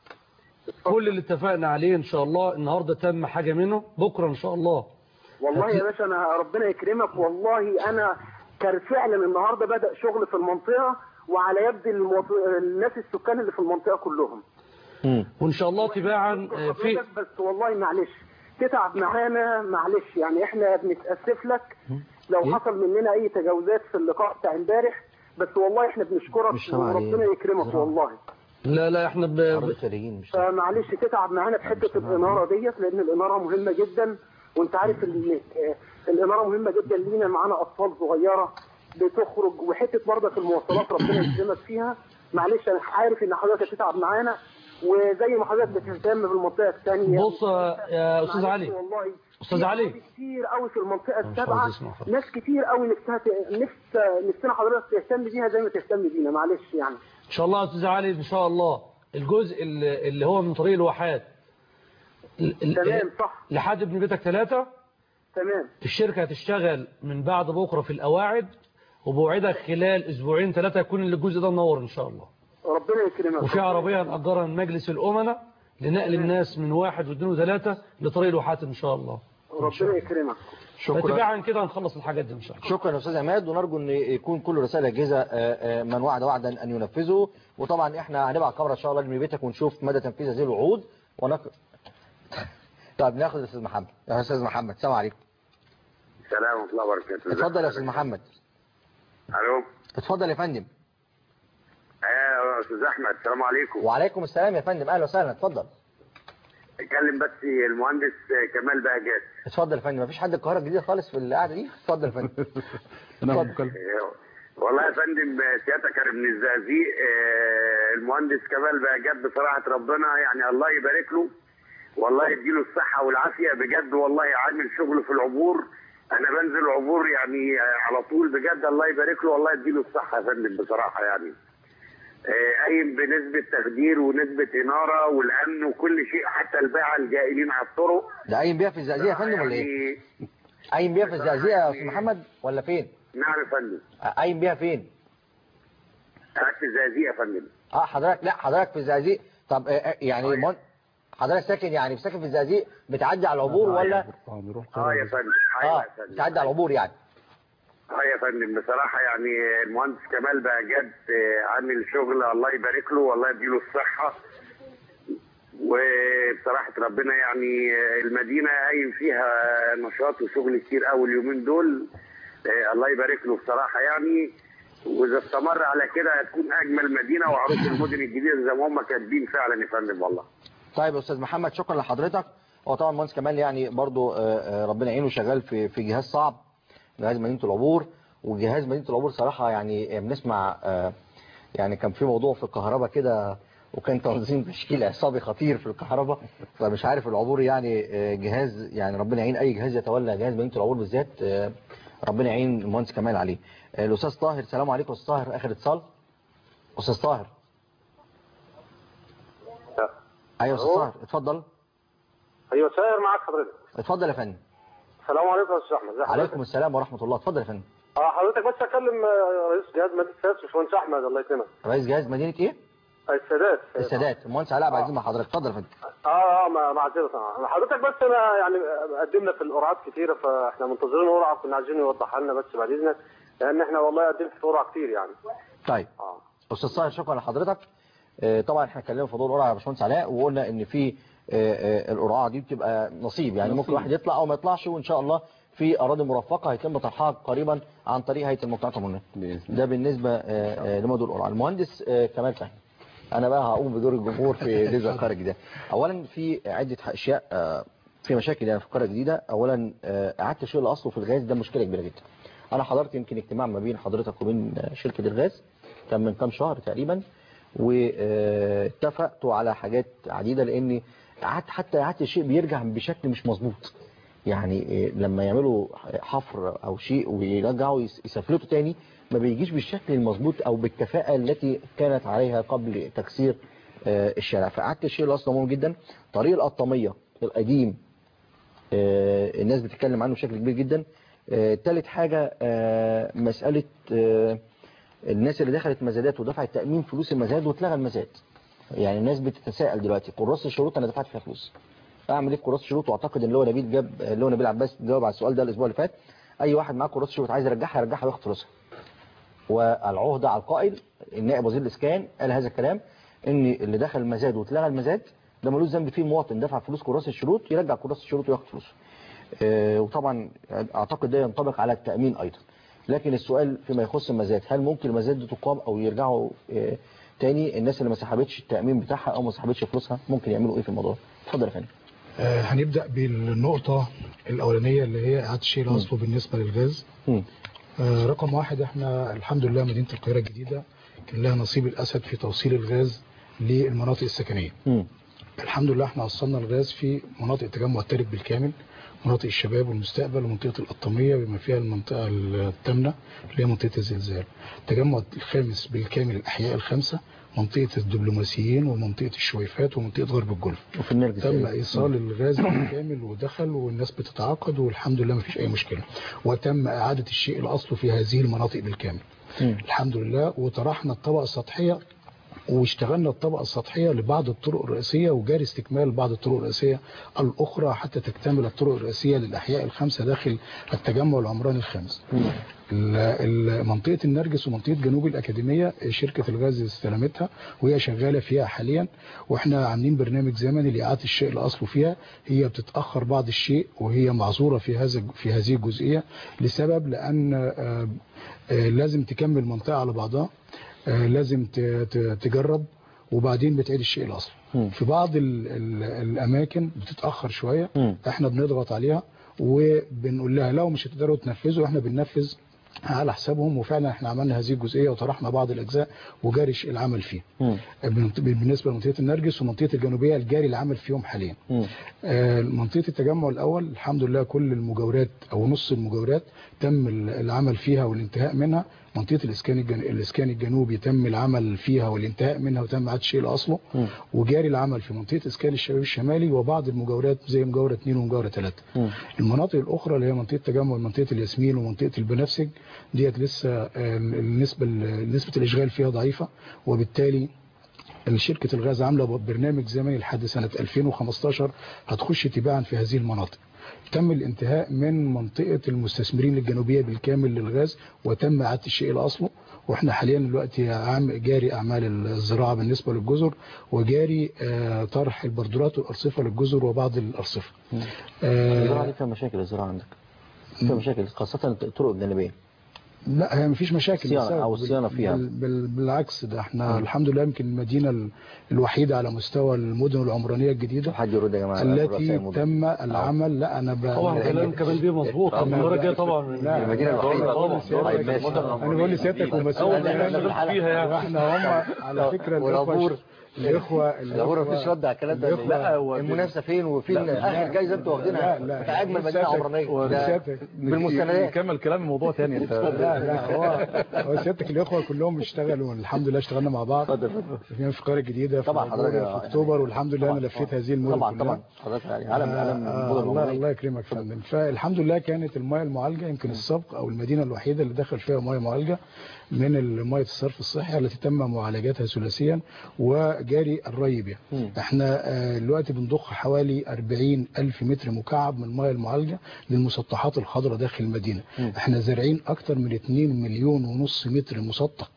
كل اللي اتفقنا عليه ان شاء الله النهارده تم حاجه منه بكره ان شاء الله والله يا باشا انا ربنا يكرمك والله انا كان فعلا النهارده بدا شغل في المنطقه وعلى يد الموط... الناس السكان اللي في المنطقه كلهم وان شاء الله تباعا آه، في حضرتك بس والله معلش تتعب معانا معلش يعني احنا بنتاسف لك لو حصل مننا اي تجاوزات في اللقاء بتاع امبارح بس والله احنا بنشكرك مش سامع وربنا عليه. يكرمك والله لا لا احنا ب... فمعلش تتعب معانا في حته الاناره ديت لان الاناره مهمه جدا وانت عارف ان آه، الاناره مهمه جدا لينا معانا اطفال صغيره بتخرج وحته برضك المواصلات ربنا يكرمك فيها معلش انا عارف ان حضرتك هتتعب معانا وزي ما حضرتك بتهتم بالمنطقه الثانيه بص يا استاذ علي والله استاذ في علي كتير قوي في المنطقه مش السبعه عاوز يسمع خالص. ناس كتير قوي نفسها ت- نفس نفسنا حضرتك تهتم بيها زي ما تهتم بينا معلش يعني ان شاء الله يا استاذ علي ان شاء الله الجزء اللي اللي هو من طريق الواحات ال- ال- تمام صح لحد ابن بيتك ثلاثة تمام الشركة هتشتغل من بعد بكرة في القواعد وبوعدك خلال اسبوعين ثلاثة يكون الجزء ده منور ان شاء الله ربنا يكرمك وفي عربية هنأجرها من مجلس الأمناء لنقل الناس من واحد واثنين وثلاثة لطريق الواحات ان شاء الله ربنا يكرمك فتباعا كده هنخلص الحاجات دي ان شاء الله شكرا يا استاذ عماد ونرجو ان يكون كل رسائل الاجهزه آه، آه، من وعد وعدا ان ينفذه وطبعا احنا هنبعت كاميرا ان شاء الله لابن بيتك ونشوف مدى تنفيذ هذه الوعود ونق... طيب ناخد الاستاذ محمد يا استاذ محمد السلام عليكم السلام ورحمة الله وبركاته اتفضل يا استاذ محمد الو اتفضل يا فندم ايوه يا استاذ احمد السلام عليكم وعليكم السلام يا فندم اهلا وسهلا اتفضل اتكلم بس المهندس كمال بهجات اتفضل يا فندم مفيش حد القاهره الجديده خالص في القعده دي اتفضل يا فندم اتفضل والله يا فندم سيادتك يا ابن الزقازيق آه، المهندس كمال بهجات بصراحة ربنا يعني الله يبارك له والله يديله الصحة والعافية بجد والله عامل شغل في العبور أنا بنزل عبور يعني آه، على طول بجد الله يبارك له والله يديله الصحة يا فندم بصراحة يعني آه، قايم بنسبة تخدير ونسبة إنارة والأمن وكل شيء حتى الباعة الجائلين على الطرق ده قايم بيها في الزقازيق يا فندم ولا ايه يعني قايم بيها في الزقازيق يا استاذ محمد ولا فين نعم يا فندم قايم بيها فين قاعد في الزقازيق يا فندم اه حضرتك لا حضرتك في الزقازيق طب آه، آه، يعني من... حضرتك ساكن يعني ساكن في الزقازيق بتعدي على العبور ولا اه يا فندم ايوه اه يا فندم بتعدي على العبور يعني اه يا فندم بصراحة يعني المهندس كمال بهجات آه، عامل شغل الله يبارك له والله يديله الصحة وبصراحة ربنا يعني آه، المدينة قايم فيها نشاط وشغل كتير قوي اليومين دول آه، الله يبارك له بصراحة يعني وإذا استمر على كده هتكون أجمل مدينة وعروس المدن الجديدة زي ما هم كاتبين فعلا يا فندم والله طيب يا استاذ محمد شكرا لحضرتك هو طبعا المهندس كمال يعني برضو آه، آه، ربنا يعينه شغال في في جهاز صعب جهاز مدينه العبور وجهاز مدينه العبور صراحه يعني آه، بنسمع آه، يعني كان في موضوع في الكهرباء كده وكان تنظيم تشكيل عصابي خطير في الكهرباء فمش عارف العبور يعني آه، جهاز يعني ربنا يعين اي جهاز يتولى جهاز مدينه العبور بالذات آه، ربنا يعين المهندس كمال عليه آه، الاستاذ طاهر السلام عليكم استاذ طاهر اخر اتصال استاذ طاهر ايوه يا استاذ طاهر اتفضل ايوه سائر معاك حضرتك اتفضل يا فندم السلام عليكم يا استاذ احمد ازي حضرتك؟ عليكم السلام ورحمه الله اتفضل يا فندم اه حضرتك بس اكلم آه، رئيس جهاز مدينه السادات باشمهندس احمد الله يكرمك رئيس جهاز مدينه ايه السادات السادات المهندس علاء عبد العزيز مع حضرتك اتفضل يا فندم اه اه مع- معذره طبعا حضرتك بس انا يعني قدمنا في القرعات كتيره فاحنا منتظرين قرعه كنا عايزين يوضحها لنا بس بعد اذنك لان احنا والله قدمت في قرعه كتير يعني طيب استاذ صالح شكرا لحضرتك آه، طبعا احنا اتكلمنا في موضوع القرعه يا باشمهندس علاء وقلنا ان في آه، آه، القرعه دي بتبقى نصيب يعني ممكن نصيب. واحد يطلع او ما يطلعش وان شاء الله في اراضي مرفقه هيتم طرحها قريبا عن طريق هيئه المجتمعات العموميه ده بالنسبه آه، آه، لموضوع القرعه المهندس آه، كمال فهمي انا بقى هقوم بدور الجمهور في جزء القريه الجديده اولا في عده اشياء آه، في مشاكل يعني في القريه الجديده اولا آه، اعاده تشغيل الاصل في الغاز ده مشكله كبيره جدا انا حضرت يمكن اجتماع ما بين حضرتك وبين آه، شركه الغاز كان من كام شهر تقريبا واتفقتوا على حاجات عديده لان إعادة- حتى اعاده الشيء بيرجع بشكل مش مظبوط يعني إيه، لما يعملوا حفر او شيء ويرجعوا يس- يسفلتوا تاني ما بيجيش بالشكل المظبوط او بالكفاءه التي كانت عليها قبل تكسير آه، الشارع فاعاده الشيء الاصل مهم جدا طريق القطاميه القديم آه، الناس بتتكلم عنه بشكل كبير جدا آه، تالت حاجه آه، مساله آه، الناس اللي دخلت مزادات ودفعت تامين فلوس المزاد واتلغى المزاد يعني الناس بتتساءل دلوقتي كراس الشروط انا دفعت فيها فلوس اعمل ايه في كراس الشروط واعتقد ان اللي هو نبيل جاب اللي هو نبيل عباس جاوب على السؤال ده الاسبوع اللي فات اي واحد معاه كراس الشروط عايز يرجعها يرجعها وياخد فلوسها والعهده على القائل النائب وزير الاسكان قال هذا الكلام ان اللي دخل المزاد واتلغى المزاد ده ملوش ذنب فيه المواطن دفع فلوس كراس الشروط يرجع كراس الشروط وياخد فلوسه آه، وطبعا اعتقد ده ينطبق على التامين ايضا لكن السؤال فيما يخص المزاد هل ممكن المزاد دي تقام او يرجعوا آه، تاني الناس اللي ما سحبتش التامين بتاعها او ما سحبتش فلوسها ممكن يعملوا ايه في الموضوع اتفضل يا فندم آه، هنبدأ بالنقطة الأولانية اللي هي إعادة شيء الأصل بالنسبة للغاز مم. آه، رقم واحد احنا الحمد لله مدينة القاهرة الجديدة كان لها نصيب الأسد في توصيل الغاز للمناطق السكنية مم. الحمد لله احنا وصلنا الغاز في مناطق التجمع الثالث بالكامل مناطق الشباب والمستقبل ومنطقة القطامية بما فيها المنطقة الثامنة اللي هي منطقة الزلزال التجمع الخامس بالكامل الأحياء الخمسة منطقة الدبلوماسيين ومنطقة الشويفات ومنطقة غرب الجولف وفي النرجس تم أيضا. ايصال الغاز بالكامل ودخل والناس بتتعاقد والحمد لله ما فيش اي مشكله وتم اعاده الشيء الاصل في هذه المناطق بالكامل الحمد لله وطرحنا الطبقه السطحيه واشتغلنا الطبقة السطحية لبعض الطرق الرئيسية وجاري استكمال بعض الطرق الرئيسية الأخرى حتى تكتمل الطرق الرئيسية للأحياء الخمسة داخل التجمع العمراني الخامس ال- ال- منطقة النرجس ومنطقة جنوب الأكاديمية شركة الغاز استلمتها وهي شغالة فيها حاليا واحنا عاملين برنامج زمني لإعادة الشيء الأصل فيها هي بتتأخر بعض الشيء وهي معذورة في هذا في هذه الجزئية لسبب لأن آه، آه، لازم تكمل منطقة على بعضها آه، لازم ت- ت- تجرب وبعدين بتعيد الشيء الأصل في بعض ال ال الأماكن بتتأخر شوية احنا بنضغط عليها وبنقول لها لو مش هتقدروا تنفذوا احنا بننفذ على حسابهم وفعلا احنا عملنا هذه الجزئية وطرحنا بعض الأجزاء وجاري الشيء العمل فيه بالنسبة بالنسبة لمنطقة النرجس ومنطقة الجنوبية الجاري العمل فيهم حاليا آه، منطقة التجمع الأول الحمد لله كل المجاورات أو نص المجاورات تم العمل فيها والانتهاء منها منطقة الإسكان الجن... الإسكان الجنوبي تم العمل فيها والانتهاء منها وتم إعادة شيء لأصله وجاري العمل في منطقة إسكان الشباب الشمالي وبعض المجاورات زي مجاورة 2 ومجاورة 3 المناطق الأخرى اللي هي منطقة تجمع منطقة الياسمين ومنطقة البنفسج ديت لسه آه، النسبة نسبة الإشغال فيها ضعيفة وبالتالي شركة الغاز عاملة برنامج زمني لحد سنة 2015 هتخش تباعا في هذه المناطق تم الانتهاء من منطقة المستثمرين الجنوبية بالكامل للغاز وتم إعادة الشيء لأصله واحنا حاليا دلوقتي عام جاري أعمال الزراعة بالنسبة للجزر وجاري آه، طرح البردورات والأرصفة للجزر وبعض الأرصفة الزراعة دي فيها مشاكل الزراعة عندك فيها مشاكل خاصة الطرق الجانبية لا هي مفيش مشاكل صيانة بسبب- أو الصيانة بال- فيها. بال بال بالعكس ده احنا مم. الحمد لله يمكن المدينة ال- الوحيدة على مستوى المدن العمرانية الجديدة حد يرد يا جماعة رؤساء التي المدن. تم العمل لا انا ب... طبعا كلام كمان بيه مظبوط طبعاً. المره الجايه طبعا لا المدينة الوحيدة. أنا بقول لسيادتك- طيب ماشي. انا بقول لسيادتك ومسؤول أول ما كمان نشتغل فيها يعني. واحنا هم على فكرة والعبور. الإخوة الإخوة العبور مفيش رد على الكلام ده الإخوة- لا هو المنافسة فين وفين لا، آخر جايزة أنتوا واخدينها لا، لا. بتاع أجمل مدينة سيادتك- عمرانية ده سيادتك. بالمستندات نكمل كلام موضوع تاني انت لا لا هو هو سيادتك الاخوه كلهم اشتغلوا الحمد لله اشتغلنا مع بعض في في القاهره الجديده في طبعا العبورة، حضرتك- في اكتوبر والحمد لله انا لفيت هذه المدن طبعا كلها. طبعا حضرتك يعني علم علم آه، المدن الله العمرانية. الله يكرمك يا فندم فالحمد لله كانت المياه المعالجه يمكن السبق او المدينه الوحيده اللي دخل فيها مياه معالجه من مياه الصرف الصحي التي تم معالجتها ثلاثيا جاري الري بها احنا آه، دلوقتي بنضخ حوالي 40 ألف متر مكعب من المياه المعالجة للمسطحات الخضراء داخل المدينة احنا زارعين أكتر من 2 مليون ونص متر مسطح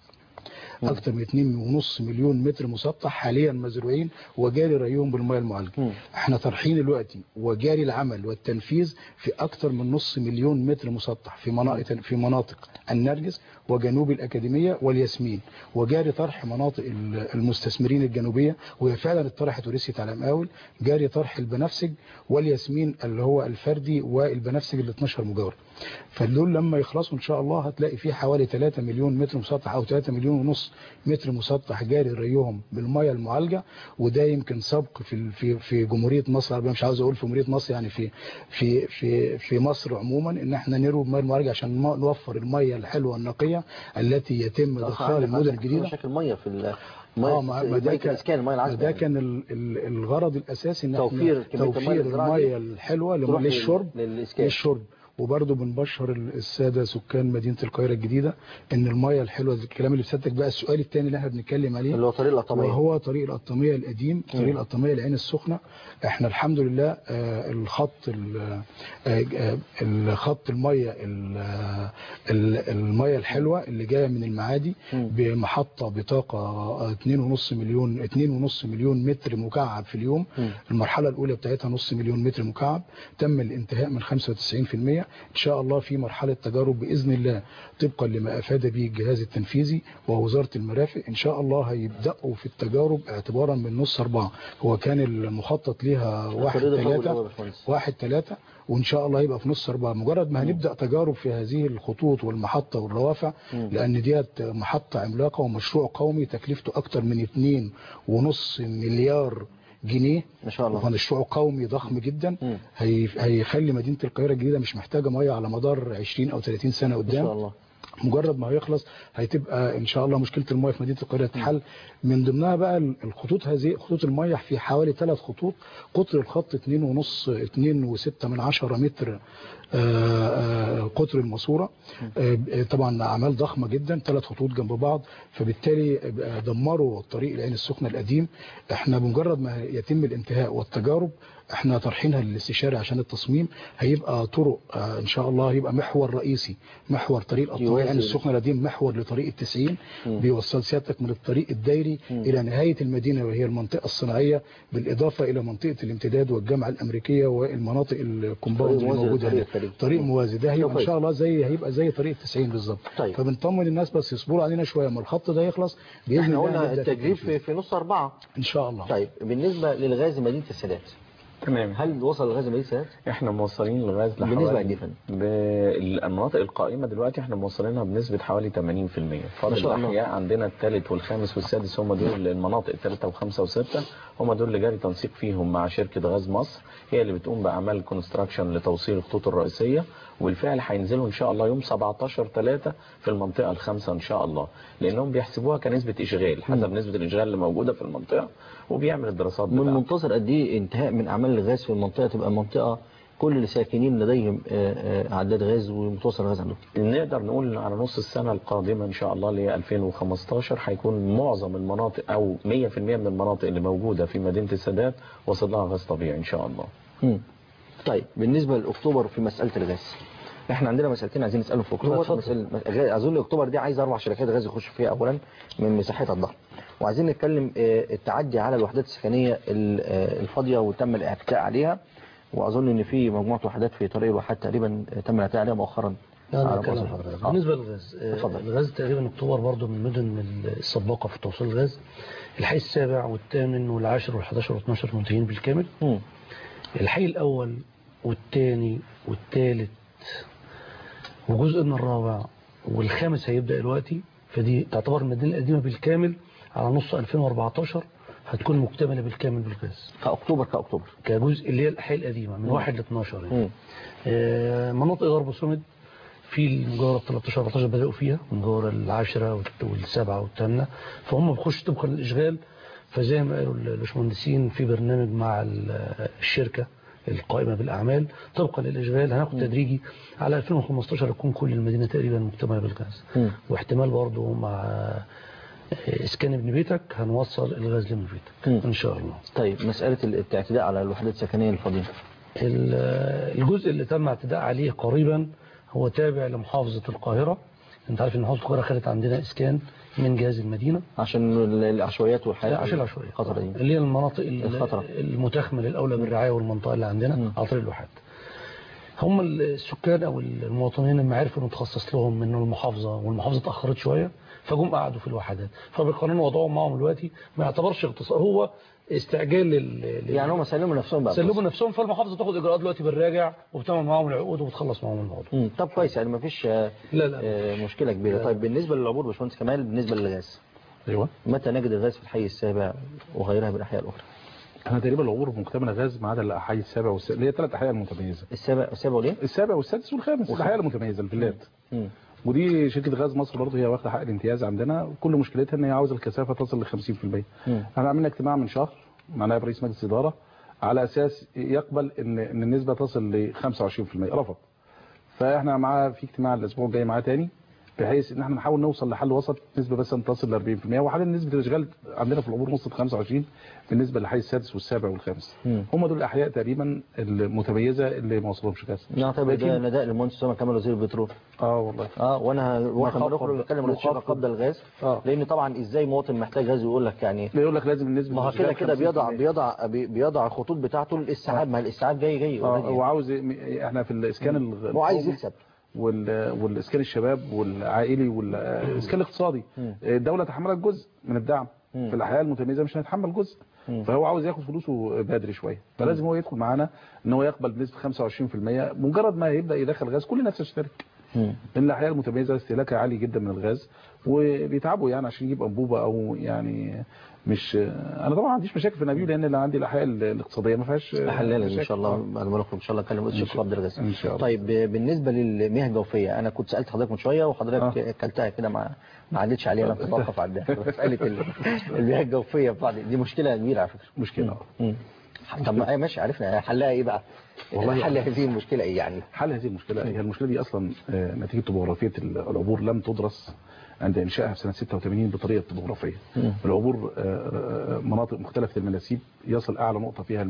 اكتر من 2.5 مليون متر مسطح حاليا مزروعين وجاري ريهم بالمياه المعالجه احنا طرحين دلوقتي وجاري العمل والتنفيذ في اكتر من نص مليون متر مسطح في مناطق في مناطق النرجس وجنوب الاكاديميه والياسمين وجاري طرح مناطق ال- المستثمرين الجنوبيه وهي فعلا اتطرحت ورثت على مقاول جاري طرح البنفسج والياسمين اللي هو الفردي والبنفسج ال 12 مجاور فدول لما يخلصوا ان شاء الله هتلاقي فيه حوالي 3 مليون متر مسطح او 3 مليون ونص متر مسطح جاري ريهم بالميه المعالجه وده يمكن سبق في ال- في في جمهوريه مصر العربيه مش عاوز اقول في جمهوريه مصر يعني في في في في مصر عموما ان احنا نروي بالميه المعالجه عشان ن- نوفر الميه الحلوه النقيه التي يتم ادخالها للمدن الجديده مشاكل ميه في ال- اه ميه ما ما ده ميه كان الاسكان الميه ما العذبه ده كان ال- ال- الغرض الاساسي ان توفير احنا كمية المية توفير الزراعية دي الميه الحلوه لم- تروح لل- للشرب للإسكان. للشرب وبرضه بنبشر ال- الساده سكان مدينه القاهره الجديده ان الميه الحلوه زي الكلام اللي فاتك بقى السؤال الثاني اللي احنا بنتكلم عليه اللي هو طريق القطامية. وهو طريق القطاميه القديم طريق القطاميه العين السخنه احنا الحمد لله آه، الخط ال- آه، آه، الخط الميه ال- آه، ال- الميه الحلوه اللي جايه من المعادي بمحطه بطاقه آه، 2.5 مليون 2.5 مليون متر مكعب في اليوم المرحله الاولى بتاعتها نص مليون متر مكعب تم الانتهاء من 95% ان شاء الله في مرحله تجارب باذن الله طبقا لما افاد به الجهاز التنفيذي ووزاره المرافق ان شاء الله هيبداوا في التجارب اعتبارا من نص اربعه هو كان المخطط ليها واحد الطريق ده طول قوي يا ثلاثه باشمهندس. واحد ثلاثة وإن شاء الله هيبقى في نص أربعة مجرد ما هنبدأ تجارب في هذه الخطوط والمحطة والروافع لأن ديت محطة عملاقة ومشروع قومي تكلفته أكتر من اتنين ونص مليار جنيه ما شاء الله ومشروع قومي ضخم جدا هي هيخلي مدينة القاهرة الجديدة مش محتاجة مية على مدار 20 أو 30 سنة قدام ما شاء الله مجرد ما هيخلص هتبقى ان شاء الله مشكله المياه في مدينه القاهره تتحل من ضمنها بقى الخطوط هذه خطوط المياه في حوالي ثلاث خطوط قطر الخط 2.5 2.6 من 10 متر آه، آه، قطر الماسوره آه، طبعا اعمال ضخمه جدا ثلاث خطوط جنب بعض فبالتالي آه، دمروا طريق العين السخنه القديم احنا بمجرد ما يتم الانتهاء والتجارب احنا طرحينها للاستشاري عشان التصميم هيبقى طرق آه، ان شاء الله هيبقى محور رئيسي محور طريق القطامية يوازي العين السخنه القديم محور لطريق التسعين بيوصل سيادتك من الطريق الدايري الى نهايه المدينه وهي المنطقه الصناعيه بالاضافه الى منطقه الامتداد والجامعه الامريكيه والمناطق الكومباوند اللي موازي موجوده للطريق هناك الخليجي. طريق موازي ده هيبقى ان كويس. شاء الله زي هيبقى زي طريق التسعين بالظبط طيب. فبنطمن الناس بس يصبروا علينا شويه اما الخط ده يخلص باذن احنا الله قلنا نبدأ التجريب في, في نص أربعة ان شاء الله طيب بالنسبة للغاز مدينة السادات تمام هل وصل الغاز مدينة السادات؟ احنا موصلين الغاز بالنسبة لحوالي لقد إيه يا فندم؟ بالمناطق القائمة دلوقتي احنا موصلينها بنسبة حوالي 80% ما فاضل شاء الله. الأحياء عندنا الثالث والخامس والسادس هم دول المناطق الثالثة وخمسة وستة هم دول اللي جاري تنسيق فيهم مع شركة غاز مصر هي اللي بتقوم بأعمال الكونستراكشن لتوصيل الخطوط الرئيسية والفعل هينزلوا إن شاء الله يوم 17 3 في المنطقة الخامسة إن شاء الله لأنهم بيحسبوها كنسبة إشغال حسب نسبة الإشغال اللي موجودة في المنطقة وبيعمل الدراسات من بتاعته منتظر قد ايه انتهاء من اعمال الغاز في المنطقه تبقى منطقه كل الساكنين لديهم آه، آه، اعداد غاز ومتوصل غاز عندهم نقدر نقول على نص السنة القادمة إن شاء الله اللي هي 2015 هيكون معظم المناطق أو 100% من المناطق اللي موجودة في مدينة السادات وصل لها غاز طبيعي إن شاء الله مم. طيب بالنسبه لاكتوبر في مساله الغاز احنا عندنا مسالتين عايزين نسالهم في اكتوبر اتفضل. مسألة غاز- اظن اكتوبر دي عايز اربع شركات غاز يخشوا فيها اولا من مساحتها الضخمه وعايزين نتكلم آه، التعدي على الوحدات السكنيه ال- آه، الفاضيه وتم الاعتداء عليها واظن ان في مجموعه وحدات في طريق الواحات تقريبا آه، تم الاعتداء عليها مؤخرا لا على انا كلام مصر. حضرتك آه. بالنسبه للغاز آه، اتفضل. الغاز تقريبا اكتوبر برضو من المدن السباقه في توصيل الغاز الحي السابع والثامن والعاشر والحداشر والاتناشر منتهين بالكامل مم. الحي الاول والثاني والثالث وجزء من الرابع والخامس هيبدا دلوقتي فدي تعتبر المدينه القديمه بالكامل على نص 2014 هتكون مكتمله بالكامل بالغاز كاكتوبر كاكتوبر كجزء اللي هي الاحياء القديمه من مم. 1 ل 12 يعني. مم. آه، مناطق غرب سومد في المجاورة 13 14 بدأوا فيها المجاورة العاشرة والت- والسابعة والثامنة فهم بيخشوا طبقا للإشغال فزي ما قالوا الباشمهندسين في برنامج مع ال- الشركة القائمة بالأعمال طبقا للإشغال هناخد تدريجي على 2015 يكون كل المدينة تقريبا مكتملة بالغاز مم. واحتمال برضه مع اسكان ابن بيتك هنوصل الغاز لابن بيتك ان شاء الله طيب مسألة الاعتداء على الوحدات السكنية الفضيلة ال- الجزء اللي تم اعتداء عليه قريبا هو تابع لمحافظة القاهرة انت عارف ان محافظة القاهرة خدت عندنا اسكان من جهاز المدينة عشان ال- العشوائيات والحياة لا عشان العشوائيات الخطرة دي اللي هي المناطق ال- الخطرة. المتاخمة للأولى بالرعاية والمنطقة اللي عندنا على طريق الواحات هم السكان او المواطنين لما عرفوا انه تخصص لهم من المحافظه والمحافظه اتاخرت شويه فجم قعدوا في الوحدات فبالقانون وضعهم معهم دلوقتي ما يعتبرش اغتصاب هو استعجال لل... يعني هم سلموا نفسهم بقى سلموا نفسهم فالمحافظه تاخد اجراءات دلوقتي بالراجع وبتعمل معاهم العقود وبتخلص معاهم الموضوع مم. طب كويس يعني ما فيش لا لا مشكلة كبيرة طيب بالنسبة للعبور باشمهندس كمال بالنسبة للغاز ايوه متى نجد الغاز في الحي السابع وغيرها من الأحياء الأخرى احنا تقريبا العبور مكتمله غاز ما عدا الاحياء السابع والسادس اللي هي ثلاث احياء المتميزه السابع السابع وليه؟ السابع والسادس والخامس الاحياء المتميزه الفيلات مم. ودي شركه غاز مصر برضه هي واخده حق الامتياز عندنا وكل مشكلتها ان هي عاوزه الكثافه تصل ل 50% مم. احنا عملنا اجتماع من شهر مع نائب رئيس مجلس الاداره على اساس يقبل ان ان النسبه تصل ل 25% رفض فاحنا معاه في اجتماع الاسبوع الجاي معاه تاني بحيث ان احنا نحاول نوصل لحل وسط نسبه بس تصل ل 40% وحاليا نسبه الاشغال عندنا في العبور وصلت 25 بالنسبه للحي السادس والسابع والخامس مم. هم دول الاحياء تقريبا المتميزه اللي ما وصلهمش غاز نعتبر ده نداء للمهندس اسامه كمال وزير البترول اه والله اه وانا واحنا مخفض- بنخرج نتكلم رئيس شركه مخفض. قبض الغاز اه لان طبعا ازاي مواطن محتاج غاز ويقول لك يعني يقول لك لازم النسبه ما هو كده كده بيضع بيضع بي- بيضع الخطوط بتاعته للاسعاف ما الاسعاف جاي جاي اه already. وعاوز احنا في الاسكان الغ- هو عايز القومي يكسب وال- والاسكان الشباب والعائلي والاسكان الاقتصادي الدوله تحملت جزء من الدعم في الاحياء المتميزه مش هنتحمل جزء فهو عاوز ياخد فلوسه بدري شويه فلازم هو يدخل معانا ان هو يقبل بنسبه 25% مجرد ما يبدا يدخل غاز كل الناس تشترك لان الاحياء المتميزه استهلاكها عالي جدا من الغاز وبيتعبوا يعني عشان يجيب انبوبه او يعني مش انا طبعا ما عنديش مشاكل في النبيل لان اللي عندي الاحياء الاقتصاديه ما فيهاش حلال ان مشاكل. شاء الله آه. بعد ما نخرج ان شاء الله نتكلم رئيس إن شركه شاء- قبض الغاز إن شاء الله. طيب بالنسبه للمياه الجوفيه انا كنت سالت حضرتك من شويه وحضرتك اكلتها كده ما ما عدتش عليها انا كنت واقف عندها مساله ال- المياه الجوفيه في بعض دي مشكله كبيره على فكره مشكله مم. طب ما ماشي عرفنا حلها ايه بقى والله حل هذه المشكله ايه يعني حل هذه المشكلة هي المشكلة دي أصلا آه، نتيجة طبوغرافية العبور لم تدرس عند إنشائها في سنة 86 بطريقة طبوغرافية مم. العبور آه، آه، مناطق مختلفة المناسيب يصل أعلى نقطة فيها ال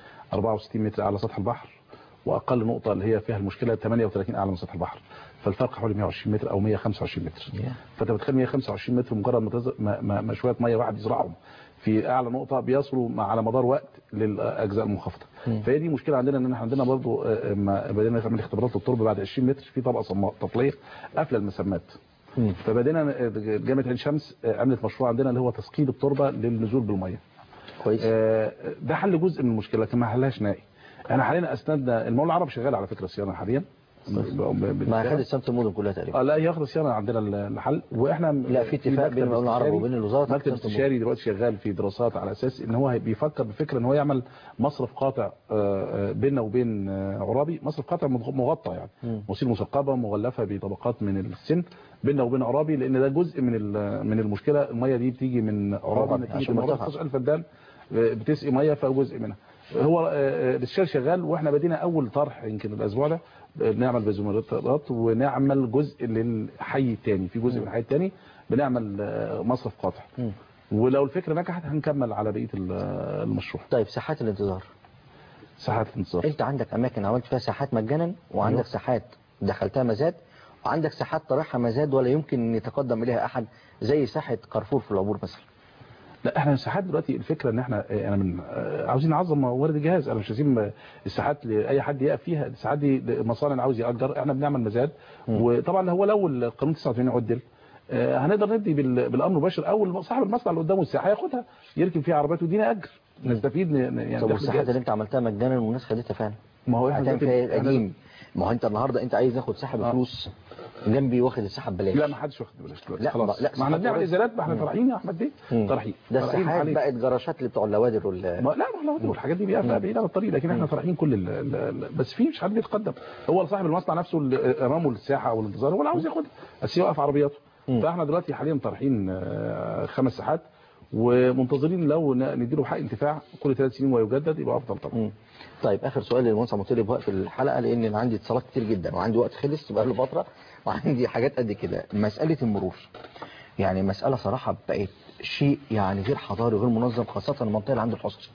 164 متر أعلى سطح البحر وأقل نقطة اللي هي فيها المشكلة 38 أعلى من سطح البحر فالفرق حوالي 120 متر أو 125 متر فأنت بتخيل 125 متر مجرد ما, تز... ما, ما, ما شوية مية واحد يزرعهم في أعلى نقطة بيصلوا مع على مدار وقت للأجزاء المنخفضة مم. فهي دي مشكلة عندنا ان احنا عندنا برضو آه، ما بدينا نعمل اختبارات للتربه بعد 20 متر في طبقة صماء طفلية قافلة المسمات مم. فبدينا آه، جامعة عين شمس آه، عملت مشروع عندنا اللي هو تثقيل التربة للنزول بالمية كويس ده حل جزء من المشكلة لكن ما حلهاش نهائي احنا حاليا اسندنا المول العربي شغال على فكرة صيانة حاليا ما خدت سنه المدن كلها تقريبا اه لا هي واخده صيانه عندنا الحل واحنا لا في اتفاق بين المقاولون العرب وبين الوزاره مكتب استشاري دلوقتي شغال في دراسات على اساس ان هو بيفكر بفكره ان هو يعمل مصرف قاطع آه، آه، بيننا وبين آه، عرابي مصرف قاطع مغ- مغطى يعني مم. وسيله مثقبه مغلفه بطبقات من السن بيننا وبين عرابي لان ده جزء من ال- من المشكله الميه دي بتيجي من عرابي عرابي، نتيجه عشان ان عرابي مرتفع. 15000 فدان آه، بتسقي ميه فجزء منها هو آه، آه، الاستشاري شغال واحنا بدينا اول طرح يمكن الاسبوع ده آه، بنعمل بزمرات ونعمل جزء للحي الثاني في جزء من الحي الثاني بنعمل آه، مصرف قاطع مم. ولو الفكره نجحت هنكمل على بقيه ال- المشروع طيب ساحات الانتظار ساحات الانتظار انت عندك اماكن عملت فيها ساحات مجانا وعندك أيوه. ساحات دخلتها مزاد وعندك ساحات طرحها مزاد ولا يمكن ان يتقدم اليها احد زي ساحه كارفور في العبور مثلا لا احنا الساحات دلوقتي الفكره ان احنا آه، انا من آه، عاوزين نعظم موارد الجهاز انا مش هسيب الساحات لاي حد يقف فيها الساحات دي مصانع عاوز ياجر احنا بنعمل مزاد وطبعا هو لو القانون 89 عدل آه، هنقدر ندي بال- بالامر المباشر او صاحب المصنع اللي قدامه الساحه ياخدها يركب فيها عربيته ويدينا اجر نستفيد ن- ن- يعني طب دخل والساحات الجهاز. اللي انت عملتها مجانا والناس خدتها فعلا ما هو احنا هتعمل دلوقتي- فيها احنا- قديم ما هو انت النهارده انت عايز ناخد ساحه بفلوس جنبي واخد الساحه ببلاش لا ما حدش واخد بلاش دلوقتي لا، خلاص ما- لا، ما احنا ساحات بنعمل بس. ازالات ما احنا مم. طرحين يا احمد بيه مم. طرحين ده طرحين الساحات حاليا. بقت جراشات اللي بتوع اللوادر وال ما لا ما لا والحاجات دي بقى بعيد عن الطريق لكن احنا طالعين كل ال ال ال بس في مش حد بيتقدم هو صاحب المصنع نفسه اللي امامه الساحه او الانتظار هو اللي عاوز ياخدها بس يوقف عربياته فاحنا دلوقتي حاليا طارحين آه، خمس ساحات ومنتظرين لو ن- نديله حق انتفاع كل ثلاث سنين ويجدد يبقى افضل طبعا طيب اخر سؤال للمهندس عبد المطلب وقف الحلقه لان انا عندي اتصالات كتير جدا وعندي وقت خلص بقى له فتره وعندي حاجات قد كده مساله المرور يعني مسألة صراحة بقت شيء يعني غير حضاري وغير منظم خاصة المنطقة اللي عند الحصر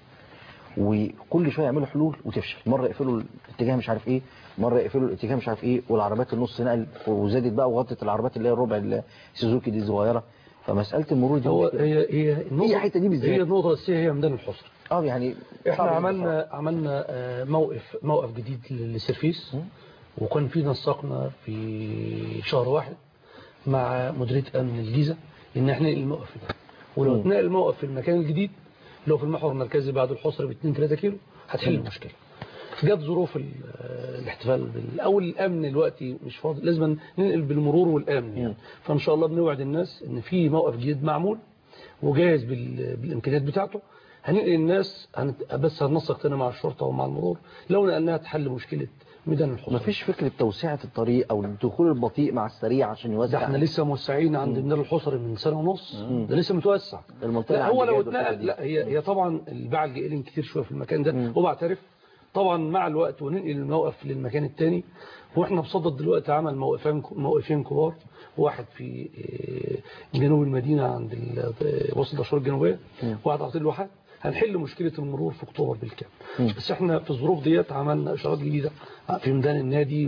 وكل شويه يعملوا حلول وتفشل مره يقفلوا الاتجاه مش عارف ايه مره يقفلوا الاتجاه مش عارف ايه والعربيات النص نقل وزادت بقى وغطت العربيات اللي هي الربع السوزوكي دي الصغيره فمساله المرور دي هو هي هي النقطة- هي الحته دي بالذات هي النقطة الأساسية هي ميدان الحصر اه يعني احنا صعب عملنا عملنا آه، موقف موقف جديد للسيرفيس وكان في نسقنا في شهر واحد مع مديريه امن الجيزه ان احنا ننقل الموقف ده ولو مم. اتنقل الموقف في المكان الجديد اللي هو في المحور المركزي بعد الحصر ب 2 3 كيلو هتحل مم. المشكله جت ظروف ال- آه، الاحتفال بال- او الامن دلوقتي مش فاضي لازم ننقل بالمرور والامن يعني فان شاء الله بنوعد الناس ان في موقف جديد معمول وجاهز بال- بالامكانيات بتاعته هننقل الناس هنت... بس هننسق تاني مع الشرطه ومع المرور لو نقلناها تحل مشكله ميدان الحصر مفيش فكره توسعه الطريق او الدخول البطيء مع السريع عشان يوسع ده احنا لسه موسعين عند ميدان الحصر من سنه ونص ده لسه متوسع المنطقه لا عند هو لو جاد والحتة اتنقل دي. لا هي هي طبعا الباع الجائلين كتير شويه في المكان ده وبعترف طبعا مع الوقت وننقل الموقف للمكان الثاني واحنا بصدد دلوقتي عمل موقفين موقفين كبار واحد في آه، جنوب المدينه عند ال- آه، وسط الاشوار الجنوبيه واحد على طريق الواحات هنحل مشكله المرور في اكتوبر بالكامل بس احنا في الظروف ديت عملنا اشارات جديده في ميدان النادي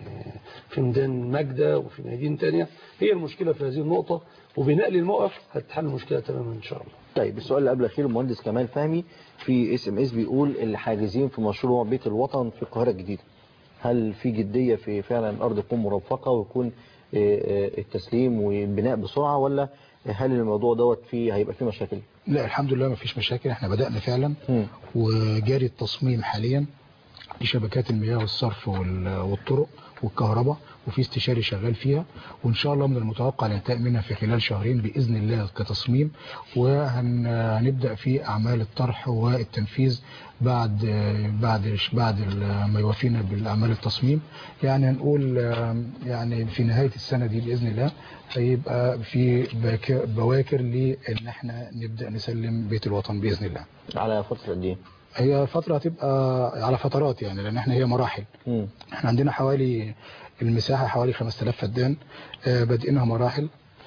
وفي ميدان ماجده وفي مدينه ثانيه هي المشكله في هذه النقطه وبنقل الموقف هتحل المشكله تماما ان شاء الله طيب السؤال اللي قبل الاخير المهندس كمال فهمي في اس ام اس بيقول الحاجزين في مشروع بيت الوطن في القاهره الجديده هل في جديه في فعلا الارض تكون مرفقه ويكون آه، آه، التسليم والبناء بسرعه ولا هل الموضوع دوت فيه هيبقى فيه مشاكل؟ لا الحمد لله ما فيش مشاكل احنا بدأنا فعلا وجاري التصميم حاليا لشبكات المياه والصرف وال- والطرق والكهرباء وفي استشاري شغال فيها وان شاء الله من المتوقع الانتهاء منها في خلال شهرين باذن الله كتصميم وهنبدا في اعمال الطرح والتنفيذ بعد بعد بعد ما يوافينا بالاعمال التصميم يعني هنقول يعني في نهايه السنه دي باذن الله هيبقى في باك- بواكر لان احنا نبدا نسلم بيت الوطن باذن الله على فتره قد ايه؟ هي فترة هتبقى على فترات يعني لأن احنا هي مراحل احنا عندنا حوالي المساحة حوالي 5000 فدان آه، بادئينها مراحل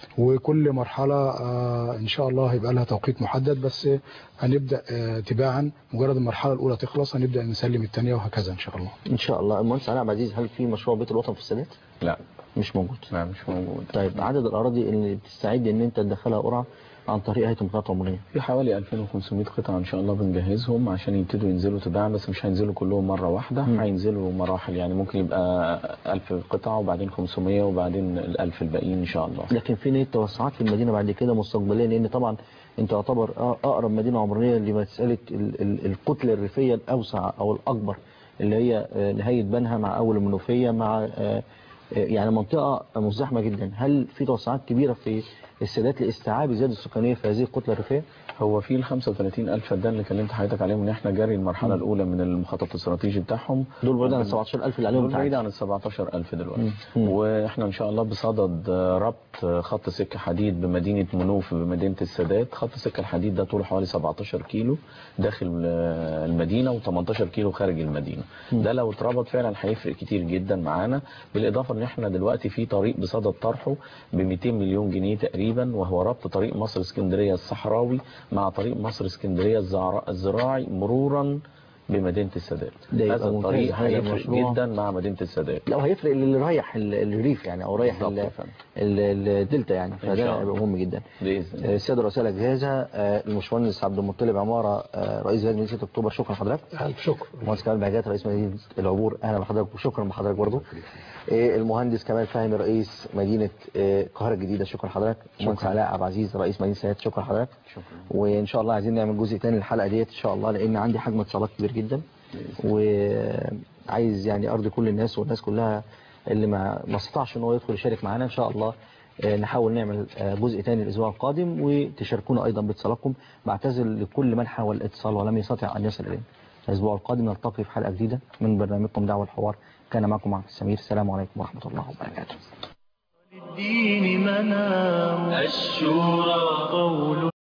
وكل مرحلة آه، إن شاء الله هيبقى لها توقيت محدد بس هنبدأ آه، تباعا مجرد المرحلة الأولى تخلص هنبدأ نسلم الثانية وهكذا إن شاء الله ان شاء الله المهندس علي عبد العزيز هل في مشروع بيت الوطن في السادات؟ لا مش موجود لا مش موجود طيب عدد الاراضي اللي بتستعد ان انت تدخلها قرعه عن طريق هيئه المخططات العمرانيه في حوالي 2500 قطعة إن شاء الله بنجهزهم عشان يبتدوا ينزلوا تباع بس مش هينزلوا كلهم مرة واحدة هينزلوا مراحل يعني ممكن يبقى 1000 قطعة وبعدين 500 وبعدين ال 1000 الباقيين إن شاء الله لكن في نيه توسعات في المدينه بعد كده مستقبليا لان طبعا انت تعتبر أ- اقرب مدينه عمرانيه لمساله ال- ال- الكتله الريفيه الاوسع او الاكبر اللي هي آه، نهايه بنها مع اول المنوفيه مع آه، آه، يعني منطقه مزدحمه جدا هل في توسعات كبيره في السادات لاستيعاب الزياده السكانيه في هذه الكتله الريفيه؟ هو في ال 35 ألف فدان اللي كلمت حضرتك عليهم إن إحنا جاري المرحلة الأولى من المخطط الاستراتيجي بتاعهم دول بعيد عن ال 17000 اللي عليهم دول بعيد تعريف. عن ال 17000 دلوقتي واحنا ان شاء الله بصدد ربط خط سكه حديد بمدينه منوف بمدينه السادات خط السكه الحديد ده طوله حوالي 17 كيلو داخل المدينه و18 كيلو خارج المدينه ده لو اتربط فعلا هيفرق كتير جدا معانا بالاضافه ان احنا دلوقتي في طريق بصدد طرحه ب 200 مليون جنيه تقريبا وهو ربط طريق مصر اسكندريه الصحراوي مع طريق مصر اسكندريه الزعرا- الزراعي مرورا بمدينه السادات ده يبقى هذا ممتاز الطريق هذا هيفرق المشروع. جدا مع مدينه السادات لا وهيفرق اللي رايح ال- الريف يعني او رايح ال- ال- الدلتا يعني إن فده شاء الله. هيبقى مهم جدا باذن الله آه، السيد رؤساء الاجهزه آه، المشمهندس عبد المطلب عماره آه، رئيس جهاز مدينه 6 اكتوبر شكرا لحضرتك الف شكر المهندس كمال بهجات رئيس مدينه العبور اهلا بحضرتك وشكرا لحضرتك برضه آه، المهندس كمال فهمي رئيس مدينه آه، القاهره الجديده شكرا لحضرتك المهندس علاء عبد العزيز رئيس مدينه سيادة شكرا لحضرتك وان شاء الله عايزين نعمل جزء تاني للحلقه ديت ان شاء الله لان عندي حجم اتصالات كبير جدا وعايز يعني ارضي كل الناس والناس كلها اللي ما ما استطاعش ان هو يدخل يشارك معانا ان شاء الله آه، نحاول نعمل آه، جزء تاني الاسبوع القادم وتشاركونا ايضا باتصالاتكم بعتذر لكل من حاول الاتصال ولم يستطع ان يصل الينا الاسبوع القادم نلتقي في حلقه جديده من برنامجكم دعوه الحوار كان معكم محمد سمير السلام عليكم ورحمه الله وبركاته الدين منام الشورى قول